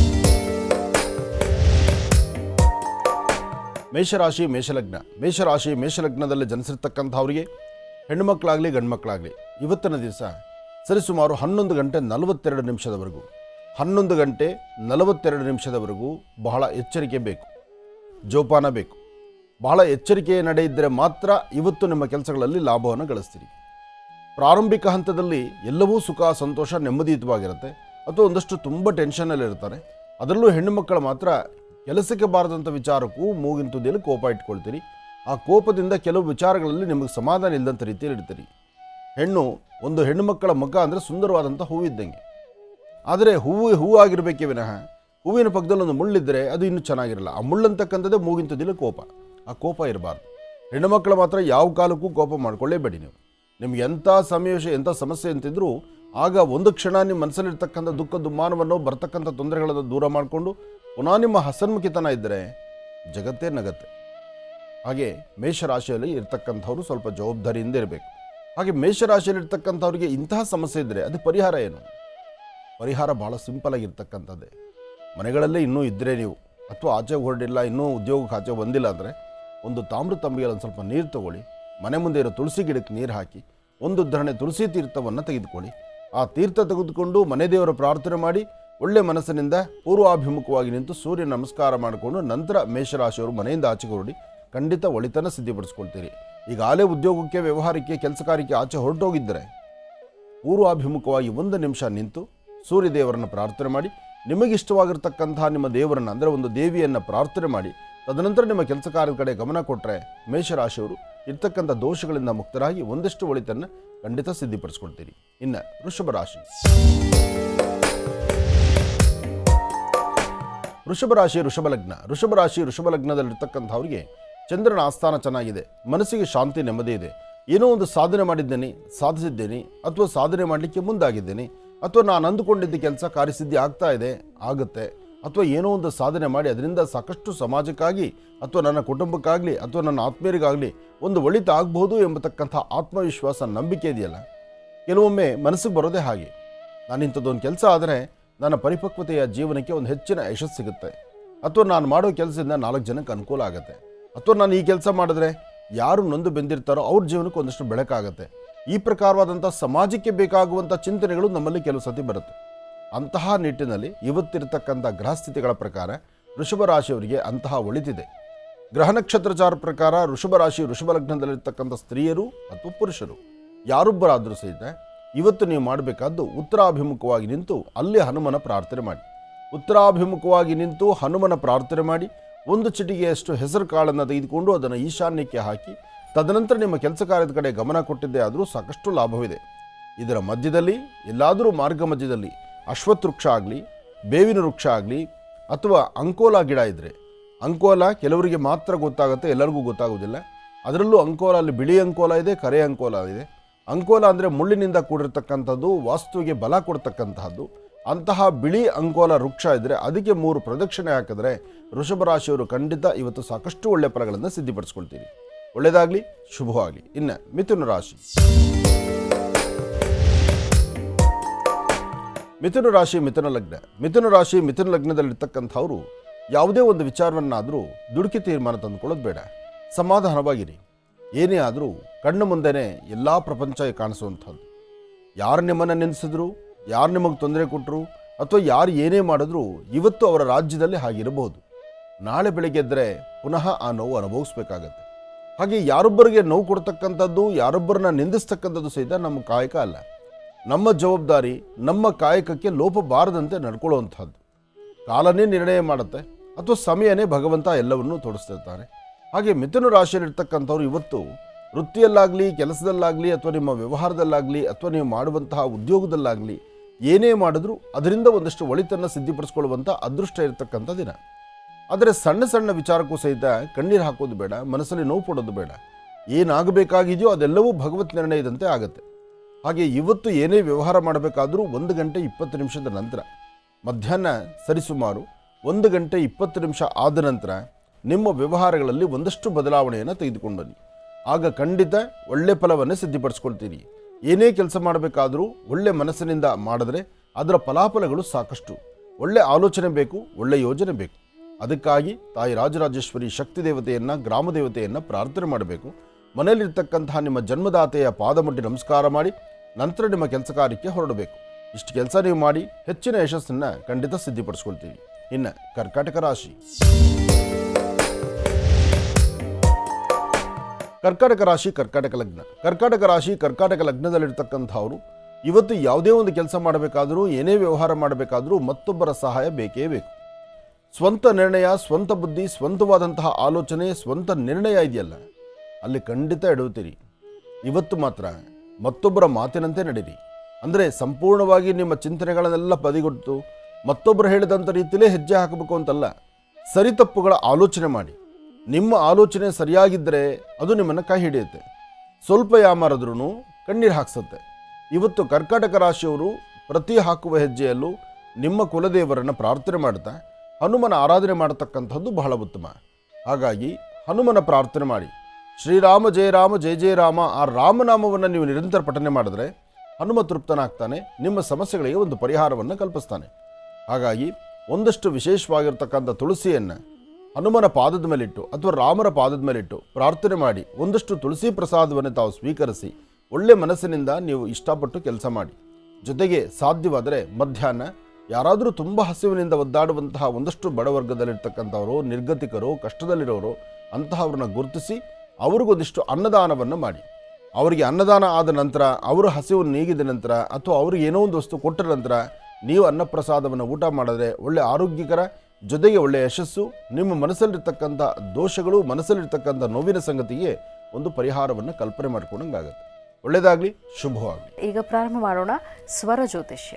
ಮೇಷರಾಶಿ ಮೇಷಲಗ್ನ ಮೇಷರಾಶಿ ಮೇಷಲಗ್ನದಲ್ಲಿ ಜನಿಸಿರ್ತಕ್ಕಂಥವರಿಗೆ ಹೆಣ್ಣುಮಕ್ಕಳಾಗಲಿ ಗಂಡುಮಕ್ಕಳಾಗಲಿ ಇವತ್ತಿನ ದಿವಸ ಸರಿಸುಮಾರು ಹನ್ನೊಂದು ಗಂಟೆ ನಲವತ್ತೆರಡು ನಿಮಿಷದವರೆಗೂ ಹನ್ನೊಂದು ಗಂಟೆ ನಲವತ್ತೆರಡು ನಿಮಿಷದವರೆಗೂ ಬಹಳ ಎಚ್ಚರಿಕೆ ಬೇಕು ಜೋಪಾನ ಬೇಕು ಬಹಳ ಎಚ್ಚರಿಕೆ ನಡೆ ಇದ್ದರೆ ಮಾತ್ರ ಇವತ್ತು ನಿಮ್ಮ ಕೆಲಸಗಳಲ್ಲಿ ಲಾಭವನ್ನು ಗಳಿಸ್ತೀರಿ ಪ್ರಾರಂಭಿಕ ಹಂತದಲ್ಲಿ ಎಲ್ಲವೂ ಸುಖ ಸಂತೋಷ ನೆಮ್ಮದಿಯುತವಾಗಿರುತ್ತೆ ಅಥವಾ ಒಂದಷ್ಟು ತುಂಬ ಟೆನ್ಷನಲ್ಲಿ ಇರ್ತಾರೆ ಅದರಲ್ಲೂ ಹೆಣ್ಣು ಮಕ್ಕಳು ಮಾತ್ರ ಕೆಲಸಕ್ಕೆ ಬಾರದಂಥ ವಿಚಾರಕ್ಕೂ ಮೂಗಿನ ತುದಿಯಲ್ಲಿ ಕೋಪ ಇಟ್ಕೊಳ್ತೀರಿ ಆ ಕೋಪದಿಂದ ಕೆಲವು ವಿಚಾರಗಳಲ್ಲಿ ನಿಮಗೆ ಸಮಾಧಾನ ಇಲ್ಲದಂಥ ರೀತಿಯಲ್ಲಿ ಇಡ್ತೀರಿ ಹೆಣ್ಣು ಒಂದು ಹೆಣ್ಣು ಮಕ್ಕಳ ಮುಖ ಅಂದರೆ ಸುಂದರವಾದಂಥ ಹೂವಿದ್ದಂಗೆ ಆದರೆ ಹೂವು ಹೂವಾಗಿರಬೇಕೇ ವಿನಃ ಹೂವಿನ ಪಕ್ಕದಲ್ಲಿ ಒಂದು ಮುಳ್ಳಿದ್ದರೆ ಅದು ಇನ್ನೂ ಚೆನ್ನಾಗಿರಲ್ಲ ಆ ಮುಳ್ಳಂತಕ್ಕಂಥದ್ದೇ ಮೂಗಿನ ತುದಿಯಲ್ಲಿ ಕೋಪ ಆ ಕೋಪ ಇರಬಾರ್ದು ಹೆಣ್ಣು ಮಕ್ಕಳು ಮಾತ್ರ ಯಾವ ಕಾಲಕ್ಕೂ ಕೋಪ ಮಾಡ್ಕೊಳ್ಳೇಬೇಡಿ ನೀವು ನಿಮ್ಗೆ ಎಂಥ ಸನ್ನಿವೇಶ ಎಂಥ ಸಮಸ್ಯೆ ಅಂತಿದ್ರೂ ಆಗ ಒಂದು ಕ್ಷಣ ನಿಮ್ಮ ಮನಸ್ಸಲ್ಲಿರ್ತಕ್ಕಂಥ ದುಃಖ ದುಮ್ಮಾನವನ್ನು ಬರ್ತಕ್ಕಂಥ ತೊಂದರೆಗಳನ್ನು ದೂರ ಮಾಡಿಕೊಂಡು ಪುನಃ ನಿಮ್ಮ ಹಸನ್ಮುಖಿತನ ಇದ್ದರೆ ಜಗತ್ತೇ ನಗತ್ತೆ ಹಾಗೆ ಮೇಷರಾಶಿಯಲ್ಲಿ ಇರ್ತಕ್ಕಂಥವ್ರು ಸ್ವಲ್ಪ ಜವಾಬ್ದಾರಿಯಿಂದ ಇರಬೇಕು ಹಾಗೆ ಮೇಷರಾಶಿಯಲ್ಲಿ ಇರ್ತಕ್ಕಂಥವ್ರಿಗೆ ಇಂತಹ ಸಮಸ್ಯೆ ಇದ್ದರೆ ಅದು ಪರಿಹಾರ ಏನು ಪರಿಹಾರ ಭಾಳ ಸಿಂಪಲ್ ಆಗಿರ್ತಕ್ಕಂಥದ್ದೇ ಮನೆಗಳಲ್ಲೇ ಇನ್ನೂ ಇದ್ದರೆ ನೀವು ಅಥವಾ ಆಚೆ ಹೊರಡಿಲ್ಲ ಇನ್ನೂ ಉದ್ಯೋಗಕ್ಕೆ ಆಚೆ ಬಂದಿಲ್ಲ ಅಂದರೆ ಒಂದು ತಾಮ್ರ ತಂಬಿಯಲ್ಲಿ ಒಂದು ಸ್ವಲ್ಪ ನೀರು ತಗೊಳ್ಳಿ ಮನೆ ಮುಂದೆ ಇರೋ ತುಳಸಿ ಗಿಡಕ್ಕೆ ನೀರು ಹಾಕಿ ಒಂದು ಧರಣೆ ತುಳಸಿ ತೀರ್ಥವನ್ನು ತೆಗೆದುಕೊಳ್ಳಿ ಆ ತೀರ್ಥ ತೆಗೆದುಕೊಂಡು ಮನೆ ದೇವರ ಪ್ರಾರ್ಥನೆ ಮಾಡಿ ಒಳ್ಳೆ ಮನಸ್ಸಿನಿಂದ ಪೂರ್ವಾಭಿಮುಖವಾಗಿ ನಿಂತು ಸೂರ್ಯ ನಮಸ್ಕಾರ ಮಾಡಿಕೊಂಡು ನಂತರ ಮೇಷರಾಶಿಯವರು ಮನೆಯಿಂದ ಆಚೆಗೆ ಹೊರಡಿ ಖಂಡಿತ ಒಳಿತನ ಸಿದ್ಧಪಡಿಸ್ಕೊಳ್ತೀರಿ ಈಗ ಆಲೆ ಉದ್ಯೋಗಕ್ಕೆ ವ್ಯವಹಾರಕ್ಕೆ ಕೆಲಸ ಕಾರ್ಯಕ್ಕೆ ಆಚೆ ಹೊರಟೋಗಿದ್ದರೆ ಪೂರ್ವಾಭಿಮುಖವಾಗಿ ಒಂದು ನಿಮಿಷ ನಿಂತು ಸೂರ್ಯದೇವರನ್ನು ಪ್ರಾರ್ಥನೆ ಮಾಡಿ ನಿಮಗಿಷ್ಟವಾಗಿರ್ತಕ್ಕಂತಹ ನಿಮ್ಮ ದೇವರನ್ನು ಅಂದರೆ ಒಂದು ದೇವಿಯನ್ನು ಪ್ರಾರ್ಥನೆ ಮಾಡಿ ತದನಂತರ ನಿಮ್ಮ ಕೆಲಸ ಕಾರ್ಯದ ಕಡೆ ಗಮನ ಕೊಟ್ಟರೆ ಮೇಷರಾಶಿಯವರು ಇರ್ತಕ್ಕಂಥ ದೋಷಗಳಿಂದ ಮುಕ್ತರಾಗಿ ಒಂದಷ್ಟು ಒಳಿತನ್ನು ಖಂಡಿತ ಸಿದ್ಧಿಪಡಿಸ್ಕೊಳ್ತೀರಿ ಇನ್ನು ವೃಷಭ ರಾಶಿ ವೃಷಭ ರಾಶಿ ವೃಷಭ ಲಗ್ನ ವೃಷಭ ರಾಶಿ ವೃಷಭ ಲಗ್ನದಲ್ಲಿರ್ತಕ್ಕಂಥವ್ರಿಗೆ ಚಂದ್ರನ ಆಸ್ಥಾನ ಚೆನ್ನಾಗಿದೆ ಮನಸ್ಸಿಗೆ ಶಾಂತಿ ನೆಮ್ಮದಿ ಇದೆ ಏನೋ ಒಂದು ಸಾಧನೆ ಮಾಡಿದ್ದೇನೆ ಸಾಧಿಸಿದ್ದೇನೆ ಅಥವಾ ಸಾಧನೆ ಮಾಡಲಿಕ್ಕೆ ಮುಂದಾಗಿದ್ದೇನೆ ಅಥವಾ ನಾನು ಅಂದುಕೊಂಡಿದ್ದ ಕೆಲಸ ಕಾರ್ಯಸಿದ್ಧಿ ಆಗ್ತಾ ಇದೆ ಆಗುತ್ತೆ ಅಥವಾ ಏನೋ ಒಂದು ಸಾಧನೆ ಮಾಡಿ ಅದರಿಂದ ಸಾಕಷ್ಟು ಸಮಾಜಕ್ಕಾಗಿ ಅಥವಾ ನನ್ನ ಕುಟುಂಬಕ್ಕಾಗಲಿ ಅಥವಾ ನನ್ನ ಆತ್ಮೀಯರಿಗಾಗಲಿ ಒಂದು ಒಳಿತ ಆಗ್ಬೋದು ಎಂಬತಕ್ಕಂಥ ಆತ್ಮವಿಶ್ವಾಸ ನಂಬಿಕೆ ಇದೆಯಲ್ಲ ಕೆಲವೊಮ್ಮೆ ಮನಸ್ಸಿಗೆ ಬರೋದೇ ಹಾಗೆ ನಾನು ಇಂಥದ್ದೊಂದು ಕೆಲಸ ಆದರೆ ನನ್ನ ಪರಿಪಕ್ವತೆಯ ಜೀವನಕ್ಕೆ ಒಂದು ಹೆಚ್ಚಿನ ಯಶಸ್ಸು ಸಿಗುತ್ತೆ ಅಥವಾ ನಾನು ಮಾಡೋ ಕೆಲಸದಿಂದ ನಾಲ್ಕು ಜನಕ್ಕೆ ಅನುಕೂಲ ಆಗುತ್ತೆ ಅಥವಾ ನಾನು ಈ ಕೆಲಸ ಮಾಡಿದ್ರೆ ಯಾರು ನೊಂದು ಬೆಂದಿರ್ತಾರೋ ಅವ್ರ ಜೀವನಕ್ಕೆ ಒಂದಷ್ಟು ಬೆಳಕಾಗುತ್ತೆ ಈ ಪ್ರಕಾರವಾದಂಥ ಸಮಾಜಕ್ಕೆ ಬೇಕಾಗುವಂಥ ಚಿಂತನೆಗಳು ನಮ್ಮಲ್ಲಿ ಕೆಲವು ಸತಿ ಬರುತ್ತೆ ಅಂತಹ ನಿಟ್ಟಿನಲ್ಲಿ ಇವತ್ತಿರತಕ್ಕಂಥ ಗ್ರಹಸ್ಥಿತಿಗಳ ಪ್ರಕಾರ ವೃಷಭ ರಾಶಿಯವರಿಗೆ ಅಂತಹ ಒಳಿತಿದೆ ಗ್ರಹ ನಕ್ಷತ್ರಚಾರ ಪ್ರಕಾರ ವೃಷಭ ರಾಶಿ ವೃಷಭ ಲಗ್ನದಲ್ಲಿರ್ತಕ್ಕಂಥ ಸ್ತ್ರೀಯರು ಅಥವಾ ಪುರುಷರು ಯಾರೊಬ್ಬರಾದರೂ ಸಹಿತ ಇವತ್ತು ನೀವು ಮಾಡಬೇಕಾದ್ದು ಉತ್ತರಾಭಿಮುಖವಾಗಿ ನಿಂತು ಅಲ್ಲಿ ಹನುಮನ ಪ್ರಾರ್ಥನೆ ಮಾಡಿ ಉತ್ತರಾಭಿಮುಖವಾಗಿ ನಿಂತು ಹನುಮನ ಪ್ರಾರ್ಥನೆ ಮಾಡಿ ಒಂದು ಚಿಟಿಗೆಯಷ್ಟು ಹೆಸರು ಕಾಳನ್ನು ತೆಗೆದುಕೊಂಡು ಅದನ್ನು ಈಶಾನ್ಯಕ್ಕೆ ಹಾಕಿ ತದನಂತರ ನಿಮ್ಮ ಕೆಲಸ ಕಾರ್ಯದ ಕಡೆ ಗಮನ ಕೊಟ್ಟಿದ್ದೇ ಆದರೂ ಸಾಕಷ್ಟು ಲಾಭವಿದೆ ಇದರ ಮಧ್ಯದಲ್ಲಿ ಎಲ್ಲಾದರೂ ಮಾರ್ಗ ಮಧ್ಯದಲ್ಲಿ ಅಶ್ವತ್ಥ ವೃಕ್ಷ ಆಗಲಿ ಬೇವಿನ ವೃಕ್ಷ ಆಗಲಿ ಅಥವಾ ಅಂಕೋಲ ಗಿಡ ಇದ್ದರೆ ಅಂಕೋಲ ಕೆಲವರಿಗೆ ಮಾತ್ರ ಗೊತ್ತಾಗುತ್ತೆ ಎಲ್ಲರಿಗೂ ಗೊತ್ತಾಗೋದಿಲ್ಲ ಅದರಲ್ಲೂ ಅಂಕೋಲ ಅಲ್ಲಿ ಬಿಳಿ ಅಂಕೋಲ ಇದೆ ಕರೆ ಅಂಕೋಲ ಇದೆ ಅಂಕೋಲ ಅಂದರೆ ಮುಳ್ಳಿನಿಂದ ಕೂಡಿರ್ತಕ್ಕಂಥದ್ದು ವಾಸ್ತುವಿಗೆ ಬಲ ಕೊಡ್ತಕ್ಕಂತಹದ್ದು ಅಂತಹ ಬಿಳಿ ಅಂಕೋಲ ವೃಕ್ಷ ಇದ್ದರೆ ಅದಕ್ಕೆ ಮೂರು ಪ್ರದಕ್ಷಿಣೆ ಹಾಕಿದ್ರೆ ವೃಷಭ ರಾಶಿಯವರು ಖಂಡಿತ ಇವತ್ತು ಸಾಕಷ್ಟು ಒಳ್ಳೆಯ ಫಲಗಳನ್ನು ಸಿದ್ಧಿಪಡಿಸ್ಕೊಳ್ತೀರಿ ಒಳ್ಳೆಯದಾಗಲಿ ಶುಭವಾಗಲಿ ಇನ್ನು ಮಿಥುನ ರಾಶಿ ಮಿಥುನ ರಾಶಿ ಮಿಥುನ ಲಗ್ನ ಮಿಥುನ ರಾಶಿ ಮಿಥುನ ಲಗ್ನದಲ್ಲಿರ್ತಕ್ಕಂಥವ್ರು ಯಾವುದೇ ಒಂದು ವಿಚಾರವನ್ನಾದರೂ ದುಡುಕಿ ತೀರ್ಮಾನ ತಂದುಕೊಳ್ಳೋದು ಬೇಡ ಸಮಾಧಾನವಾಗಿರಿ ಏನೇ ಆದರೂ ಕಣ್ಣು ಮುಂದೆನೇ ಎಲ್ಲ ಪ್ರಪಂಚ ಕಾಣಿಸುವಂಥದ್ದು ಯಾರು ನಿಮ್ಮನ್ನು ನಿಲ್ಲಿಸಿದ್ರು ಯಾರು ನಿಮಗೆ ತೊಂದರೆ ಕೊಟ್ಟರು ಅಥವಾ ಯಾರು ಏನೇ ಮಾಡಿದ್ರು ಇವತ್ತು ಅವರ ರಾಜ್ಯದಲ್ಲಿ ಹಾಗಿರಬಹುದು ನಾಳೆ ಬೆಳಿಗ್ಗೆ ಎದ್ದರೆ ಪುನಃ ಆ ನೋವು ಅನುಭವಿಸ್ಬೇಕಾಗತ್ತೆ ಹಾಗೆ ಯಾರೊಬ್ಬರಿಗೆ ನೋವು ಕೊಡ್ತಕ್ಕಂಥದ್ದು ಯಾರೊಬ್ಬರನ್ನ ನಿಂದಿಸ್ತಕ್ಕಂಥದ್ದು ಸಹಿತ ನಮ್ಮ ಕಾಯಕ ಅಲ್ಲ ನಮ್ಮ ಜವಾಬ್ದಾರಿ ನಮ್ಮ ಕಾಯಕಕ್ಕೆ ಲೋಪ ಬಾರದಂತೆ ನಡ್ಕೊಳ್ಳುವಂಥದ್ದು ಕಾಲನೇ ನಿರ್ಣಯ ಮಾಡುತ್ತೆ ಅಥವಾ ಸಮಯನೇ ಭಗವಂತ ಎಲ್ಲವನ್ನೂ ತೋರಿಸ್ತಿರ್ತಾನೆ ಹಾಗೆ ಮಿಥುನ ರಾಶಿಯಲ್ಲಿರ್ತಕ್ಕಂಥವ್ರು ಇವತ್ತು ವೃತ್ತಿಯಲ್ಲಾಗಲಿ ಕೆಲಸದಲ್ಲಾಗಲಿ ಅಥವಾ ನಿಮ್ಮ ವ್ಯವಹಾರದಲ್ಲಾಗಲಿ ಅಥವಾ ನೀವು ಮಾಡುವಂತಹ ಉದ್ಯೋಗದಲ್ಲಾಗಲಿ ಏನೇ ಮಾಡಿದ್ರೂ ಅದರಿಂದ ಒಂದಷ್ಟು ಒಳಿತನ್ನು ಸಿದ್ಧಿಪಡಿಸ್ಕೊಳ್ಳುವಂಥ ಅದೃಷ್ಟ ಇರತಕ್ಕಂಥ ದಿನ ಆದರೆ ಸಣ್ಣ ಸಣ್ಣ ವಿಚಾರಕ್ಕೂ ಸಹಿತ ಕಣ್ಣೀರು ಹಾಕೋದು ಬೇಡ ಮನಸ್ಸಲ್ಲಿ ನೋವು ಪಡೋದು ಬೇಡ ಏನಾಗಬೇಕಾಗಿದೆಯೋ ಅದೆಲ್ಲವೂ ಭಗವತ್ ನಿರ್ಣಯದಂತೆ ಆಗುತ್ತೆ ಹಾಗೆ ಇವತ್ತು ಏನೇ ವ್ಯವಹಾರ ಮಾಡಬೇಕಾದರೂ ಒಂದು ಗಂಟೆ ಇಪ್ಪತ್ತು ನಿಮಿಷದ ನಂತರ ಮಧ್ಯಾಹ್ನ ಸರಿಸುಮಾರು ಒಂದು ಗಂಟೆ ಇಪ್ಪತ್ತು ನಿಮಿಷ ಆದ ನಂತರ ನಿಮ್ಮ ವ್ಯವಹಾರಗಳಲ್ಲಿ ಒಂದಷ್ಟು ಬದಲಾವಣೆಯನ್ನು ತೆಗೆದುಕೊಂಡು ಬನ್ನಿ ಆಗ ಖಂಡಿತ ಒಳ್ಳೆ ಫಲವನ್ನು ಸಿದ್ಧಿಪಡಿಸ್ಕೊಳ್ತೀರಿ ಏನೇ ಕೆಲಸ ಮಾಡಬೇಕಾದರೂ ಒಳ್ಳೆ ಮನಸ್ಸಿನಿಂದ ಮಾಡಿದ್ರೆ ಅದರ ಫಲಾಫಲಗಳು ಸಾಕಷ್ಟು ಒಳ್ಳೆ ಆಲೋಚನೆ ಬೇಕು ಒಳ್ಳೆ ಯೋಜನೆ ಬೇಕು ಅದಕ್ಕಾಗಿ ತಾಯಿ ರಾಜರಾಜೇಶ್ವರಿ ಶಕ್ತಿ ದೇವತೆಯನ್ನು ಗ್ರಾಮ ದೇವತೆಯನ್ನು ಪ್ರಾರ್ಥನೆ ಮಾಡಬೇಕು ಮನೆಯಲ್ಲಿರ್ತಕ್ಕಂತಹ ನಿಮ್ಮ ಜನ್ಮದಾತೆಯ ಪಾದ ಮುಟ್ಟಿ ನಮಸ್ಕಾರ ಮಾಡಿ ನಂತರ ನಿಮ್ಮ ಕೆಲಸ ಕಾರ್ಯಕ್ಕೆ ಹೊರಡಬೇಕು ಇಷ್ಟು ಕೆಲಸ ನೀವು ಮಾಡಿ ಹೆಚ್ಚಿನ ಯಶಸ್ಸನ್ನು ಖಂಡಿತ ಸಿದ್ಧಿಪಡಿಸ್ಕೊಳ್ತೀವಿ ಇನ್ನು ಕರ್ಕಾಟಕ ರಾಶಿ ಕರ್ಕಾಟಕ ರಾಶಿ ಕರ್ಕಾಟಕ ಲಗ್ನ ಕರ್ಕಾಟಕ ರಾಶಿ ಕರ್ಕಾಟಕ ಲಗ್ನದಲ್ಲಿರ್ತಕ್ಕಂಥವ್ರು ಇವತ್ತು ಯಾವುದೇ ಒಂದು ಕೆಲಸ ಮಾಡಬೇಕಾದರೂ ಏನೇ ವ್ಯವಹಾರ ಮಾಡಬೇಕಾದರೂ ಮತ್ತೊಬ್ಬರ ಸಹಾಯ ಬೇಕೇ ಬೇಕು ಸ್ವಂತ ನಿರ್ಣಯ ಸ್ವಂತ ಬುದ್ಧಿ ಸ್ವಂತವಾದಂತಹ ಆಲೋಚನೆ ಸ್ವಂತ ನಿರ್ಣಯ ಇದೆಯಲ್ಲ ಅಲ್ಲಿ ಖಂಡಿತ ಎಡುತ್ತೀರಿ ಇವತ್ತು ಮಾತ್ರ ಮತ್ತೊಬ್ಬರ ಮಾತಿನಂತೆ ನಡೀರಿ ಅಂದರೆ ಸಂಪೂರ್ಣವಾಗಿ ನಿಮ್ಮ ಚಿಂತನೆಗಳನ್ನೆಲ್ಲ ಬದಿಗೊಟ್ಟು ಮತ್ತೊಬ್ಬರು ಹೇಳಿದಂಥ ರೀತಿಯಲ್ಲೇ ಹೆಜ್ಜೆ ಹಾಕಬೇಕು ಅಂತಲ್ಲ ಸರಿ ತಪ್ಪುಗಳ ಆಲೋಚನೆ ಮಾಡಿ ನಿಮ್ಮ ಆಲೋಚನೆ ಸರಿಯಾಗಿದ್ದರೆ ಅದು ನಿಮ್ಮನ್ನು ಕೈ ಹಿಡಿಯುತ್ತೆ ಸ್ವಲ್ಪ ಯಾಮಾರದ್ರೂ ಕಣ್ಣೀರು ಹಾಕ್ಸುತ್ತೆ ಇವತ್ತು ಕರ್ಕಾಟಕ ರಾಶಿಯವರು ಪ್ರತಿ ಹಾಕುವ ಹೆಜ್ಜೆಯಲ್ಲೂ ನಿಮ್ಮ ಕುಲದೇವರನ್ನು ಪ್ರಾರ್ಥನೆ ಮಾಡ್ತಾ ಹನುಮನ ಆರಾಧನೆ ಮಾಡತಕ್ಕಂಥದ್ದು ಬಹಳ ಉತ್ತಮ ಹಾಗಾಗಿ ಹನುಮನ ಪ್ರಾರ್ಥನೆ ಮಾಡಿ ಶ್ರೀರಾಮ ಜಯ ರಾಮ ಜಯ ಜಯ ರಾಮ ಆ ರಾಮನಾಮವನ್ನು ನೀವು ನಿರಂತರ ಪಠನೆ ಮಾಡಿದ್ರೆ ಹನುಮ ತೃಪ್ತನಾಗ್ತಾನೆ ನಿಮ್ಮ ಸಮಸ್ಯೆಗಳಿಗೆ ಒಂದು ಪರಿಹಾರವನ್ನು ಕಲ್ಪಿಸ್ತಾನೆ ಹಾಗಾಗಿ ಒಂದಷ್ಟು ವಿಶೇಷವಾಗಿರ್ತಕ್ಕಂಥ ತುಳಸಿಯನ್ನು ಹನುಮನ ಪಾದದ ಮೇಲಿಟ್ಟು ಅಥವಾ ರಾಮರ ಪಾದದ ಮೇಲಿಟ್ಟು ಪ್ರಾರ್ಥನೆ ಮಾಡಿ ಒಂದಷ್ಟು ತುಳಸಿ ಪ್ರಸಾದವನ್ನು ತಾವು ಸ್ವೀಕರಿಸಿ ಒಳ್ಳೆ ಮನಸ್ಸಿನಿಂದ ನೀವು ಇಷ್ಟಪಟ್ಟು ಕೆಲಸ ಮಾಡಿ ಜೊತೆಗೆ ಸಾಧ್ಯವಾದರೆ ಮಧ್ಯಾಹ್ನ ಯಾರಾದರೂ ತುಂಬ ಹಸಿವಿನಿಂದ ಒದ್ದಾಡುವಂತಹ ಒಂದಷ್ಟು ಬಡವರ್ಗದಲ್ಲಿರ್ತಕ್ಕಂಥವರು ನಿರ್ಗತಿಕರು ಕಷ್ಟದಲ್ಲಿರೋರು ಅಂತಹವ್ರನ್ನ ಗುರುತಿಸಿ ಅವ್ರಿಗೊಂದಿಷ್ಟು ಅನ್ನದಾನವನ್ನು ಮಾಡಿ ಅವರಿಗೆ ಅನ್ನದಾನ ಆದ ನಂತರ ಅವರು ಹಸಿವು ನೀಗಿದ ನಂತರ ಅಥವಾ ಅವ್ರಿಗೆ ಏನೋ ಒಂದು ವಸ್ತು ಕೊಟ್ಟ ನಂತರ ನೀವು ಅನ್ನಪ್ರಸಾದವನ್ನು ಊಟ ಮಾಡಿದ್ರೆ ಒಳ್ಳೆ ಆರೋಗ್ಯಕರ ಜೊತೆಗೆ ಒಳ್ಳೆಯ ಯಶಸ್ಸು ನಿಮ್ಮ ಮನಸ್ಸಲ್ಲಿರ್ತಕ್ಕಂಥ ದೋಷಗಳು ಮನಸ್ಸಲ್ಲಿರ್ತಕ್ಕಂಥ ನೋವಿನ ಸಂಗತಿಗೆ ಒಂದು ಪರಿಹಾರವನ್ನು ಕಲ್ಪನೆ ಮಾಡ್ಕೊಂಡಂಗಾಗುತ್ತೆ ಒಳ್ಳೆಯದಾಗಲಿ ಶುಭವಾಗಲಿ ಈಗ ಪ್ರಾರಂಭ ಮಾಡೋಣ ಸ್ವರ ಜ್ಯೋತಿಷ್ಯ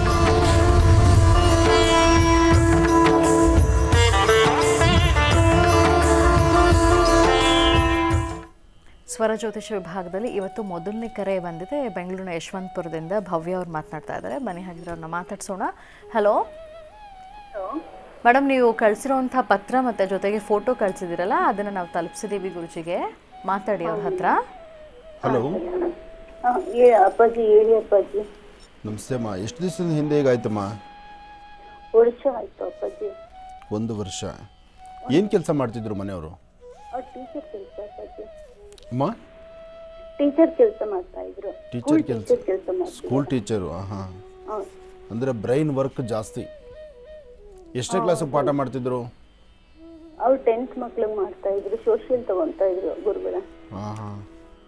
ಸ್ವರ ಜ್ಯೋತಿಷ ವಿಭಾಗದಲ್ಲಿ ಇವತ್ತು ಮೊದಲನೇ ಕರೆ ಬಂದಿದೆ ಬೆಂಗಳೂರಿನ ಯಶವಂತಪುರದಿಂದ ಭವ್ಯ ಅವ್ರು ಮಾತನಾಡ್ತಾ ಇದ್ದಾರೆ ಬನ್ನಿ ಹಾಗಿದ್ರೆ ಅವ್ರನ್ನ ಮಾತಾಡ್ಸೋಣ ಹಲೋ ಮೇಡಮ್ ನೀವು ಕಳಿಸಿರೋಂಥ ಪತ್ರ ಮತ್ತು ಜೊತೆಗೆ ಫೋಟೋ ಕಳಿಸಿದಿರಲ್ಲ ಅದನ್ನು ನಾವು ತಲುಪಿಸಿದ್ದೀವಿ ಗುರುಜಿಗೆ ಮಾತಾಡಿ ಅವ್ರ ಹತ್ರ ಹಲೋ ಹಾ, ಹೇಳಿ ಅಪ್ಪಾಜಿ ಹೇಳಿ ಅಪ್ಪಾಜಿ ನಮಸ್ತೆ ಅಮ್ಮ ಎಷ್ಟು ದಿವಸದ ಹಿಂದೆ ಹೇಗಾಯ್ತಮ್ಮ ವರ್ಷ ಆಯ್ತು ಅಪ್ಪಾಜಿ ಒಂದು ವರ್ಷ ಏನು ಕೆಲಸ ಮಾಡ್ತಿದ್ರು ಮನೆಯವರು ಅವ್ರು ಟೀಚರ್ ಕೆಲಸ ಅಪ್ಪಾಜಿ ಅಮ್ಮ ಟೀಚರ್ ಕೆಲಸ ಮಾಡ್ತಾ ಇದ್ರು ಟೀಚರ್ ಕೆಲಸ ಟೀಚರ್ ಕೆಲಸ ಮಾಡ್ತಾ ಸ್ಕೂಲ್ ಟೀಚರು ಹಾಂ ಹೌದು ಅಂದರೆ ಬ್ರೈನ್ ವರ್ಕ್ ಜಾಸ್ತಿ ಎಷ್ಟನೇ ಕ್ಲಾಸಿಗೆ ಪಾಠ ಮಾಡ್ತಿದ್ರು ಅವ್ರು ಟೆಂತ್ ಮಕ್ಳಿಗೆ ಮಾಡ್ತಾ ಇದ್ರು ಸೋಷಿಯಲ್ ತಗೊಂತಾ ಇದ್ರು ಗುರುಗಳ ಹಾಂ ಹಾಂ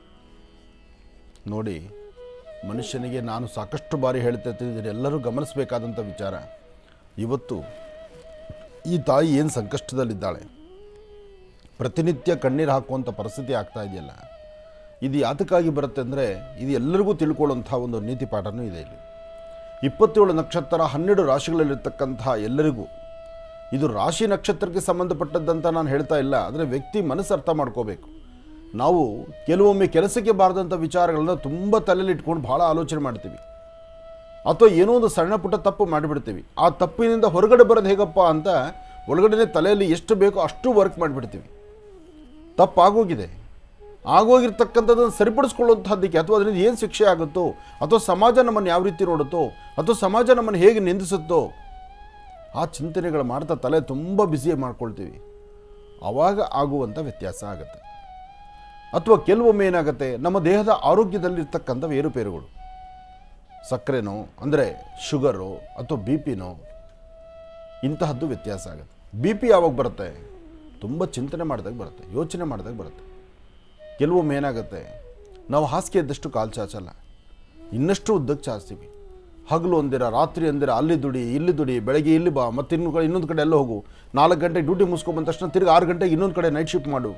ನೋಡಿ ಮನುಷ್ಯನಿಗೆ ನಾನು ಸಾಕಷ್ಟು ಬಾರಿ ಹೇಳ್ತಾ ಇರ್ತೀನಿ ಎಲ್ಲರೂ ಗಮನಿಸಬೇಕಾದಂಥ ವಿಚಾರ ಇವತ್ತು ಈ ತಾಯಿ ಏನು ಸಂಕಷ್ಟದಲ್ಲಿದ್ದಾಳೆ ಪ್ರತಿನಿತ್ಯ ಕಣ್ಣೀರು ಹಾಕುವಂಥ ಪರಿಸ್ಥಿತಿ ಆಗ್ತಾ ಇದೆಯಲ್ಲ ಇದು ಯಾತಕ್ಕಾಗಿ ಬರುತ್ತೆ ಅಂದರೆ ಇದು ಎಲ್ಲರಿಗೂ ತಿಳ್ಕೊಳ್ಳುವಂಥ ಒಂದು ನೀತಿ ಪಾಠನೂ ಇದೆ ಇಲ್ಲಿ ಇಪ್ಪತ್ತೇಳು ನಕ್ಷತ್ರ ಹನ್ನೆರಡು ರಾಶಿಗಳಲ್ಲಿರ್ತಕ್ಕಂತಹ ಎಲ್ಲರಿಗೂ ಇದು ರಾಶಿ ನಕ್ಷತ್ರಕ್ಕೆ ಸಂಬಂಧಪಟ್ಟದ್ದಂತ ನಾನು ಹೇಳ್ತಾ ಇಲ್ಲ ಆದರೆ ವ್ಯಕ್ತಿ ಮನಸ್ಸು ಅರ್ಥ ಮಾಡ್ಕೋಬೇಕು ನಾವು ಕೆಲವೊಮ್ಮೆ ಕೆಲಸಕ್ಕೆ ಬಾರದಂಥ ವಿಚಾರಗಳನ್ನ ತುಂಬ ತಲೆಯಲ್ಲಿ ಇಟ್ಕೊಂಡು ಭಾಳ ಆಲೋಚನೆ ಮಾಡ್ತೀವಿ ಅಥವಾ ಏನೋ ಒಂದು ಸಣ್ಣ ಪುಟ್ಟ ತಪ್ಪು ಮಾಡಿಬಿಡ್ತೀವಿ ಆ ತಪ್ಪಿನಿಂದ ಹೊರಗಡೆ ಬರೋದು ಹೇಗಪ್ಪ ಅಂತ ಒಳಗಡೆ ತಲೆಯಲ್ಲಿ ಎಷ್ಟು ಬೇಕೋ ಅಷ್ಟು ವರ್ಕ್ ಮಾಡಿಬಿಡ್ತೀವಿ ತಪ್ಪಾಗೋಗಿದೆ ಆಗೋಗಿರ್ತಕ್ಕಂಥದ್ದನ್ನು ಸರಿಪಡಿಸ್ಕೊಳ್ಳುವಂಥದ್ದಕ್ಕೆ ಅಥವಾ ಅದರಿಂದ ಏನು ಶಿಕ್ಷೆ ಆಗುತ್ತೋ ಅಥವಾ ಸಮಾಜ ನಮ್ಮನ್ನು ಯಾವ ರೀತಿ ನೋಡುತ್ತೋ ಅಥವಾ ಸಮಾಜ ನಮ್ಮನ್ನು ಹೇಗೆ ನಿಂದಿಸುತ್ತೋ ಆ ಚಿಂತನೆಗಳು ಮಾಡ್ತಾ ತಲೆ ತುಂಬ ಬ್ಯುಸಿ ಮಾಡ್ಕೊಳ್ತೀವಿ ಆವಾಗ ಆಗುವಂಥ ವ್ಯತ್ಯಾಸ ಆಗುತ್ತೆ ಅಥವಾ ಕೆಲವೊಮ್ಮೆ ಏನಾಗುತ್ತೆ ನಮ್ಮ ದೇಹದ ಆರೋಗ್ಯದಲ್ಲಿರ್ತಕ್ಕಂಥ ಏರುಪೇರುಗಳು ಸಕ್ಕರೆನೋ ಅಂದರೆ ಶುಗರು ಅಥವಾ ಬಿ ಪಿನೋ ಇಂತಹದ್ದು ವ್ಯತ್ಯಾಸ ಆಗುತ್ತೆ ಬಿ ಪಿ ಯಾವಾಗ ಬರುತ್ತೆ ತುಂಬ ಚಿಂತನೆ ಮಾಡಿದಾಗ ಬರುತ್ತೆ ಯೋಚನೆ ಮಾಡಿದಾಗ ಬರುತ್ತೆ ಕೆಲವೊಮ್ಮೆ ಏನಾಗುತ್ತೆ ನಾವು ಹಾಸಿಗೆ ಇದ್ದಷ್ಟು ಕಾಲು ಚಾಚಲ್ಲ ಇನ್ನಷ್ಟು ಉದ್ದಕ್ಕೆ ಚಾಚ್ತೀವಿ ಹಗಲು ಒಂದಿರ ರಾತ್ರಿ ಒಂದಿರ ಅಲ್ಲಿ ದುಡಿ ಇಲ್ಲಿ ದುಡಿ ಬೆಳಗ್ಗೆ ಇಲ್ಲಿ ಬಾ ಮತ್ತೆ ಇನ್ನೊಂದು ಕಡೆ ಇನ್ನೊಂದು ಕಡೆ ಎಲ್ಲ ಹೋಗು ನಾಲ್ಕು ಗಂಟೆಗೆ ಡ್ಯೂಟಿ ಮುಗಿಸ್ಕೊಂಡ್ ಬಂದ ತಕ್ಷಣ ತಿರ್ಗಿ ಆರು ಗಂಟೆಗೆ ಇನ್ನೊಂದು ಕಡೆ ನೈಟ್ ಶಿಫ್ಟ್ ಮಾಡು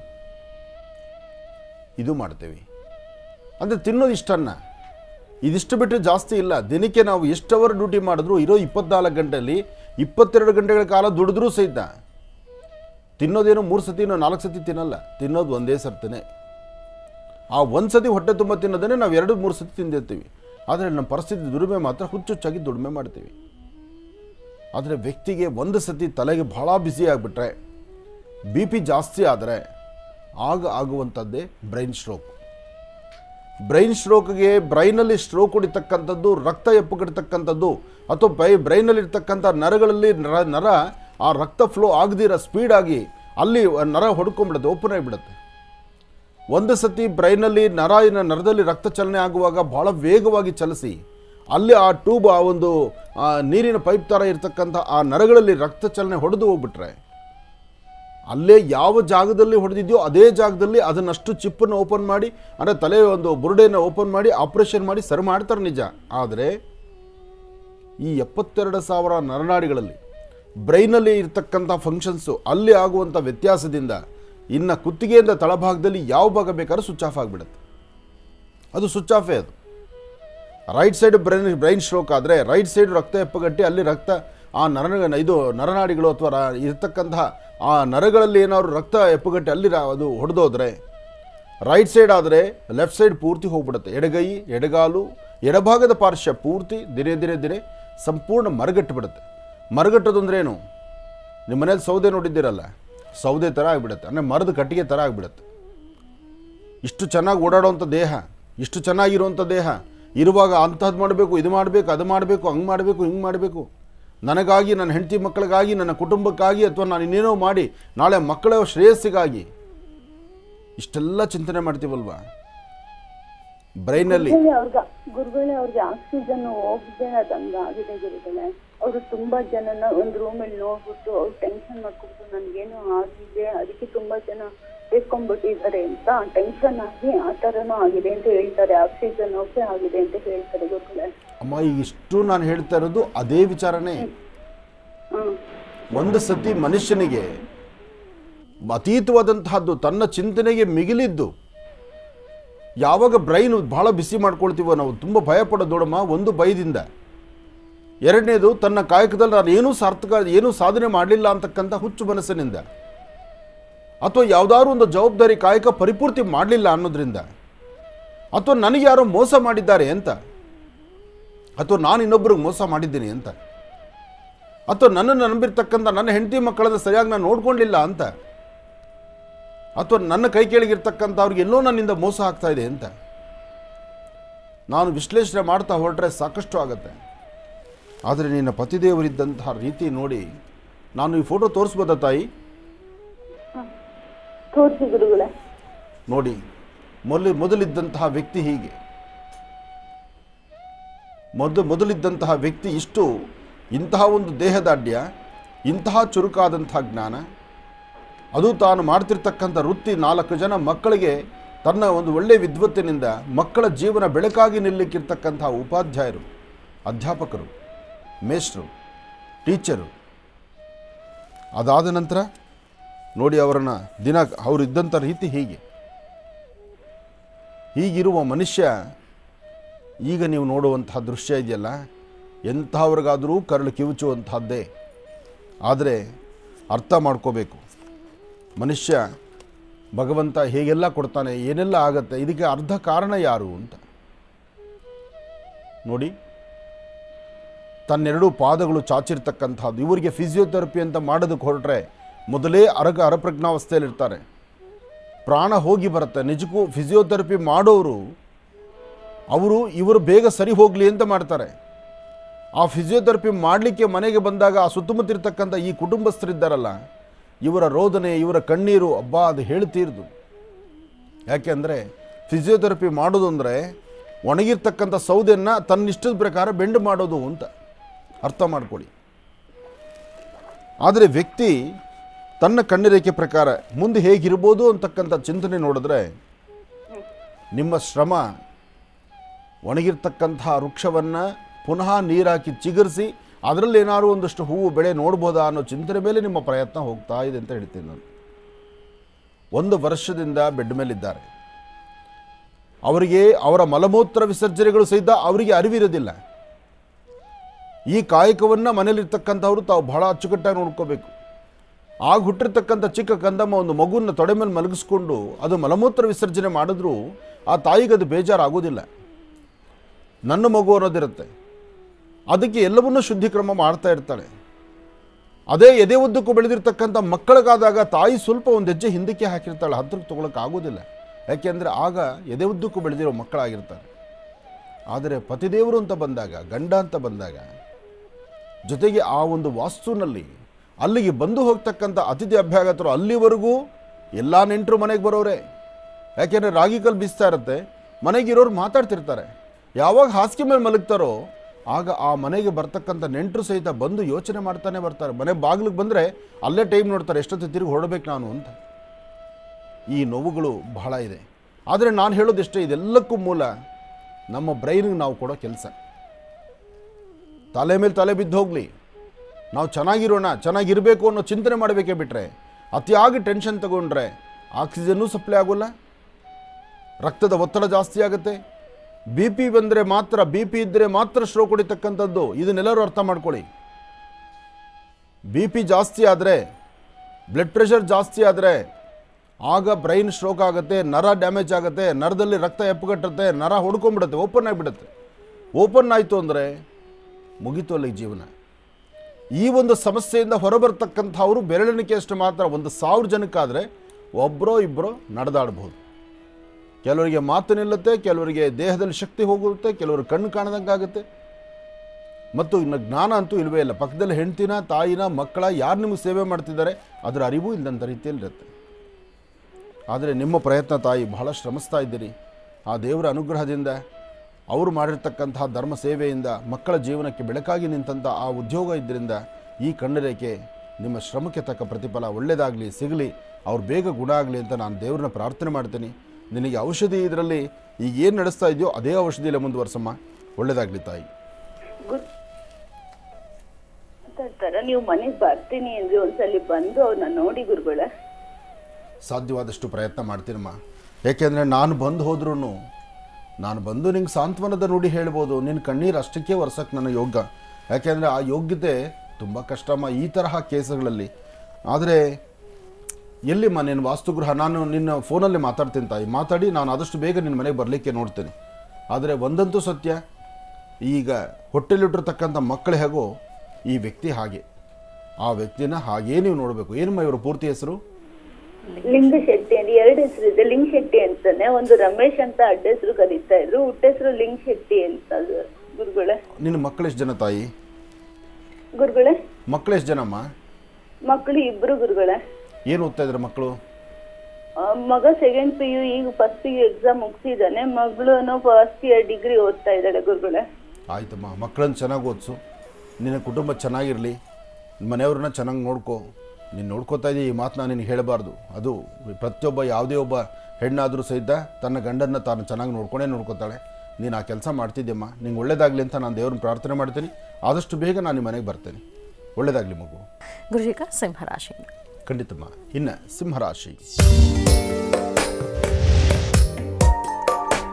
ಇದು ಮಾಡ್ತೇವೆ ಅಂದರೆ ತಿನ್ನೋದು ಇಷ್ಟನ್ನ ಇದಿಷ್ಟು ಬಿಟ್ಟರೆ ಜಾಸ್ತಿ ಇಲ್ಲ ದಿನಕ್ಕೆ ನಾವು ಎಷ್ಟು ಅವರ್ ಡ್ಯೂಟಿ ಮಾಡಿದ್ರು ಇರೋ ಇಪ್ಪತ್ನಾಲ್ಕು ಗಂಟೆಯಲ್ಲಿ ಇಪ್ಪತ್ತೆರಡು ಗಂಟೆಗಳ ಕಾಲ ದುಡಿದ್ರೂ ಸಹಿತ ತಿನ್ನೋದೇನೋ ಮೂರು ಸತಿನೋ ನಾಲ್ಕು ಸತಿ ತಿನ್ನಲ್ಲ ತಿನ್ನೋದು ಒಂದೇ ಸರ್ತಿನೇ ಆ ಒಂದು ಸತಿ ಹೊಟ್ಟೆ ತುಂಬ ತಿನ್ನೋದನ್ನೇ ನಾವು ಎರಡು ಮೂರು ಸತಿ ತಿಂದಿರ್ತೀವಿ ಆದರೆ ನಮ್ಮ ಪರಿಸ್ಥಿತಿ ದುಡಿಮೆ ಮಾತ್ರ ಹುಚ್ಚುಚ್ಚಾಗಿ ದುಡಿಮೆ ಮಾಡ್ತೀವಿ ಆದರೆ ವ್ಯಕ್ತಿಗೆ ಒಂದು ಸತಿ ತಲೆಗೆ ಭಾಳ ಬ್ಯುಸಿ ಆಗಿಬಿಟ್ರೆ ಬಿ ಪಿ ಜಾಸ್ತಿ ಆದರೆ ಆಗ ಆಗುವಂಥದ್ದೇ ಬ್ರೈನ್ ಸ್ಟ್ರೋಕ್ ಬ್ರೈನ್ ಸ್ಟ್ರೋಕ್ಗೆ ಬ್ರೈನಲ್ಲಿ ಸ್ಟ್ರೋಕ್ ಹೊಡಿತಕ್ಕಂಥದ್ದು ರಕ್ತ ಎಪ್ಪುಗಡ್ತಕ್ಕಂಥದ್ದು ಅಥವಾ ಬೈ ಬ್ರೈನಲ್ಲಿರ್ತಕ್ಕಂಥ ನರಗಳಲ್ಲಿ ನರ ನರ ಆ ರಕ್ತ ಫ್ಲೋ ಆಗದಿರೋ ಸ್ಪೀಡಾಗಿ ಅಲ್ಲಿ ನರ ಹೊಡ್ಕೊಂಡ್ಬಿಡುತ್ತೆ ಓಪನ್ ಆಗಿಬಿಡುತ್ತೆ ಒಂದು ಸತಿ ಬ್ರೈನಲ್ಲಿ ನರ ಇನ್ನ ನರದಲ್ಲಿ ರಕ್ತ ಚಲನೆ ಆಗುವಾಗ ಭಾಳ ವೇಗವಾಗಿ ಚಲಿಸಿ ಅಲ್ಲಿ ಆ ಟ್ಯೂಬ್ ಆ ಒಂದು ಆ ನೀರಿನ ಪೈಪ್ ಥರ ಇರ್ತಕ್ಕಂಥ ಆ ನರಗಳಲ್ಲಿ ರಕ್ತ ಚಲನೆ ಹೊಡೆದು ಹೋಗ್ಬಿಟ್ರೆ ಅಲ್ಲೇ ಯಾವ ಜಾಗದಲ್ಲಿ ಹೊಡೆದಿದೆಯೋ ಅದೇ ಜಾಗದಲ್ಲಿ ಅದನ್ನಷ್ಟು ಚಿಪ್ಪನ್ನು ಓಪನ್ ಮಾಡಿ ಅಂದರೆ ತಲೆ ಒಂದು ಬುರುಡೆಯನ್ನು ಓಪನ್ ಮಾಡಿ ಆಪರೇಷನ್ ಮಾಡಿ ಸರಿ ಮಾಡ್ತಾರೆ ನಿಜ ಆದರೆ ಈ ಎಪ್ಪತ್ತೆರಡು ಸಾವಿರ ನರನಾಡಿಗಳಲ್ಲಿ ಬ್ರೈನಲ್ಲಿ ಇರ್ತಕ್ಕಂಥ ಫಂಕ್ಷನ್ಸು ಅಲ್ಲಿ ಆಗುವಂಥ ವ್ಯತ್ಯಾಸದಿಂದ ಇನ್ನು ಕುತ್ತಿಗೆಯಿಂದ ತಳಭಾಗದಲ್ಲಿ ಯಾವ ಭಾಗ ಬೇಕಾದ್ರೂ ಸ್ವಿಚ್ ಆಫ್ ಆಗಿಬಿಡುತ್ತೆ ಅದು ಸ್ವಿಚ್ ಆಫೇ ಅದು right side brain brain stroke ಆದರೆ ರೈಟ್ ಸೈಡ್ ರಕ್ತ ಎಪ್ಪಗಟ್ಟಿ ಅಲ್ಲಿ ರಕ್ತ ಆ ನರ ಇದು ನರನಾಡಿಗಳು ಅಥವಾ ರ- ಇರ್ತಕ್ಕಂತಹ ಆ ನರಗಳಲ್ಲಿ ಏನಾದ್ರು ರಕ್ತ ಎಪ್ಪಗಟ್ಟಿ ಅಲ್ಲಿ ರ- ಅದು ಹೊಡೆದೋದ್ರೆ ರೈಟ್ ಸೈಡ್ ಆದರೆ ಲೆಫ್ಟ್ ಸೈಡ್ ಪೂರ್ತಿ ಹೋಗ್ಬಿಡುತ್ತೆ ಎಡಗೈ ಎಡಗಾಲು ಎಡಭಾಗದ ಪಾರ್ಶ್ವ ಪೂರ್ತಿ ದಿನೇ ದಿನೇ ದಿನೇ ಸಂಪೂರ್ಣ ಮರಗಟ್ಟು ಬಿಡುತ್ತೆ ಮರಗಟ್ಟೋದು ಅಂದ್ರೆ ಏನು ನಿಮ್ಮ ಮನೇಲಿ ಸೌದೆ ನೋಡಿದ್ದೀರಲ್ಲ ಸೌದೆ ಥರ ಆಗಿಬಿಡುತ್ತೆ ಅಂದರೆ ಮರದ ಕಟ್ಟಿಗೆ ಥರ ಆಗಿಬಿಡುತ್ತೆ ಇಷ್ಟು ಚೆನ್ನಾಗಿ ಓಡಾಡುವಂಥ ದೇಹ ಇಷ್ಟು ಚೆನ್ನಾಗಿರುವಂಥ ದೇಹ ಇರುವಾಗ ಅಂಥದ್ದು ಮಾಡಬೇಕು ಇದು ಮಾಡಬೇಕು ಅದು ಮಾಡಬೇಕು ಹಂಗೆ ಮಾಡಬೇಕು ಹಿಂಗೆ ಮಾಡಬೇಕು ನನಗಾಗಿ ನನ್ನ ಹೆಂಡತಿ ಮಕ್ಕಳಿಗಾಗಿ ನನ್ನ ಕುಟುಂಬಕ್ಕಾಗಿ ಅಥವಾ ನಾನು ಇನ್ನೇನೋ ಮಾಡಿ ನಾಳೆ ಮಕ್ಕಳ ಶ್ರೇಯಸ್ಸಿಗಾಗಿ ಇಷ್ಟೆಲ್ಲ ಚಿಂತನೆ ಮಾಡ್ತೀವಲ್ವಾ ಬ್ರೈನಲ್ಲಿ ಗುರುಗಳೇ ಅವ್ರಿಗೆ ಗುರುಗಳೇ ಅವ್ರಿಗೆ ಆಕ್ಸಿಜನ್ ಹೋಗದೆ ಅದಂಗ ಆಗಿದೆ ಗುರುಗಳೇ ಅವರು ತುಂಬಾ ಜನನ ಒಂದು ರೂಮಲ್ಲಿ ನೋಡ್ಬಿಟ್ಟು ಅವ್ರು ಟೆನ್ಷನ್ ಮಾಡ್ಕೊಂಡು ನನ್ಗೇನು ಆಗಿದೆ ಅದಕ್ಕೆ ತುಂಬಾ ಜನ ಬೇಡ್ಕೊಂಡ್ಬಿಟ್ಟಿದ್ದಾರೆ ಅಂತ ಟೆನ್ಷನ್ ಆಗಿ ಆ ಥರನೂ ಆಗಿದೆ ಅಂತ ಹೇಳ್ತಾರೆ ಆಕ್ಸಿಜನ್ ಓಕೆ ಆಗಿದೆ ಅಂತ ಹೇಳ್ತಾರೆ ಗುರುಗಳೇ ಅಮ್ಮ ಈಗ ಇಷ್ಟು ನಾನು ಹೇಳ್ತಾ ಇರೋದು ಅದೇ ವಿಚಾರನೇ ಹ್ಮ್ ಒಂದು ಸತಿ ಮನುಷ್ಯನಿಗೆ ಅತೀತವಾದಂತಹದ್ದು ತನ್ನ ಚಿಂತನೆಗೆ ಮಿಗಿಲಿದ್ದು ಯಾವಾಗ ಬ್ರೈನ್ ಬಹಳ ಬಿಸಿ ಮಾಡ್ಕೊಳ್ತೀವೋ ನಾವು ತುಂಬ ಭಯ ಪಡೋದು ನೋಡಮ್ಮ ಒಂದು ಭಯದಿಂದ ಎರಡನೇದು ತನ್ನ ಕಾಯಕದಲ್ಲಿ ನಾನು ಏನೂ ಸಾರ್ಥಕ ಏನೂ ಸಾಧನೆ ಮಾಡಲಿಲ್ಲ ಅಂತಕ್ಕಂಥ ಹುಚ್ಚು ಮನಸ್ಸಿನಿಂದ ಅಥವಾ ಯಾವುದಾದ್ರು ಒಂದು ಜವಾಬ್ದಾರಿ ಕಾಯಕ ಪರಿಪೂರ್ತಿ ಮಾಡಲಿಲ್ಲ ಅನ್ನೋದ್ರಿಂದ ಅಥವಾ ನನಗೆ ಯಾರೋ ಮೋಸ ಮಾಡಿದ್ದಾರೆ ಅಂತ ಅಥವಾ ನಾನು ಇನ್ನೊಬ್ಬರಿಗೆ ಮೋಸ ಮಾಡಿದ್ದೀನಿ ಅಂತ ಅಥವಾ ನನ್ನನ್ನು ನಂಬಿರ್ತಕ್ಕಂಥ ನನ್ನ ಹೆಂಡತಿ ಮಕ್ಕಳನ್ನ ಸರಿಯಾಗಿ ನಾನು ನೋಡ್ಕೊಂಡಿಲ್ಲ ಅಂತ ಅಥವಾ ನನ್ನ ಕೈ ಕೆಳಗಿರ್ತಕ್ಕಂಥವ್ರಿಗೆ ಎಲ್ಲೋ ನನ್ನಿಂದ ಮೋಸ ಆಗ್ತಾ ಇದೆ ಅಂತ ನಾನು ವಿಶ್ಲೇಷಣೆ ಮಾಡ್ತಾ ಹೊರಟ್ರೆ ಸಾಕಷ್ಟು ಆಗುತ್ತೆ ಆದರೆ ನಿನ್ನ ಪತಿದೇವರಿದ್ದಂತಹ ರೀತಿ ನೋಡಿ ನಾನು ಈ ಫೋಟೋ ತೋರಿಸ್ಬೋದಾ ತಾಯಿ ತೋರಿಸಿ ಗುರುಗಳೇ ನೋಡಿ ಮೊದಲು ಮೊದಲಿದ್ದಂತಹ ವ್ಯಕ್ತಿ ಹೀಗೆ ಮೊದಲು ಮೊದಲಿದ್ದಂತಹ ವ್ಯಕ್ತಿ ಇಷ್ಟು ಇಂತಹ ಒಂದು ದೇಹದಾಢ್ಯ ಇಂತಹ ಚುರುಕಾದಂತಹ ಜ್ಞಾನ ಅದು ತಾನು ಮಾಡ್ತಿರ್ತಕ್ಕಂಥ ವೃತ್ತಿ ನಾಲ್ಕು ಜನ ಮಕ್ಕಳಿಗೆ ತನ್ನ ಒಂದು ಒಳ್ಳೆಯ ವಿದ್ವತ್ತಿನಿಂದ ಮಕ್ಕಳ ಜೀವನ ಬೆಳಕಾಗಿ ನಿಲ್ಲಕ್ಕಿರ್ತಕ್ಕಂಥ ಉಪಾಧ್ಯಾಯರು ಅಧ್ಯಾಪಕರು ಮೇಷ್ಟ್ರು ಟೀಚರು ಅದಾದ ನಂತರ ನೋಡಿ ಅವರನ್ನು ದಿನ ಅವರು ಇದ್ದಂಥ ರೀತಿ ಹೀಗೆ ಹೀಗಿರುವ ಮನುಷ್ಯ ಈಗ ನೀವು ನೋಡುವಂತಹ ದೃಶ್ಯ ಇದೆಯಲ್ಲ ಎಂಥವ್ರಿಗಾದರೂ ಕರಳು ಕಿವುಚುವಂತಹದ್ದೇ ಆದರೆ ಅರ್ಥ ಮಾಡ್ಕೋಬೇಕು ಮನುಷ್ಯ ಭಗವಂತ ಹೇಗೆಲ್ಲ ಕೊಡ್ತಾನೆ ಏನೆಲ್ಲ ಆಗತ್ತೆ ಇದಕ್ಕೆ ಅರ್ಧ ಕಾರಣ ಯಾರು ಅಂತ ನೋಡಿ ತನ್ನೆರಡು ಪಾದಗಳು ಚಾಚಿರ್ತಕ್ಕಂಥದ್ದು ಇವರಿಗೆ ಫಿಸಿಯೋಥೆರಪಿ ಅಂತ ಮಾಡೋದಕ್ಕೆ ಹೊರಟ್ರೆ ಮೊದಲೇ ಅರಗ ಅರಪ್ರಜ್ಞಾವಸ್ಥೆಯಲ್ಲಿರ್ತಾರೆ ಪ್ರಾಣ ಹೋಗಿ ಬರುತ್ತೆ ನಿಜಕ್ಕೂ ಫಿಸಿಯೋಥೆರಪಿ ಮಾಡೋರು ಅವರು ಇವರು ಬೇಗ ಸರಿ ಹೋಗಲಿ ಅಂತ ಮಾಡ್ತಾರೆ ಆ ಫಿಸಿಯೋಥೆರಪಿ ಮಾಡಲಿಕ್ಕೆ ಮನೆಗೆ ಬಂದಾಗ ಆ ಸುತ್ತಮುತ್ತ ಇರ್ತಕ್ಕಂಥ ಈ ಕುಟುಂಬಸ್ಥರಿದ್ದಾರಲ್ಲ ಇವರ ರೋದನೆ ಇವರ ಕಣ್ಣೀರು ಅಬ್ಬಾ ಅದು ಹೇಳ್ತೀರ್ದು ಯಾಕೆಂದರೆ ಫಿಸಿಯೋಥೆರಪಿ ಮಾಡೋದು ಅಂದರೆ ಒಣಗಿರ್ತಕ್ಕಂಥ ಸೌದೆಯನ್ನು ತನ್ನಿಷ್ಟದ ಪ್ರಕಾರ ಬೆಂಡ್ ಮಾಡೋದು ಅಂತ ಅರ್ಥ ಮಾಡ್ಕೊಳ್ಳಿ ಆದರೆ ವ್ಯಕ್ತಿ ತನ್ನ ಕಣ್ಣರೇಖೆ ಪ್ರಕಾರ ಮುಂದೆ ಹೇಗಿರ್ಬೋದು ಅಂತಕ್ಕಂಥ ಚಿಂತನೆ ನೋಡಿದ್ರೆ ನಿಮ್ಮ ಶ್ರಮ ಒಣಗಿರ್ತಕ್ಕಂತಹ ವೃಕ್ಷವನ್ನು ಪುನಃ ನೀರಾಕಿ ಚಿಗುರಿಸಿ ಅದರಲ್ಲಿ ಏನಾದ್ರು ಒಂದಷ್ಟು ಹೂವು ಬೆಳೆ ನೋಡ್ಬೋದಾ ಅನ್ನೋ ಚಿಂತನೆ ಮೇಲೆ ನಿಮ್ಮ ಪ್ರಯತ್ನ ಹೋಗ್ತಾ ಇದೆ ಅಂತ ಹೇಳ್ತೀನಿ ನಾನು ಒಂದು ವರ್ಷದಿಂದ ಬೆಡ್ ಮೇಲಿದ್ದಾರೆ ಅವರಿಗೆ ಅವರ ಮಲಮೂತ್ರ ವಿಸರ್ಜನೆಗಳು ಸಹಿತ ಅವರಿಗೆ ಅರಿವಿರೋದಿಲ್ಲ ಈ ಕಾಯಕವನ್ನು ಮನೇಲಿರ್ತಕ್ಕಂಥವ್ರು ತಾವು ಬಹಳ ಅಚ್ಚುಕಟ್ಟಾಗಿ ನೋಡ್ಕೋಬೇಕು ಆಗ ಹುಟ್ಟಿರ್ತಕ್ಕಂಥ ಚಿಕ್ಕ ಕಂದಮ್ಮ ಒಂದು ಮಗುವನ್ನು ತೊಡೆ ಮೇಲೆ ಮಲಗಿಸ್ಕೊಂಡು ಅದು ಮಲಮೂತ್ರ ವಿಸರ್ಜನೆ ಮಾಡಿದ್ರೂ ಆ ತಾಯಿಗೆ ಅದು ಬೇಜಾರಾಗೋದಿಲ್ಲ ನನ್ನ ಮಗು ಅನ್ನೋದಿರುತ್ತೆ ಅದಕ್ಕೆ ಎಲ್ಲವನ್ನೂ ಶುದ್ಧೀಕ್ರಮ ಮಾಡ್ತಾ ಇರ್ತಾಳೆ ಅದೇ ಎದೆ ಉದ್ದಕ್ಕೂ ಬೆಳೆದಿರ್ತಕ್ಕಂಥ ಮಕ್ಕಳಿಗಾದಾಗ ತಾಯಿ ಸ್ವಲ್ಪ ಒಂದು ಹೆಜ್ಜೆ ಹಿಂದಕ್ಕೆ ಹಾಕಿರ್ತಾಳೆ ಹತ್ರಕ್ಕೆ ತೊಗೊಳಕ್ಕೆ ಆಗೋದಿಲ್ಲ ಯಾಕೆಂದರೆ ಆಗ ಎದೆ ಉದ್ದಕ್ಕೂ ಬೆಳೆದಿರೋ ಮಕ್ಕಳಾಗಿರ್ತಾರೆ ಆದರೆ ಪತಿದೇವರು ಅಂತ ಬಂದಾಗ ಗಂಡ ಅಂತ ಬಂದಾಗ ಜೊತೆಗೆ ಆ ಒಂದು ವಾಸ್ತುನಲ್ಲಿ ಅಲ್ಲಿಗೆ ಬಂದು ಹೋಗ್ತಕ್ಕಂಥ ಅತಿಥಿ ಅಭ್ಯಾಗತರು ಅಲ್ಲಿವರೆಗೂ ಎಲ್ಲ ನೆಂಟರು ಮನೆಗೆ ಬರೋರೆ ಯಾಕೆಂದರೆ ರಾಗಿ ಕಲ್ಲು ಬೀಸ್ತಾ ಇರುತ್ತೆ ಮನೆಗಿರೋರು ಮಾತಾಡ್ತಿರ್ತಾರೆ ಯಾವಾಗ ಹಾಸಿಗೆ ಮೇಲೆ ಮಲಗ್ತಾರೋ ಆಗ ಆ ಮನೆಗೆ ಬರ್ತಕ್ಕಂಥ ನೆಂಟರು ಸಹಿತ ಬಂದು ಯೋಚನೆ ಮಾಡ್ತಾನೆ ಬರ್ತಾರೆ ಮನೆ ಬಾಗಿಲಿಗೆ ಬಂದರೆ ಅಲ್ಲೇ ಟೈಮ್ ನೋಡ್ತಾರೆ ಎಷ್ಟೊತ್ತು ತಿರುಗಿ ಹೊರಡ್ಬೇಕು ನಾನು ಅಂತ ಈ ನೋವುಗಳು ಬಹಳ ಇದೆ ಆದರೆ ನಾನು ಹೇಳೋದಿಷ್ಟೇ ಇದೆಲ್ಲಕ್ಕೂ ಮೂಲ ನಮ್ಮ ಬ್ರೈನ್ಗೆ ನಾವು ಕೊಡೋ ಕೆಲಸ ತಲೆ ಮೇಲೆ ತಲೆ ಬಿದ್ದು ಹೋಗಲಿ ನಾವು ಚೆನ್ನಾಗಿರೋಣ ಚೆನ್ನಾಗಿರಬೇಕು ಅನ್ನೋ ಚಿಂತನೆ ಮಾಡಬೇಕೇ ಬಿಟ್ಟರೆ ಅತಿಯಾಗಿ ಟೆನ್ಷನ್ ತಗೊಂಡ್ರೆ ಆಕ್ಸಿಜನ್ನೂ ಸಪ್ಲೈ ಆಗೋಲ್ಲ ರಕ್ತದ ಒತ್ತಡ ಜಾಸ್ತಿ ಆಗುತ್ತೆ ಬಿ ಪಿ ಬಂದರೆ ಮಾತ್ರ ಬಿ ಪಿ ಇದ್ದರೆ ಮಾತ್ರ ಸ್ಟ್ರೋಕ್ ಹೊಡಿತಕ್ಕಂಥದ್ದು ಇದನ್ನೆಲ್ಲರೂ ಅರ್ಥ ಮಾಡ್ಕೊಳ್ಳಿ ಬಿ ಪಿ ಜಾಸ್ತಿ ಆದರೆ ಬ್ಲಡ್ ಪ್ರೆಷರ್ ಜಾಸ್ತಿ ಆದರೆ ಆಗ ಬ್ರೈನ್ ಸ್ಟ್ರೋಕ್ ಆಗುತ್ತೆ ನರ ಡ್ಯಾಮೇಜ್ ಆಗುತ್ತೆ ನರದಲ್ಲಿ ರಕ್ತ ಎಪ್ಪುಗಟ್ಟುತ್ತೆ ನರ ಹೊಡ್ಕೊಂಡ್ಬಿಡುತ್ತೆ ಓಪನ್ ಆಗಿಬಿಡುತ್ತೆ ಓಪನ್ ಆಯಿತು ಅಂದರೆ ಮುಗೀತು ಅಲ್ಲಿಗೆ ಜೀವನ ಈ ಒಂದು ಸಮಸ್ಯೆಯಿಂದ ಹೊರಬರ್ತಕ್ಕಂಥವರು ಬೆರಳೆಣಿಕೆಯಷ್ಟು ಮಾತ್ರ ಒಂದು ಸಾವಿರ ಜನಕ್ಕಾದರೆ ಒಬ್ಬರೋ ಇಬ್ಬರೋ ನಡೆದಾಡ್ಬೋದು ಕೆಲವರಿಗೆ ಮಾತು ನಿಲ್ಲುತ್ತೆ ಕೆಲವರಿಗೆ ದೇಹದಲ್ಲಿ ಶಕ್ತಿ ಹೋಗುತ್ತೆ ಕೆಲವರು ಕಣ್ಣು ಕಾಣದಂಗಾಗುತ್ತೆ ಮತ್ತು ಇನ್ನು ಜ್ಞಾನ ಅಂತೂ ಇಲ್ಲವೇ ಇಲ್ಲ ಪಕ್ಕದಲ್ಲಿ ಹೆಂಡ್ತಿನ ತಾಯಿನ ಮಕ್ಕಳ ಯಾರು ನಿಮಗೆ ಸೇವೆ ಮಾಡ್ತಿದ್ದಾರೆ ಅದರ ಅರಿವು ಇಲ್ಲದಂಥ ರೀತಿಯಲ್ಲಿರುತ್ತೆ ಆದರೆ ನಿಮ್ಮ ಪ್ರಯತ್ನ ತಾಯಿ ಬಹಳ ಶ್ರಮಿಸ್ತಾ ಇದ್ದೀರಿ ಆ ದೇವರ ಅನುಗ್ರಹದಿಂದ ಅವರು ಮಾಡಿರ್ತಕ್ಕಂತಹ ಧರ್ಮ ಸೇವೆಯಿಂದ ಮಕ್ಕಳ ಜೀವನಕ್ಕೆ ಬೆಳಕಾಗಿ ನಿಂತಹ ಆ ಉದ್ಯೋಗ ಇದ್ದರಿಂದ ಈ ಕಣ್ಣರೇಖೆ ನಿಮ್ಮ ಶ್ರಮಕ್ಕೆ ತಕ್ಕ ಪ್ರತಿಫಲ ಒಳ್ಳೆಯದಾಗಲಿ ಸಿಗಲಿ ಅವ್ರು ಬೇಗ ಗುಣ ಆಗಲಿ ಅಂತ ನಾನು ದೇವ್ರನ್ನ ಪ್ರಾರ್ಥನೆ ಮಾಡ್ತೀನಿ ನಿನಗೆ ಔಷಧಿ ಇದರಲ್ಲಿ ಈಗ ಏನು ನಡೆಸ್ತಾ ಇದೆಯೋ ಅದೇ ಔಷಧಿಯಲ್ಲೇ ಮುಂದುವರ್ಸಮ್ಮ ಒಳ್ಳೆಯದಾಗಲಿ ತಾಯಿ ಗುಡ್ ಮಾತಾಡ್ತಾರ ನೀವು ಮನೆಗ್ ಬರ್ತೀನಿ ಅಂದ್ರೆ ಒಂದ್ಸಲಿ ಬಂದು ಅವ್ರನ್ನ ನೋಡಿ ಗುರುಗಳೇ ಸಾಧ್ಯವಾದಷ್ಟು ಪ್ರಯತ್ನ ಮಾಡ್ತೀನಮ್ಮ ಏಕೆಂದರೆ ನಾನು ಬಂದು ಹೋದ್ರೂ ನಾನು ಬಂದು ನಿಂಗೆ ಸಾಂತ್ವನದ ನುಡಿ ಹೇಳ್ಬೋದು ನಿನ್ನ ಕಣ್ಣೀರು ಅಷ್ಟಕ್ಕೆ ಒರ್ಸಕ್ಕೆ ನನ್ನ ಯೋಗ್ಯ ಯಾಕೆಂದರೆ ಆ ಯೋಗ್ಯತೆ ತುಂಬ ಕಷ್ಟಮ್ಮ ಈ ತರಹ ಕೇಸುಗಳಲ್ಲಿ ಆದರೆ ಎಲ್ಲಿಮ್ಮ ನಿನ್ನ ವಾಸ್ತುಗೃಹ ನಾನು ನಿನ್ನ ಫೋನಲ್ಲಿ ಮಾತಾಡ್ತೀನಿ ತಾಯಿ ಮಾತಾಡಿ ನಾನು ಆದಷ್ಟು ಬೇಗ ನಿನ್ನ ಮನೆಗೆ ಬರಲಿಕ್ಕೆ ನೋಡ್ತೇನೆ ಆದರೆ ಒಂದಂತೂ ಸತ್ಯ ಈಗ ಹೊಟ್ಟೆಲಿಟ್ಟಿರ್ತಕ್ಕಂಥ ಮಕ್ಕಳು ಹೇಗೋ ಈ ವ್ಯಕ್ತಿ ಹಾಗೆ ಆ ವ್ಯಕ್ತಿನ ಹಾಗೇ ನೀವು ನೋಡಬೇಕು ಏನಮ್ಮ ಇವರ ಪೂರ್ತಿ ಹೆಸರು ಲಿಂಗ ಶೆಟ್ಟಿ ಅಂತ ಎರಡು ಹೆಸರು ಇದೆ ಲಿಂಗ ಶೆಟ್ಟಿ ಅಂತಾನೆ ಒಂದು ರಮೇಶ್ ಅಂತ ಅಡ್ಡ ಹೆಸರು ಕರೀತಾ ಇದ್ರು ಹುಟ್ಟ ಹೆಸರು ಲಿಂಗ ಶೆಟ್ಟಿ ಅಂತ ಅದು ಗುರುಗಳೇ ನಿನ್ನ ಮಕ್ಕಳೆಷ್ಟು ಜನ ತಾಯಿ ಗುರುಗಳೇ ಮಕ್ಕಳೆಷ್ಟು ಜನಮ್ಮ ಮಕ್ಕಳು ಇಬ್ರು ಗುರುಗಳೇ ಏನು ಓದ್ತಾ ಇದ್ದಾರೆ ಮಕ್ಕಳು ಆ, ಮಗ ಸೆಕೆಂಡ್ ಪಿ ಯು ಈಗ ಫಸ್ಟ್ ಪಿ ಯು ಎಕ್ಸಾಮ್ ಮುಗಿಸಿದ್ದಾನೆ ಮಗಳು ಫಸ್ಟ್ ಇಯರ್ ಡಿಗ್ರಿ ಓದ್ತಾ ಇದ್ದಾಳೆ ಗುರುಗಳೇ ಆಯ್ತಮ್ಮ ಮಕ್ಕಳನ್ನ ಚೆನ್ನಾಗಿ ಓದಿಸು ನಿನ್ನ ಕುಟುಂಬ ಚೆನ್ನಾಗಿರಲಿ ಮನೆಯವ್ರನ್ನ ಚೆನ್ನಾಗಿ ನೋಡ್ಕೋ ನೀನು ನೋಡ್ಕೋತಾ ಇದೀಯ ಈ ಮಾತನ್ನ ನಿನಗೆ ಹೇಳಬಾರ್ದು ಅದು ಪ್ರತಿಯೊಬ್ಬ ಯಾವುದೇ ಒಬ್ಬ ಹೆಣ್ಣಾದರೂ ಸಹಿತ ತನ್ನ ಗಂಡನ್ನ ತಾನು ಚೆನ್ನಾಗಿ ನೋಡ್ಕೊಂಡೇ ನೋಡ್ಕೋತಾಳೆ ನೀನು ಆ ಕೆಲಸ ಮಾಡ್ತಿದ್ಯಮ್ಮ ನಿಂಗೆ ಒಳ್ಳೇದಾಗಲಿ ಅಂತ ನಾನು ದೇವ್ರನ್ನ ಪ್ರಾರ್ಥನೆ ಮಾಡ್ತೀನಿ ಆದಷ್ಟು ಬೇಗ ನಾನು ನಿಮ್ಮ ಮನೆಗೆ ಬರ್ತೇನೆ ಒಳ್ಳೇದಾಗಲಿ ಮಗು ಗುರುಜಿಕ ಸಿಂಹರಾಶಿ ಖಂಡಿತಮ್ಮ ಇನ್ನು ಸಿಂಹರಾಶಿ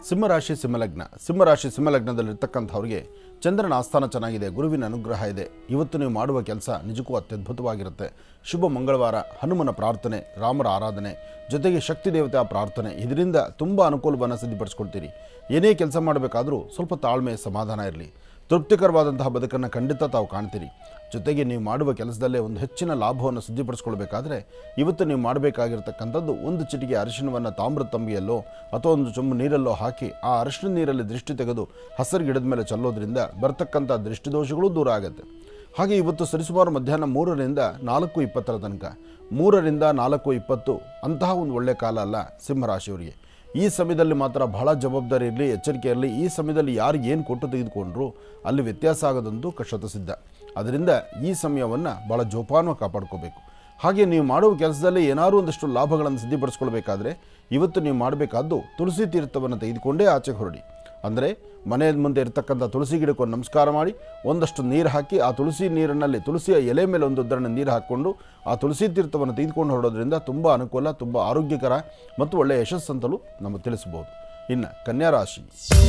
ಸಿಂಹರಾಶಿ ಸಿಂಹಲಗ್ನ ಸಿಂಹರಾಶಿ ಸಿಂಹಲಗ್ನದಲ್ಲಿರ್ತಕ್ಕಂಥವ್ರಿಗೆ ಚಂದ್ರನ ಆಸ್ಥಾನ ಚೆನ್ನಾಗಿದೆ ಗುರುವಿನ ಅನುಗ್ರಹ ಇದೆ ಇವತ್ತು ನೀವು ಮಾಡುವ ಕೆಲಸ ನಿಜಕ್ಕೂ ಅತ್ಯದ್ಭುತವಾಗಿರುತ್ತೆ ಶುಭ ಮಂಗಳವಾರ ಹನುಮನ ಪ್ರಾರ್ಥನೆ ರಾಮರ ಆರಾಧನೆ ಜೊತೆಗೆ ಶಕ್ತಿ ದೇವತೆಯ ಪ್ರಾರ್ಥನೆ ಇದರಿಂದ ತುಂಬ ಅನುಕೂಲವನ್ನು ಸಿದ್ಧಪಡಿಸ್ಕೊಳ್ತೀರಿ ಏನೇ ಕೆಲಸ ಮಾಡಬೇಕಾದರೂ ಸ್ವಲ್ಪ ತಾಳ್ಮೆ ಸಮಾಧಾನ ಇರಲಿ ತೃಪ್ತಿಕರವಾದಂತಹ ಬದುಕನ್ನು ಖಂಡಿತ ತಾವು ಕಾಣ್ತೀರಿ ಜೊತೆಗೆ ನೀವು ಮಾಡುವ ಕೆಲಸದಲ್ಲೇ ಒಂದು ಹೆಚ್ಚಿನ ಲಾಭವನ್ನು ಸಿದ್ಧಪಡಿಸ್ಕೊಳ್ಬೇಕಾದ್ರೆ ಇವತ್ತು ನೀವು ಮಾಡಬೇಕಾಗಿರ್ತಕ್ಕಂಥದ್ದು ಒಂದು ಚಿಟಿಕೆ ಅರಿಶಿಣವನ್ನು ತಾಮ್ರ ತಂಬಿಯಲ್ಲೋ ಅಥವಾ ಒಂದು ಚೊಂಬು ನೀರಲ್ಲೋ ಹಾಕಿ ಆ ಅರಿಶಿಣ ನೀರಲ್ಲಿ ದೃಷ್ಟಿ ತೆಗೆದು ಹಸಿರು ಗಿಡದ ಮೇಲೆ ಚೆಲ್ಲೋದ್ರಿಂದ ಬರ್ತಕ್ಕಂಥ ದೃಷ್ಟಿದೋಷಗಳು ದೂರ ಆಗುತ್ತೆ ಹಾಗೆ ಇವತ್ತು ಸರಿಸುಮಾರು ಮಧ್ಯಾಹ್ನ ಮೂರರಿಂದ ನಾಲ್ಕು ಇಪ್ಪತ್ತರ ತನಕ ಮೂರರಿಂದ ನಾಲ್ಕು ಇಪ್ಪತ್ತು ಅಂತಹ ಒಂದು ಒಳ್ಳೆಯ ಕಾಲ ಅಲ್ಲ ಸಿಂಹರಾಶಿಯವರಿಗೆ ಈ ಸಮಯದಲ್ಲಿ ಮಾತ್ರ ಬಹಳ ಜವಾಬ್ದಾರಿ ಇರಲಿ ಎಚ್ಚರಿಕೆ ಇರಲಿ ಈ ಸಮಯದಲ್ಲಿ ಯಾರು ಏನು ಕೊಟ್ಟು ತೆಗೆದುಕೊಂಡ್ರು ಅಲ್ಲಿ ವ್ಯತ್ಯಾಸ ಆಗೋದಂತೂ ಕಷ್ಟತ ಸಿದ್ಧ ಅದರಿಂದ ಈ ಸಮಯವನ್ನು ಭಾಳ ಜೋಪಾನವಾಗಿ ಕಾಪಾಡ್ಕೋಬೇಕು ಹಾಗೆ ನೀವು ಮಾಡುವ ಕೆಲಸದಲ್ಲಿ ಏನಾದರೂ ಒಂದಷ್ಟು ಲಾಭಗಳನ್ನು ಸಿದ್ಧಪಡಿಸ್ಕೊಳ್ಬೇಕಾದ್ರೆ ಇವತ್ತು ನೀವು ಮಾಡಬೇಕಾದ್ದು ತುಳಸಿ ತೀರ್ಥವನ್ನು ತೆಗೆದುಕೊಂಡೇ ಆಚೆಗೆ ಹೊರಡಿ ಅಂದರೆ ಮನೆಯ ಮುಂದೆ ಇರತಕ್ಕಂಥ ತುಳಸಿ ಗಿಡಕ್ಕೆ ಒಂದು ನಮಸ್ಕಾರ ಮಾಡಿ ಒಂದಷ್ಟು ನೀರು ಹಾಕಿ ಆ ತುಳಸಿ ನೀರಿನಲ್ಲಿ ತುಳಸಿಯ ಎಲೆ ಮೇಲೆ ಒಂದು ಉದ್ದರಣೆ ನೀರು ಹಾಕ್ಕೊಂಡು ಆ ತುಳಸಿ ತೀರ್ಥವನ್ನು ತೆಗೆದುಕೊಂಡು ಹೊರಡೋದ್ರಿಂದ ತುಂಬ ಅನುಕೂಲ ತುಂಬ ಆರೋಗ್ಯಕರ ಮತ್ತು ಒಳ್ಳೆಯ ಯಶಸ್ಸಂತಲೂ ನಮಗೆ ತಿಳಿಸ್ಬೋದು ಇನ್ನು ಕನ್ಯಾ ರಾಶಿ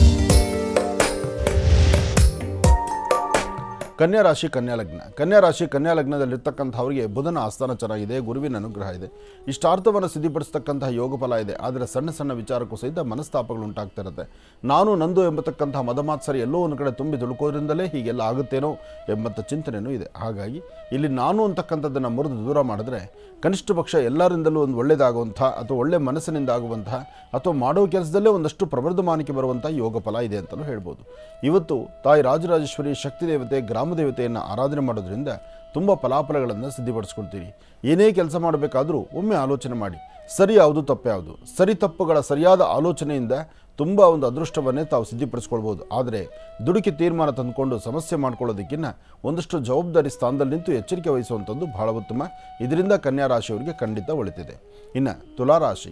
ಕನ್ಯಾ ರಾಶಿ ಕನ್ಯಾ ಲಗ್ನ ಕನ್ಯಾ ರಾಶಿ ಕನ್ಯಾ ಲಗ್ನದಲ್ಲಿರ್ತಕ್ಕಂಥವ್ರಿಗೆ ಬುಧನ ಆಸ್ಥಾನ ಚೆನ್ನಾಗಿದೆ ಗುರುವಿನ ಅನುಗ್ರಹ ಇದೆ ಇಷ್ಟಾರ್ಥವನ್ನು ಸಿದ್ಧಪಡಿಸ್ತಕ್ಕಂತಹ ಯೋಗ ಫಲ ಇದೆ ಆದರೆ ಸಣ್ಣ ಸಣ್ಣ ವಿಚಾರಕ್ಕೂ ಸಹಿತ ಮನಸ್ತಾಪಗಳು ಉಂಟಾಗ್ತಾ ಇರುತ್ತೆ ನಾನು ನಂದು ಎಂಬತಕ್ಕಂತಹ ಮದಮಾತ್ಸರಿ ಎಲ್ಲೋ ಒಂದು ಕಡೆ ತುಂಬಿ ತುಳುಕೋದ್ರಿಂದಲೇ ಹೀಗೆಲ್ಲ ಆಗುತ್ತೇನೋ ಎಂಬಂಥ ಚಿಂತನೆಯೂ ಇದೆ ಹಾಗಾಗಿ ಇಲ್ಲಿ ನಾನು ಅಂತಕ್ಕಂಥದ್ದನ್ನು ಮುರಿದು ದೂರ ಮಾಡಿದ್ರೆ ಕನಿಷ್ಠ ಪಕ್ಷ ಎಲ್ಲರಿಂದಲೂ ಒಂದು ಒಳ್ಳೆಯದಾಗುವಂಥ ಅಥವಾ ಒಳ್ಳೆ ಮನಸ್ಸಿನಿಂದ ಆಗುವಂತಹ ಅಥವಾ ಮಾಡೋ ಕೆಲಸದಲ್ಲೇ ಒಂದಷ್ಟು ಪ್ರವರ್ಧಮಾನಕ್ಕೆ ಬರುವಂಥ ಯೋಗ ಫಲ ಇದೆ ಅಂತಲೂ ಹೇಳ್ಬೋದು ಇವತ್ತು ತಾಯಿ ರಾಜರಾಜೇಶ್ವರಿ ಶಕ್ತಿ ದೇವತೆ ಗ್ರಾಮ ದೇವತೆಯನ್ನು ಆರಾಧನೆ ಮಾಡೋದ್ರಿಂದ ತುಂಬ ಫಲಾಫಲಗಳನ್ನು ಸಿದ್ಧಪಡಿಸ್ಕೊಳ್ತೀರಿ ಏನೇ ಕೆಲಸ ಮಾಡಬೇಕಾದರೂ ಒಮ್ಮೆ ಆಲೋಚನೆ ಮಾಡಿ ಸರಿ ಯಾವುದು ತಪ್ಪು ಯಾವುದು ಸರಿ ತಪ್ಪುಗಳ ಸರಿಯಾದ ಆಲೋಚನೆಯಿಂದ ತುಂಬ ಒಂದು ಅದೃಷ್ಟವನ್ನೇ ತಾವು ಸಿದ್ಧಪಡಿಸ್ಕೊಳ್ಬೋದು ಆದರೆ ದುಡುಕಿ ತೀರ್ಮಾನ ತಂದುಕೊಂಡು ಸಮಸ್ಯೆ ಮಾಡ್ಕೊಳ್ಳೋದಕ್ಕಿಂತ ಒಂದಷ್ಟು ಜವಾಬ್ದಾರಿ ಸ್ಥಾನದಲ್ಲಿ ನಿಂತು ಎಚ್ಚರಿಕೆ ವಹಿಸುವಂಥದ್ದು ಬಹಳ ಉತ್ತಮ ಇದರಿಂದ ಕನ್ಯಾ ರಾಶಿಯವರಿಗೆ ಖಂಡಿತ ಒಳಿತಿದೆ ಇನ್ನು ತುಲಾರಾಶಿ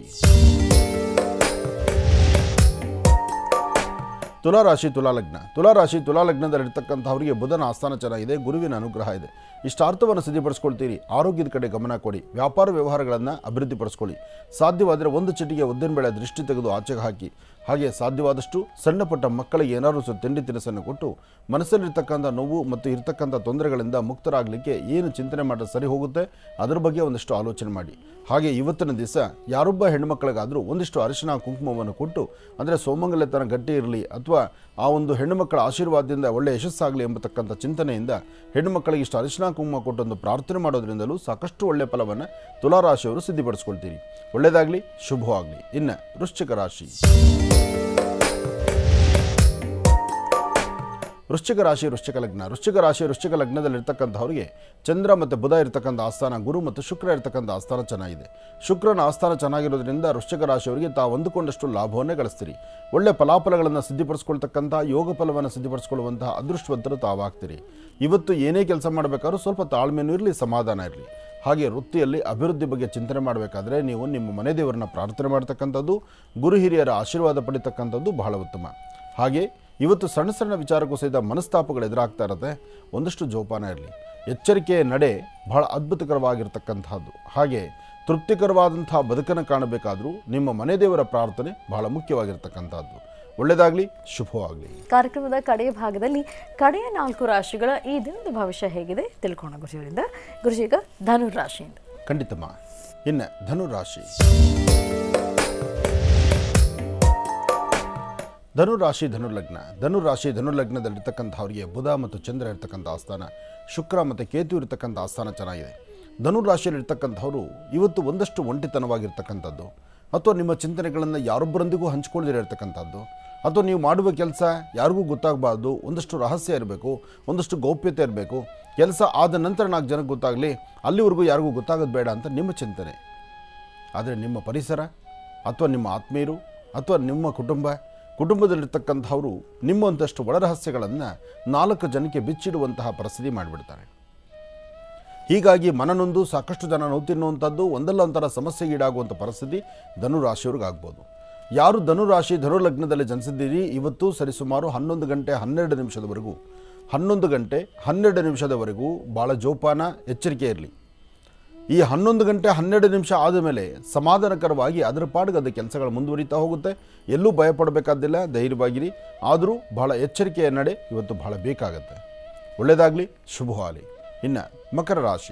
ತುಲಾರಾಶಿ ತುಲಾಲಗ್ನ ತುಲಾರಾಶಿ ತುಲಾಲಗ್ನದಲ್ಲಿರ್ತಕ್ಕಂಥವರಿಗೆ ಬುಧನ ಆಸ್ಥಾನ ಚೆನ್ನಾಗಿದೆ ಗುರುವಿನ ಅನುಗ್ರಹ ಇದೆ ಇಷ್ಟಾರ್ಥವನ್ನು ಸಿದ್ಧಪಡಿಸ್ಕೊಳ್ತೀರಿ ಆರೋಗ್ಯದ ಕಡೆ ಗಮನ ಕೊಡಿ ವ್ಯಾಪಾರ ವ್ಯವಹಾರಗಳನ್ನು ಅಭಿವೃದ್ಧಿಪಡಿಸ್ಕೊಳ್ಳಿ ಸಾಧ್ಯವಾದರೆ ಒಂದು ಚಿಟಿಗೆ ಉದ್ದಿನಬೇಳೆ ದೃಷ್ಟಿ ತೆಗೆದು ಆಚೆಗೆ ಹಾಕಿ ಹಾಗೆ ಸಾಧ್ಯವಾದಷ್ಟು ಸಣ್ಣ ಪುಟ್ಟ ಮಕ್ಕಳಿಗೆ ಏನಾದರೂ ಸ್ವಲ್ಪ ತಿಂಡಿ ತಿನಿಸನ್ನು ಕೊಟ್ಟು ಮನಸ್ಸಲ್ಲಿರ್ತಕ್ಕಂಥ ನೋವು ಮತ್ತು ಇರ್ತಕ್ಕಂಥ ತೊಂದರೆಗಳಿಂದ ಮುಕ್ತರಾಗಲಿಕ್ಕೆ ಏನು ಚಿಂತನೆ ಮಾಡಿದ್ರೆ ಸರಿ ಹೋಗುತ್ತೆ ಅದರ ಬಗ್ಗೆ ಒಂದಿಷ್ಟು ಆಲೋಚನೆ ಮಾಡಿ ಹಾಗೆ ಇವತ್ತಿನ ದಿವಸ ಯಾರೊಬ್ಬ ಹೆಣ್ಣುಮಕ್ಕಳಿಗಾದರೂ ಒಂದಿಷ್ಟು ಅರಿಶಿನ ಕುಂಕುಮವನ್ನು ಕೊಟ್ಟು ಅಂದರೆ ಸೋಮಂಗಲ್ಯತನ ಗಟ್ಟಿ ಇರಲಿ ಅಥವಾ ಆ ಒಂದು ಹೆಣ್ಣುಮಕ್ಕಳ ಆಶೀರ್ವಾದದಿಂದ ಒಳ್ಳೆಯ ಯಶಸ್ಸಾಗಲಿ ಎಂಬತಕ್ಕಂಥ ಚಿಂತನೆಯಿಂದ ಹೆಣ್ಣುಮಕ್ಕಳಿಗೆ ಇಷ್ಟು ಅರಿಶಿನ ಕುಂಕುಮ ಕೊಟ್ಟು ಒಂದು ಪ್ರಾರ್ಥನೆ ಮಾಡೋದ್ರಿಂದಲೂ ಸಾಕಷ್ಟು ಒಳ್ಳೆಯ ಫಲವನ್ನು ತುಲಾರಾಶಿಯವರು ಸಿದ್ಧಪಡಿಸ್ಕೊಳ್ತೀರಿ ಒಳ್ಳೆಯದಾಗಲಿ ಶುಭವಾಗಲಿ ಇನ್ನು ವೃಶ್ಚಿಕ ರಾಶಿ ವೃಶ್ಚಿಕ ರಾಶಿ ವೃಶ್ಚಿಕ ಲಗ್ನ ವೃಶ್ಚಿಕ ರಾಶಿ ವೃಶ್ಚಿಕ ಲಗ್ನದಲ್ಲಿರ್ತಕ್ಕಂಥವ್ರಿಗೆ ಚಂದ್ರ ಮತ್ತು ಬುಧ ಇರತಕ್ಕಂಥ ಆಸ್ಥಾನ ಗುರು ಮತ್ತು ಶುಕ್ರ ಇರತಕ್ಕಂಥ ಆಸ್ಥಾನ ಚೆನ್ನಾಗಿದೆ ಶುಕ್ರನ ಆಸ್ಥಾನ ಚೆನ್ನಾಗಿರೋದ್ರಿಂದ ವೃಶ್ಚಿಕ ರಾಶಿಯವರಿಗೆ ತಾವು ಅಂದುಕೊಂಡಷ್ಟು ಲಾಭವನ್ನೇ ಗಳಿಸ್ತೀರಿ ಒಳ್ಳೆ ಫಲಾಫಲಗಳನ್ನು ಸಿದ್ಧಪಡಿಸ್ಕೊಳ್ತಕ್ಕಂಥ ಯೋಗ ಫಲವನ್ನು ಸಿದ್ಧಪಡಿಸ್ಕೊಳ್ಳುವಂತಹ ಅದೃಷ್ಟವಂತರು ತಾವಾಗ್ತೀರಿ ಇವತ್ತು ಏನೇ ಕೆಲಸ ಮಾಡಬೇಕಾದ್ರೂ ಸ್ವಲ್ಪ ತಾಳ್ಮೆನೂ ಇರಲಿ ಸಮಾಧಾನ ಇರಲಿ ಹಾಗೆ ವೃತ್ತಿಯಲ್ಲಿ ಅಭಿವೃದ್ಧಿ ಬಗ್ಗೆ ಚಿಂತನೆ ಮಾಡಬೇಕಾದ್ರೆ ನೀವು ನಿಮ್ಮ ಮನೆ ದೇವರನ್ನ ಪ್ರಾರ್ಥನೆ ಮಾಡ್ತಕ್ಕಂಥದ್ದು ಗುರು ಹಿರಿಯರ ಆಶೀರ್ವಾದ ಪಡಿತಕ್ಕಂಥದ್ದು ಬಹಳ ಉತ್ತಮ ಹಾಗೆ ಇವತ್ತು ಸಣ್ಣ ಸಣ್ಣ ವಿಚಾರಕ್ಕೂ ಸಹಿತ ಮನಸ್ತಾಪಗಳು ಎದುರಾಗ್ತಾ ಇರುತ್ತೆ ಒಂದಷ್ಟು ಜೋಪಾನ ಇರಲಿ ಎಚ್ಚರಿಕೆಯ ನಡೆ ಬಹಳ ಅದ್ಭುತಕರವಾಗಿರ್ತಕ್ಕಂಥದ್ದು ಹಾಗೆ ತೃಪ್ತಿಕರವಾದಂತಹ ಬದುಕನ್ನು ಕಾಣಬೇಕಾದರೂ ನಿಮ್ಮ ಮನೆ ದೇವರ ಪ್ರಾರ್ಥನೆ ಬಹಳ ಮುಖ್ಯವಾಗಿರ್ತಕ್ಕಂಥದ್ದು ಒಳ್ಳೆಯದಾಗಲಿ ಶುಭವಾಗಲಿ ಕಾರ್ಯಕ್ರಮದ ಕಡೆಯ ಭಾಗದಲ್ಲಿ ಕಡೆಯ ನಾಲ್ಕು ರಾಶಿಗಳ ಈ ದಿನದ ಭವಿಷ್ಯ ಹೇಗಿದೆ ತಿಳ್ಕೋಣ ಗುರುಜಿಯವರಿಂದ ಗುರುಜಿ ಈಗ ಧನುರ್ ರಾಶಿಯಿಂದ ಖಂಡಿತಮ್ಮ ಇನ್ನು ಧನುರಾಶಿ ಧನುರಾಶಿ ಧನುರ್ಲಗ್ನ ಧನುರಾಶಿ ಧನುರ್ಲಗ್ನದಲ್ಲಿರ್ತಕ್ಕಂಥವ್ರಿಗೆ ಬುಧ ಮತ್ತು ಚಂದ್ರ ಇರ್ತಕ್ಕಂಥ ಆಸ್ಥಾನ ಶುಕ್ರ ಮತ್ತು ಕೇತು ಇರತಕ್ಕಂಥ ಆಸ್ಥಾನ ಚೆನ್ನಾಗಿದೆ ಧನುರಾಶಿಯಲ್ಲಿರ್ತಕ್ಕಂಥವ್ರು ಇವತ್ತು ಒಂದಷ್ಟು ಒಂಟಿತನವಾಗಿರ್ತಕ್ಕಂಥದ್ದು ಅಥವಾ ನಿಮ್ಮ ಚಿಂತನೆಗಳನ್ನು ಯಾರೊಬ್ಬರೊಂದಿಗೂ ಹಂಚ್ಕೊಳ್ಳದಿರ ಇರ್ತಕ್ಕಂಥದ್ದು ಅಥವಾ ನೀವು ಮಾಡುವ ಕೆಲಸ ಯಾರಿಗೂ ಗೊತ್ತಾಗಬಾರ್ದು ಒಂದಷ್ಟು ರಹಸ್ಯ ಇರಬೇಕು ಒಂದಷ್ಟು ಗೌಪ್ಯತೆ ಇರಬೇಕು ಕೆಲಸ ಆದ ನಂತರ ನಾಲ್ಕು ಜನಕ್ಕೆ ಗೊತ್ತಾಗಲಿ ಅಲ್ಲಿವರೆಗೂ ಯಾರಿಗೂ ಗೊತ್ತಾಗೋದು ಬೇಡ ಅಂತ ನಿಮ್ಮ ಚಿಂತನೆ ಆದರೆ ನಿಮ್ಮ ಪರಿಸರ ಅಥವಾ ನಿಮ್ಮ ಆತ್ಮೀಯರು ಅಥವಾ ನಿಮ್ಮ ಕುಟುಂಬ ಕುಟುಂಬದಲ್ಲಿರ್ತಕ್ಕಂಥವರು ನಿಮ್ಮಂತಷ್ಟು ಒಳರಹಸ್ಯಗಳನ್ನು ನಾಲ್ಕು ಜನಕ್ಕೆ ಬಿಚ್ಚಿಡುವಂತಹ ಪರಿಸ್ಥಿತಿ ಮಾಡಿಬಿಡ್ತಾರೆ ಹೀಗಾಗಿ ಮನನೊಂದು ಸಾಕಷ್ಟು ಜನ ನೋವು ತಿನ್ನುವಂಥದ್ದು ಒಂದಲ್ಲ ಒಂಥರ ಸಮಸ್ಯೆಗೀಡಾಗುವಂಥ ಪರಿಸ್ಥಿತಿ ಧನುರಾಶಿಯವ್ರಿಗಾಗ್ಬೋದು ಯಾರು ಧನುರಾಶಿ ಧನುಲಗ್ನದಲ್ಲಿ ಜನಿಸಿದ್ದೀರಿ ಇವತ್ತು ಸರಿಸುಮಾರು ಹನ್ನೊಂದು ಗಂಟೆ ಹನ್ನೆರಡು ನಿಮಿಷದವರೆಗೂ ಹನ್ನೊಂದು ಗಂಟೆ ಹನ್ನೆರಡು ನಿಮಿಷದವರೆಗೂ ಭಾಳ ಜೋಪಾನ ಎಚ್ಚರಿಕೆ ಇರಲಿ ಈ ಹನ್ನೊಂದು ಗಂಟೆ ಹನ್ನೆರಡು ನಿಮಿಷ ಆದ ಮೇಲೆ ಸಮಾಧಾನಕರವಾಗಿ ಅದರ ಪಾಡಿಗೆ ಅದು ಕೆಲಸಗಳು ಮುಂದುವರಿತಾ ಹೋಗುತ್ತೆ ಎಲ್ಲೂ ಭಯಪಡಬೇಕಾದಿಲ್ಲ ಧೈರ್ಯವಾಗಿರಿ ಆದರೂ ಬಹಳ ಎಚ್ಚರಿಕೆಯ ನಡೆ ಇವತ್ತು ಬಹಳ ಬೇಕಾಗತ್ತೆ ಒಳ್ಳೆಯದಾಗಲಿ ಶುಭವಾಗಲಿ ಇನ್ನು ಮಕರ ರಾಶಿ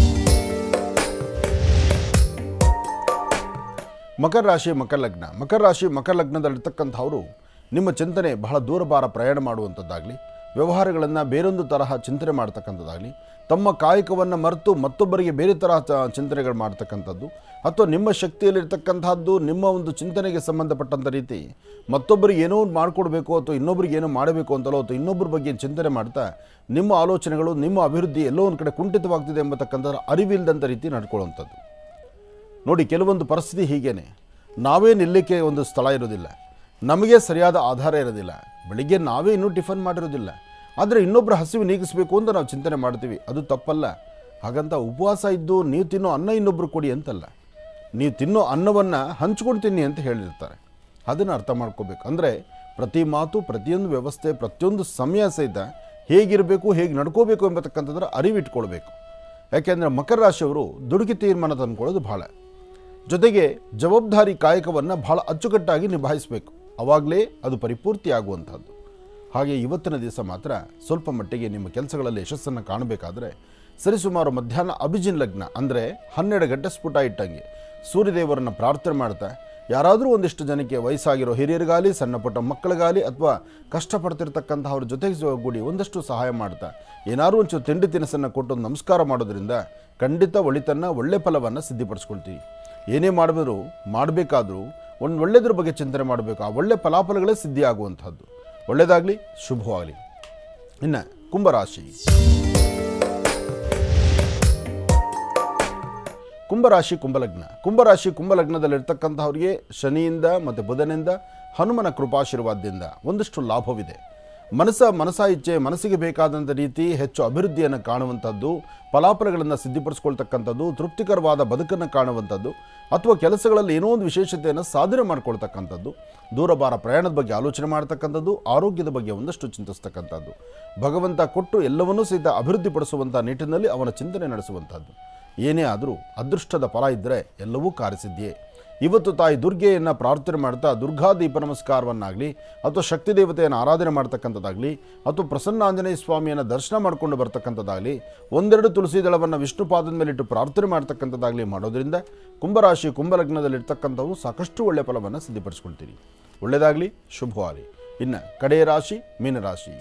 ಮಕರ ರಾಶಿ ಮಕರ ಲಗ್ನ ಮಕರ ರಾಶಿ ಮಕರ ಲಗ್ನದಲ್ಲಿರ್ತಕ್ಕಂಥವರು ನಿಮ್ಮ ಚಿಂತನೆ ಬಹಳ ದೂರ ಭಾರ ಪ್ರಯಾಣ ಮಾಡುವಂಥದ್ದಾಗಲಿ ವ್ಯವಹಾರಗಳನ್ನು ಬೇರೊಂದು ತರಹ ಚಿಂತನೆ ಮಾಡ್ತಕ್ಕಂಥದ್ದಾಗಲಿ ತಮ್ಮ ಕಾಯಕವನ್ನು ಮರೆತು ಮತ್ತೊಬ್ಬರಿಗೆ ಬೇರೆ ತರಹ ಚ- ಚಿಂತನೆಗಳು ಮಾಡ್ತಕ್ಕಂಥದ್ದು ಅಥವಾ ನಿಮ್ಮ ಶಕ್ತಿಯಲ್ಲಿರ್ತಕ್ಕಂಥದ್ದು ನಿಮ್ಮ ಒಂದು ಚಿಂತನೆಗೆ ಸಂಬಂಧಪಟ್ಟಂಥ ರೀತಿ ಮತ್ತೊಬ್ಬರಿಗೆ ಏನೋ ಒಂದು ಮಾಡಿಕೊಡ್ಬೇಕು ಅಥವಾ ಇನ್ನೊಬ್ರಿಗೆ ಏನೋ ಮಾಡಬೇಕು ಅಂತಲೋ ಅಥವಾ ಇನ್ನೊಬ್ಬರ ಬಗ್ಗೆ ಚಿಂತನೆ ಮಾಡ್ತಾ ನಿಮ್ಮ ಆಲೋಚನೆಗಳು ನಿಮ್ಮ ಅಭಿವೃದ್ಧಿ ಎಲ್ಲೋ ಒಂದು ಕಡೆ ಕುಂಠಿತವಾಗ್ತಿದೆ ಎಂಬತಕ್ಕಂಥ ಅರಿವಿಲ್ಲದಂಥ ರೀತಿ ನಡ್ಕೊಳ್ಳುವಂಥದ್ದು ನೋಡಿ ಕೆಲವೊಂದು ಪರಿಸ್ಥಿತಿ ಹೀಗೇನೆ ನಾವೇ ನಿಲ್ಲಕ್ಕೆ ಒಂದು ಸ್ಥಳ ಇರೋದಿಲ್ಲ ನಮಗೆ ಸರಿಯಾದ ಆಧಾರ ಇರೋದಿಲ್ಲ ಬೆಳಿಗ್ಗೆ ನಾವೇ ಇನ್ನೂ ಟಿಫನ್ ಮಾಡಿರೋದಿಲ್ಲ ಆದರೆ ಇನ್ನೊಬ್ಬರ ಹಸಿವು ನೀಗಿಸಬೇಕು ಅಂತ ನಾವು ಚಿಂತನೆ ಮಾಡ್ತೀವಿ ಅದು ತಪ್ಪಲ್ಲ ಹಾಗಂತ ಉಪವಾಸ ಇದ್ದು ನೀವು ತಿನ್ನೋ ಅನ್ನ ಇನ್ನೊಬ್ರು ಕೊಡಿ ಅಂತಲ್ಲ ನೀವು ತಿನ್ನೋ ಅನ್ನವನ್ನು ಹಂಚ್ಕೊಂಡು ತಿನ್ನಿ ಅಂತ ಹೇಳಿರ್ತಾರೆ ಅದನ್ನು ಅರ್ಥ ಮಾಡ್ಕೋಬೇಕು ಅಂದರೆ ಪ್ರತಿ ಮಾತು ಪ್ರತಿಯೊಂದು ವ್ಯವಸ್ಥೆ ಪ್ರತಿಯೊಂದು ಸಮಯ ಸಹಿತ ಹೇಗಿರಬೇಕು ಹೇಗೆ ನಡ್ಕೋಬೇಕು ಎಂಬತಕ್ಕಂಥದ್ರ ಅರಿವಿಟ್ಕೊಳ್ಬೇಕು ಯಾಕೆಂದರೆ ಮಕರ ರಾಶಿಯವರು ದುಡುಕಿ ತೀರ್ಮಾನ ತಂದ್ಕೊಳ್ಳೋದು ಭಾಳ ಜೊತೆಗೆ ಜವಾಬ್ದಾರಿ ಕಾಯಕವನ್ನು ಬಹಳ ಅಚ್ಚುಕಟ್ಟಾಗಿ ನಿಭಾಯಿಸಬೇಕು ಆವಾಗಲೇ ಅದು ಪರಿಪೂರ್ತಿ ಆಗುವಂಥದ್ದು ಹಾಗೆ ಇವತ್ತಿನ ದಿವಸ ಮಾತ್ರ ಸ್ವಲ್ಪ ಮಟ್ಟಿಗೆ ನಿಮ್ಮ ಕೆಲಸಗಳಲ್ಲಿ ಯಶಸ್ಸನ್ನು ಕಾಣಬೇಕಾದ್ರೆ ಸರಿಸುಮಾರು ಮಧ್ಯಾಹ್ನ ಅಭಿಜಿನ್ ಲಗ್ನ ಅಂದರೆ ಹನ್ನೆರಡು ಗಂಟೆ ಸ್ಫುಟ ಇಟ್ಟಂಗೆ ಸೂರ್ಯದೇವರನ್ನು ಪ್ರಾರ್ಥನೆ ಮಾಡ್ತಾ ಯಾರಾದರೂ ಒಂದಿಷ್ಟು ಜನಕ್ಕೆ ವಯಸ್ಸಾಗಿರೋ ಹಿರಿಯರಿಗಾಲಿ ಸಣ್ಣ ಪುಟ್ಟ ಮಕ್ಕಳಿಗಾಲಿ ಅಥವಾ ಕಷ್ಟಪಡ್ತಿರ್ತಕ್ಕಂಥವ್ರ ಜೊತೆಗೆ ಕೂಡಿ ಒಂದಷ್ಟು ಸಹಾಯ ಮಾಡ್ತಾ ಏನಾದರೂ ಒಂಚೂರು ತಿಂಡಿ ತಿನಿಸನ್ನು ಕೊಟ್ಟು ಒಂದು ನಮಸ್ಕಾರ ಮಾಡೋದ್ರಿಂದ ಖಂಡಿತ ಒಳಿತನ್ನು ಒಳ್ಳೆ ಫಲವನ್ನು ಸಿದ್ಧಿಪಡಿಸ್ಕೊಳ್ತೀವಿ ಏನೇ ಮಾಡಿದ್ರು ಮಾಡಬೇಕಾದ್ರೂ ಒಂದು ಒಳ್ಳೆಯದ್ರ ಬಗ್ಗೆ ಚಿಂತನೆ ಮಾಡಬೇಕು ಆ ಒಳ್ಳೆ ಫಲಾಫಲಗಳೇ ಸಿದ್ಧಿ ಆಗುವಂಥದ್ದು ಒಳ್ಳೆಯದಾಗಲಿ ಶುಭವಾಗಲಿ ಇನ್ನು ಕುಂಭರಾಶಿ ಕುಂಭರಾಶಿ ಕುಂಭಲಗ್ನ ಕುಂಭರಾಶಿ ಕುಂಭಲಗ್ನದಲ್ಲಿರ್ತಕ್ಕಂಥವ್ರಿಗೆ ಶನಿಯಿಂದ ಮತ್ತು ಬುಧನಿಂದ ಹನುಮನ ಕೃಪಾಶೀರ್ವಾದದಿಂದ ಒಂದಷ್ಟು ಲಾಭವಿದೆ ಮನಸ್ಸ ಮನಸ ಇಚ್ಛೆ ಮನಸ್ಸಿಗೆ ಬೇಕಾದಂಥ ರೀತಿ ಹೆಚ್ಚು ಅಭಿವೃದ್ಧಿಯನ್ನು ಕಾಣುವಂಥದ್ದು ಫಲಾಫಲಗಳನ್ನು ಸಿದ್ಧಿಪಡಿಸ್ಕೊಳ್ತಕ್ಕಂಥದ್ದು ತೃಪ್ತಿಕರವಾದ ಬದುಕನ್ನು ಕಾಣುವಂಥದ್ದು ಅಥವಾ ಕೆಲಸಗಳಲ್ಲಿ ಏನೋ ಒಂದು ವಿಶೇಷತೆಯನ್ನು ಸಾಧನೆ ಮಾಡ್ಕೊಳ್ತಕ್ಕಂಥದ್ದು ದೂರಭಾರ ಪ್ರಯಾಣದ ಬಗ್ಗೆ ಆಲೋಚನೆ ಮಾಡ್ತಕ್ಕಂಥದ್ದು ಆರೋಗ್ಯದ ಬಗ್ಗೆ ಒಂದಷ್ಟು ಚಿಂತಿಸ್ತಕ್ಕಂಥದ್ದು ಭಗವಂತ ಕೊಟ್ಟು ಎಲ್ಲವನ್ನೂ ಸಹಿತ ಅಭಿವೃದ್ಧಿಪಡಿಸುವಂಥ ನಿಟ್ಟಿನಲ್ಲಿ ಅವನ ಚಿಂತನೆ ನಡೆಸುವಂಥದ್ದು ಏನೇ ಆದರೂ ಅದೃಷ್ಟದ ಫಲ ಇದ್ದರೆ ಎಲ್ಲವೂ ಕಾರ್ಯಸಿದ್ಧಿಯೇ ಇವತ್ತು ತಾಯಿ ದುರ್ಗೆಯನ್ನು ಪ್ರಾರ್ಥನೆ ಮಾಡ್ತಾ ದುರ್ಗಾ ದೀಪ ನಮಸ್ಕಾರವನ್ನಾಗಲಿ ಅಥವಾ ಶಕ್ತಿ ದೇವತೆಯನ್ನು ಆರಾಧನೆ ಮಾಡ್ತಕ್ಕಂಥದ್ದಾಗಲಿ ಅಥವಾ ಪ್ರಸನ್ನ ಆಂಜನೇಯ ಸ್ವಾಮಿಯನ್ನು ದರ್ಶನ ಮಾಡಿಕೊಂಡು ಬರ್ತಕ್ಕಂಥದ್ದಾಗಲಿ ಒಂದೆರಡು ತುಳಸಿ ದಳವನ್ನು ವಿಷ್ಣು ಪಾದದ ಮೇಲಿಟ್ಟು ಪ್ರಾರ್ಥನೆ ಮಾಡ್ತಕ್ಕಂಥದ್ದಾಗಲಿ ಮಾಡೋದ್ರಿಂದ ಕುಂಭರಾಶಿ ಕುಂಭಲಗ್ನದಲ್ಲಿರ್ತಕ್ಕಂಥವು ಸಾಕಷ್ಟು ಒಳ್ಳೆಯ ಫಲವನ್ನು ಸಿದ್ಧಪಡಿಸ್ಕೊಳ್ತೀರಿ ಒಳ್ಳೆಯದಾಗಲಿ ಶುಭವಾಗಲಿ ಇನ್ನು ಕಡೆಯ ರಾಶಿ ಮೀನರಾಶಿ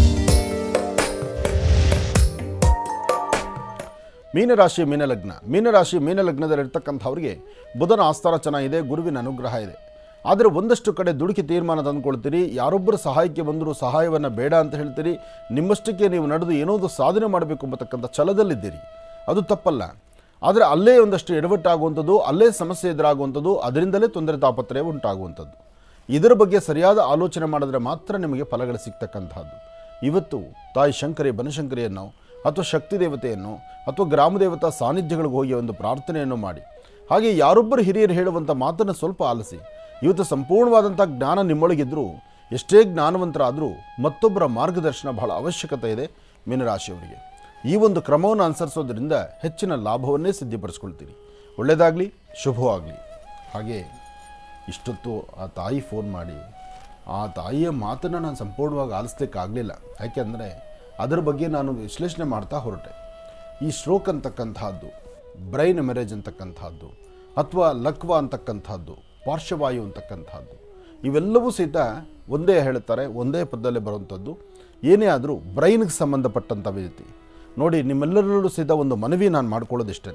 ಮೀನರಾಶಿ ಮೀನಲಗ್ನ ಮೀನರಾಶಿ ಮೀನಲಗ್ನದಲ್ಲಿರ್ತಕ್ಕಂಥವ್ರಿಗೆ ಬುಧನ ಆಸ್ಥಾನ ಚೆನ್ನಾಗಿದೆ ಗುರುವಿನ ಅನುಗ್ರಹ ಇದೆ ಆದರೆ ಒಂದಷ್ಟು ಕಡೆ ದುಡುಕಿ ತೀರ್ಮಾನ ತಂದುಕೊಳ್ತೀರಿ ಯಾರೊಬ್ಬರು ಸಹಾಯಕ್ಕೆ ಬಂದರೂ ಸಹಾಯವನ್ನು ಬೇಡ ಅಂತ ಹೇಳ್ತೀರಿ ನಿಮ್ಮಷ್ಟಕ್ಕೆ ನೀವು ನಡೆದು ಏನೋ ಒಂದು ಸಾಧನೆ ಮಾಡಬೇಕು ಎಂಬತಕ್ಕಂಥ ಛಲದಲ್ಲಿದ್ದೀರಿ ಅದು ತಪ್ಪಲ್ಲ ಆದರೆ ಅಲ್ಲೇ ಒಂದಷ್ಟು ಎಡವಟ್ಟಾಗುವಂಥದ್ದು ಅಲ್ಲೇ ಸಮಸ್ಯೆ ಎದುರಾಗುವಂಥದ್ದು ಅದರಿಂದಲೇ ತೊಂದರೆ ತಾಪತ್ರಯ ಉಂಟಾಗುವಂಥದ್ದು ಇದರ ಬಗ್ಗೆ ಸರಿಯಾದ ಆಲೋಚನೆ ಮಾಡಿದ್ರೆ ಮಾತ್ರ ನಿಮಗೆ ಫಲಗಳು ಸಿಗ್ತಕ್ಕಂಥದ್ದು ಇವತ್ತು ತಾಯಿ ಶಂಕರಿ ಬನಶಂಕರಿಯನ್ನು ಅಥವಾ ಶಕ್ತಿ ದೇವತೆಯನ್ನು ಅಥವಾ ಗ್ರಾಮ ದೇವತಾ ಸಾನ್ನಿಧ್ಯಗಳಿಗೆ ಹೋಗಿ ಒಂದು ಪ್ರಾರ್ಥನೆಯನ್ನು ಮಾಡಿ ಹಾಗೆ ಯಾರೊಬ್ಬರು ಹಿರಿಯರು ಹೇಳುವಂಥ ಮಾತನ್ನು ಸ್ವಲ್ಪ ಆಲಿಸಿ ಇವತ್ತು ಸಂಪೂರ್ಣವಾದಂಥ ಜ್ಞಾನ ನಿಮ್ಮೊಳಗಿದ್ದರೂ ಎಷ್ಟೇ ಜ್ಞಾನವಂತರಾದರೂ ಮತ್ತೊಬ್ಬರ ಮಾರ್ಗದರ್ಶನ ಬಹಳ ಅವಶ್ಯಕತೆ ಇದೆ ಮೀನರಾಶಿಯವರಿಗೆ ಈ ಒಂದು ಕ್ರಮವನ್ನು ಅನುಸರಿಸೋದ್ರಿಂದ ಹೆಚ್ಚಿನ ಲಾಭವನ್ನೇ ಸಿದ್ಧಿಪಡಿಸ್ಕೊಳ್ತೀರಿ ಒಳ್ಳೆಯದಾಗಲಿ ಶುಭವಾಗಲಿ ಹಾಗೆ ಇಷ್ಟೊತ್ತು ಆ ತಾಯಿ ಫೋನ್ ಮಾಡಿ ಆ ತಾಯಿಯ ಮಾತನ್ನು ನಾನು ಸಂಪೂರ್ಣವಾಗಿ ಆಲಿಸ್ಲಿಕ್ಕಾಗಲಿಲ್ಲ ಯಾಕೆಂದರೆ ಅದರ ಬಗ್ಗೆ ನಾನು ವಿಶ್ಲೇಷಣೆ ಮಾಡ್ತಾ ಹೊರಟೆ ಈ ಸ್ಟ್ರೋಕ್ ಅಂತಕ್ಕಂಥದ್ದು ಬ್ರೈನ್ ಮೆರೇಜ್ ಅಂತಕ್ಕಂಥದ್ದು ಅಥವಾ ಲಕ್ವ ಅಂತಕ್ಕಂಥದ್ದು ಪಾರ್ಶ್ವವಾಯು ಅಂತಕ್ಕಂಥದ್ದು ಇವೆಲ್ಲವೂ ಸಹಿತ ಒಂದೇ ಹೇಳ್ತಾರೆ ಒಂದೇ ಪದದಲ್ಲಿ ಬರುವಂಥದ್ದು ಏನೇ ಆದರೂ ಬ್ರೈನ್ಗೆ ಸಂಬಂಧಪಟ್ಟಂಥ ರೀತಿ ನೋಡಿ ನಿಮ್ಮೆಲ್ಲರಲ್ಲೂ ಸಹಿತ ಒಂದು ಮನವಿ ನಾನು ಮಾಡ್ಕೊಳ್ಳೋದಿಷ್ಟೇ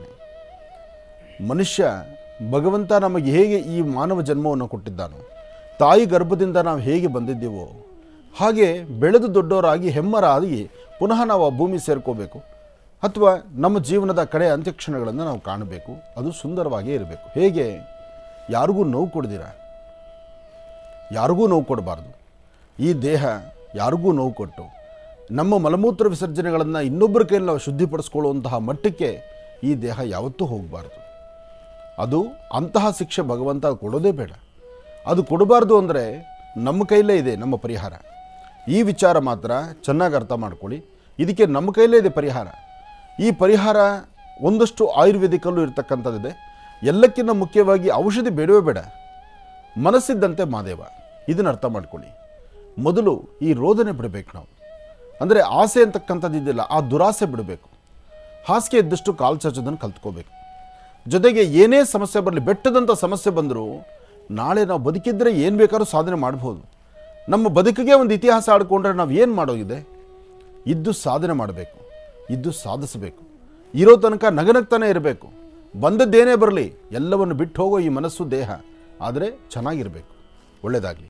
ಮನುಷ್ಯ ಭಗವಂತ ನಮಗೆ ಹೇಗೆ ಈ ಮಾನವ ಜನ್ಮವನ್ನು ಕೊಟ್ಟಿದ್ದಾನೋ ತಾಯಿ ಗರ್ಭದಿಂದ ನಾವು ಹೇಗೆ ಬಂದಿದ್ದೇವೋ ಹಾಗೆ ಬೆಳೆದು ದೊಡ್ಡವರಾಗಿ ಹೆಮ್ಮರಾಗಿ ಪುನಃ ನಾವು ಆ ಭೂಮಿ ಸೇರ್ಕೋಬೇಕು ಅಥವಾ ನಮ್ಮ ಜೀವನದ ಕಡೆ ಅಂತ್ಯಕ್ಷಣಗಳನ್ನು ನಾವು ಕಾಣಬೇಕು ಅದು ಸುಂದರವಾಗಿಯೇ ಇರಬೇಕು ಹೇಗೆ ಯಾರಿಗೂ ನೋವು ಕೊಡ್ದಿರ ಯಾರಿಗೂ ನೋವು ಕೊಡಬಾರ್ದು ಈ ದೇಹ ಯಾರಿಗೂ ನೋವು ಕೊಟ್ಟು ನಮ್ಮ ಮಲಮೂತ್ರ ವಿಸರ್ಜನೆಗಳನ್ನು ಇನ್ನೊಬ್ಬರ ಕೈಯಲ್ಲಿ ನಾವು ಶುದ್ಧಿಪಡಿಸ್ಕೊಳ್ಳುವಂತಹ ಮಟ್ಟಕ್ಕೆ ಈ ದೇಹ ಯಾವತ್ತೂ ಹೋಗಬಾರ್ದು ಅದು ಅಂತಹ ಶಿಕ್ಷೆ ಭಗವಂತ ಕೊಡೋದೇ ಬೇಡ ಅದು ಕೊಡಬಾರ್ದು ಅಂದರೆ ನಮ್ಮ ಕೈಲೇ ಇದೆ ನಮ್ಮ ಪರಿಹಾರ ಈ ವಿಚಾರ ಮಾತ್ರ ಚೆನ್ನಾಗಿ ಅರ್ಥ ಮಾಡ್ಕೊಳ್ಳಿ ಇದಕ್ಕೆ ನಮ್ಮ ಕೈಲೇ ಇದೆ ಪರಿಹಾರ ಈ ಪರಿಹಾರ ಒಂದಷ್ಟು ಆಯುರ್ವೇದಿಕಲ್ಲೂ ಇರತಕ್ಕಂಥದ್ದಿದೆ ಎಲ್ಲಕ್ಕಿಂತ ಮುಖ್ಯವಾಗಿ ಔಷಧಿ ಬೇಡವೇ ಬೇಡ ಮನಸ್ಸಿದ್ದಂತೆ ಮಾದೇವ ಇದನ್ನು ಅರ್ಥ ಮಾಡ್ಕೊಳ್ಳಿ ಮೊದಲು ಈ ರೋದನೆ ಬಿಡಬೇಕು ನಾವು ಅಂದರೆ ಆಸೆ ಅಂತಕ್ಕಂಥದ್ದು ಇದೆಯಲ್ಲ ಆ ದುರಾಸೆ ಬಿಡಬೇಕು ಹಾಸಿಗೆ ಇದ್ದಷ್ಟು ಕಾಲು ಚಾಚೋದನ್ನು ಕಲ್ತ್ಕೋಬೇಕು ಜೊತೆಗೆ ಏನೇ ಸಮಸ್ಯೆ ಬರಲಿ ಬೆಟ್ಟದಂಥ ಸಮಸ್ಯೆ ಬಂದರೂ ನಾಳೆ ನಾವು ಬದುಕಿದ್ರೆ ಏನು ಬೇಕಾದ್ರೂ ಸಾಧನೆ ಮಾಡ್ಬೋದು ನಮ್ಮ ಬದುಕಿಗೆ ಒಂದು ಇತಿಹಾಸ ಆಡ್ಕೊಂಡ್ರೆ ನಾವು ಏನು ಮಾಡೋಗಿದೆ ಇದ್ದು ಸಾಧನೆ ಮಾಡಬೇಕು ಇದ್ದು ಸಾಧಿಸಬೇಕು ಇರೋ ತನಕ ನಗನಗ್ತಾನೆ ಇರಬೇಕು ಬಂದದ್ದೇನೇ ಬರಲಿ ಎಲ್ಲವನ್ನು ಬಿಟ್ಟು ಹೋಗೋ ಈ ಮನಸ್ಸು ದೇಹ ಆದರೆ ಚೆನ್ನಾಗಿರಬೇಕು ಒಳ್ಳೆಯದಾಗಲಿ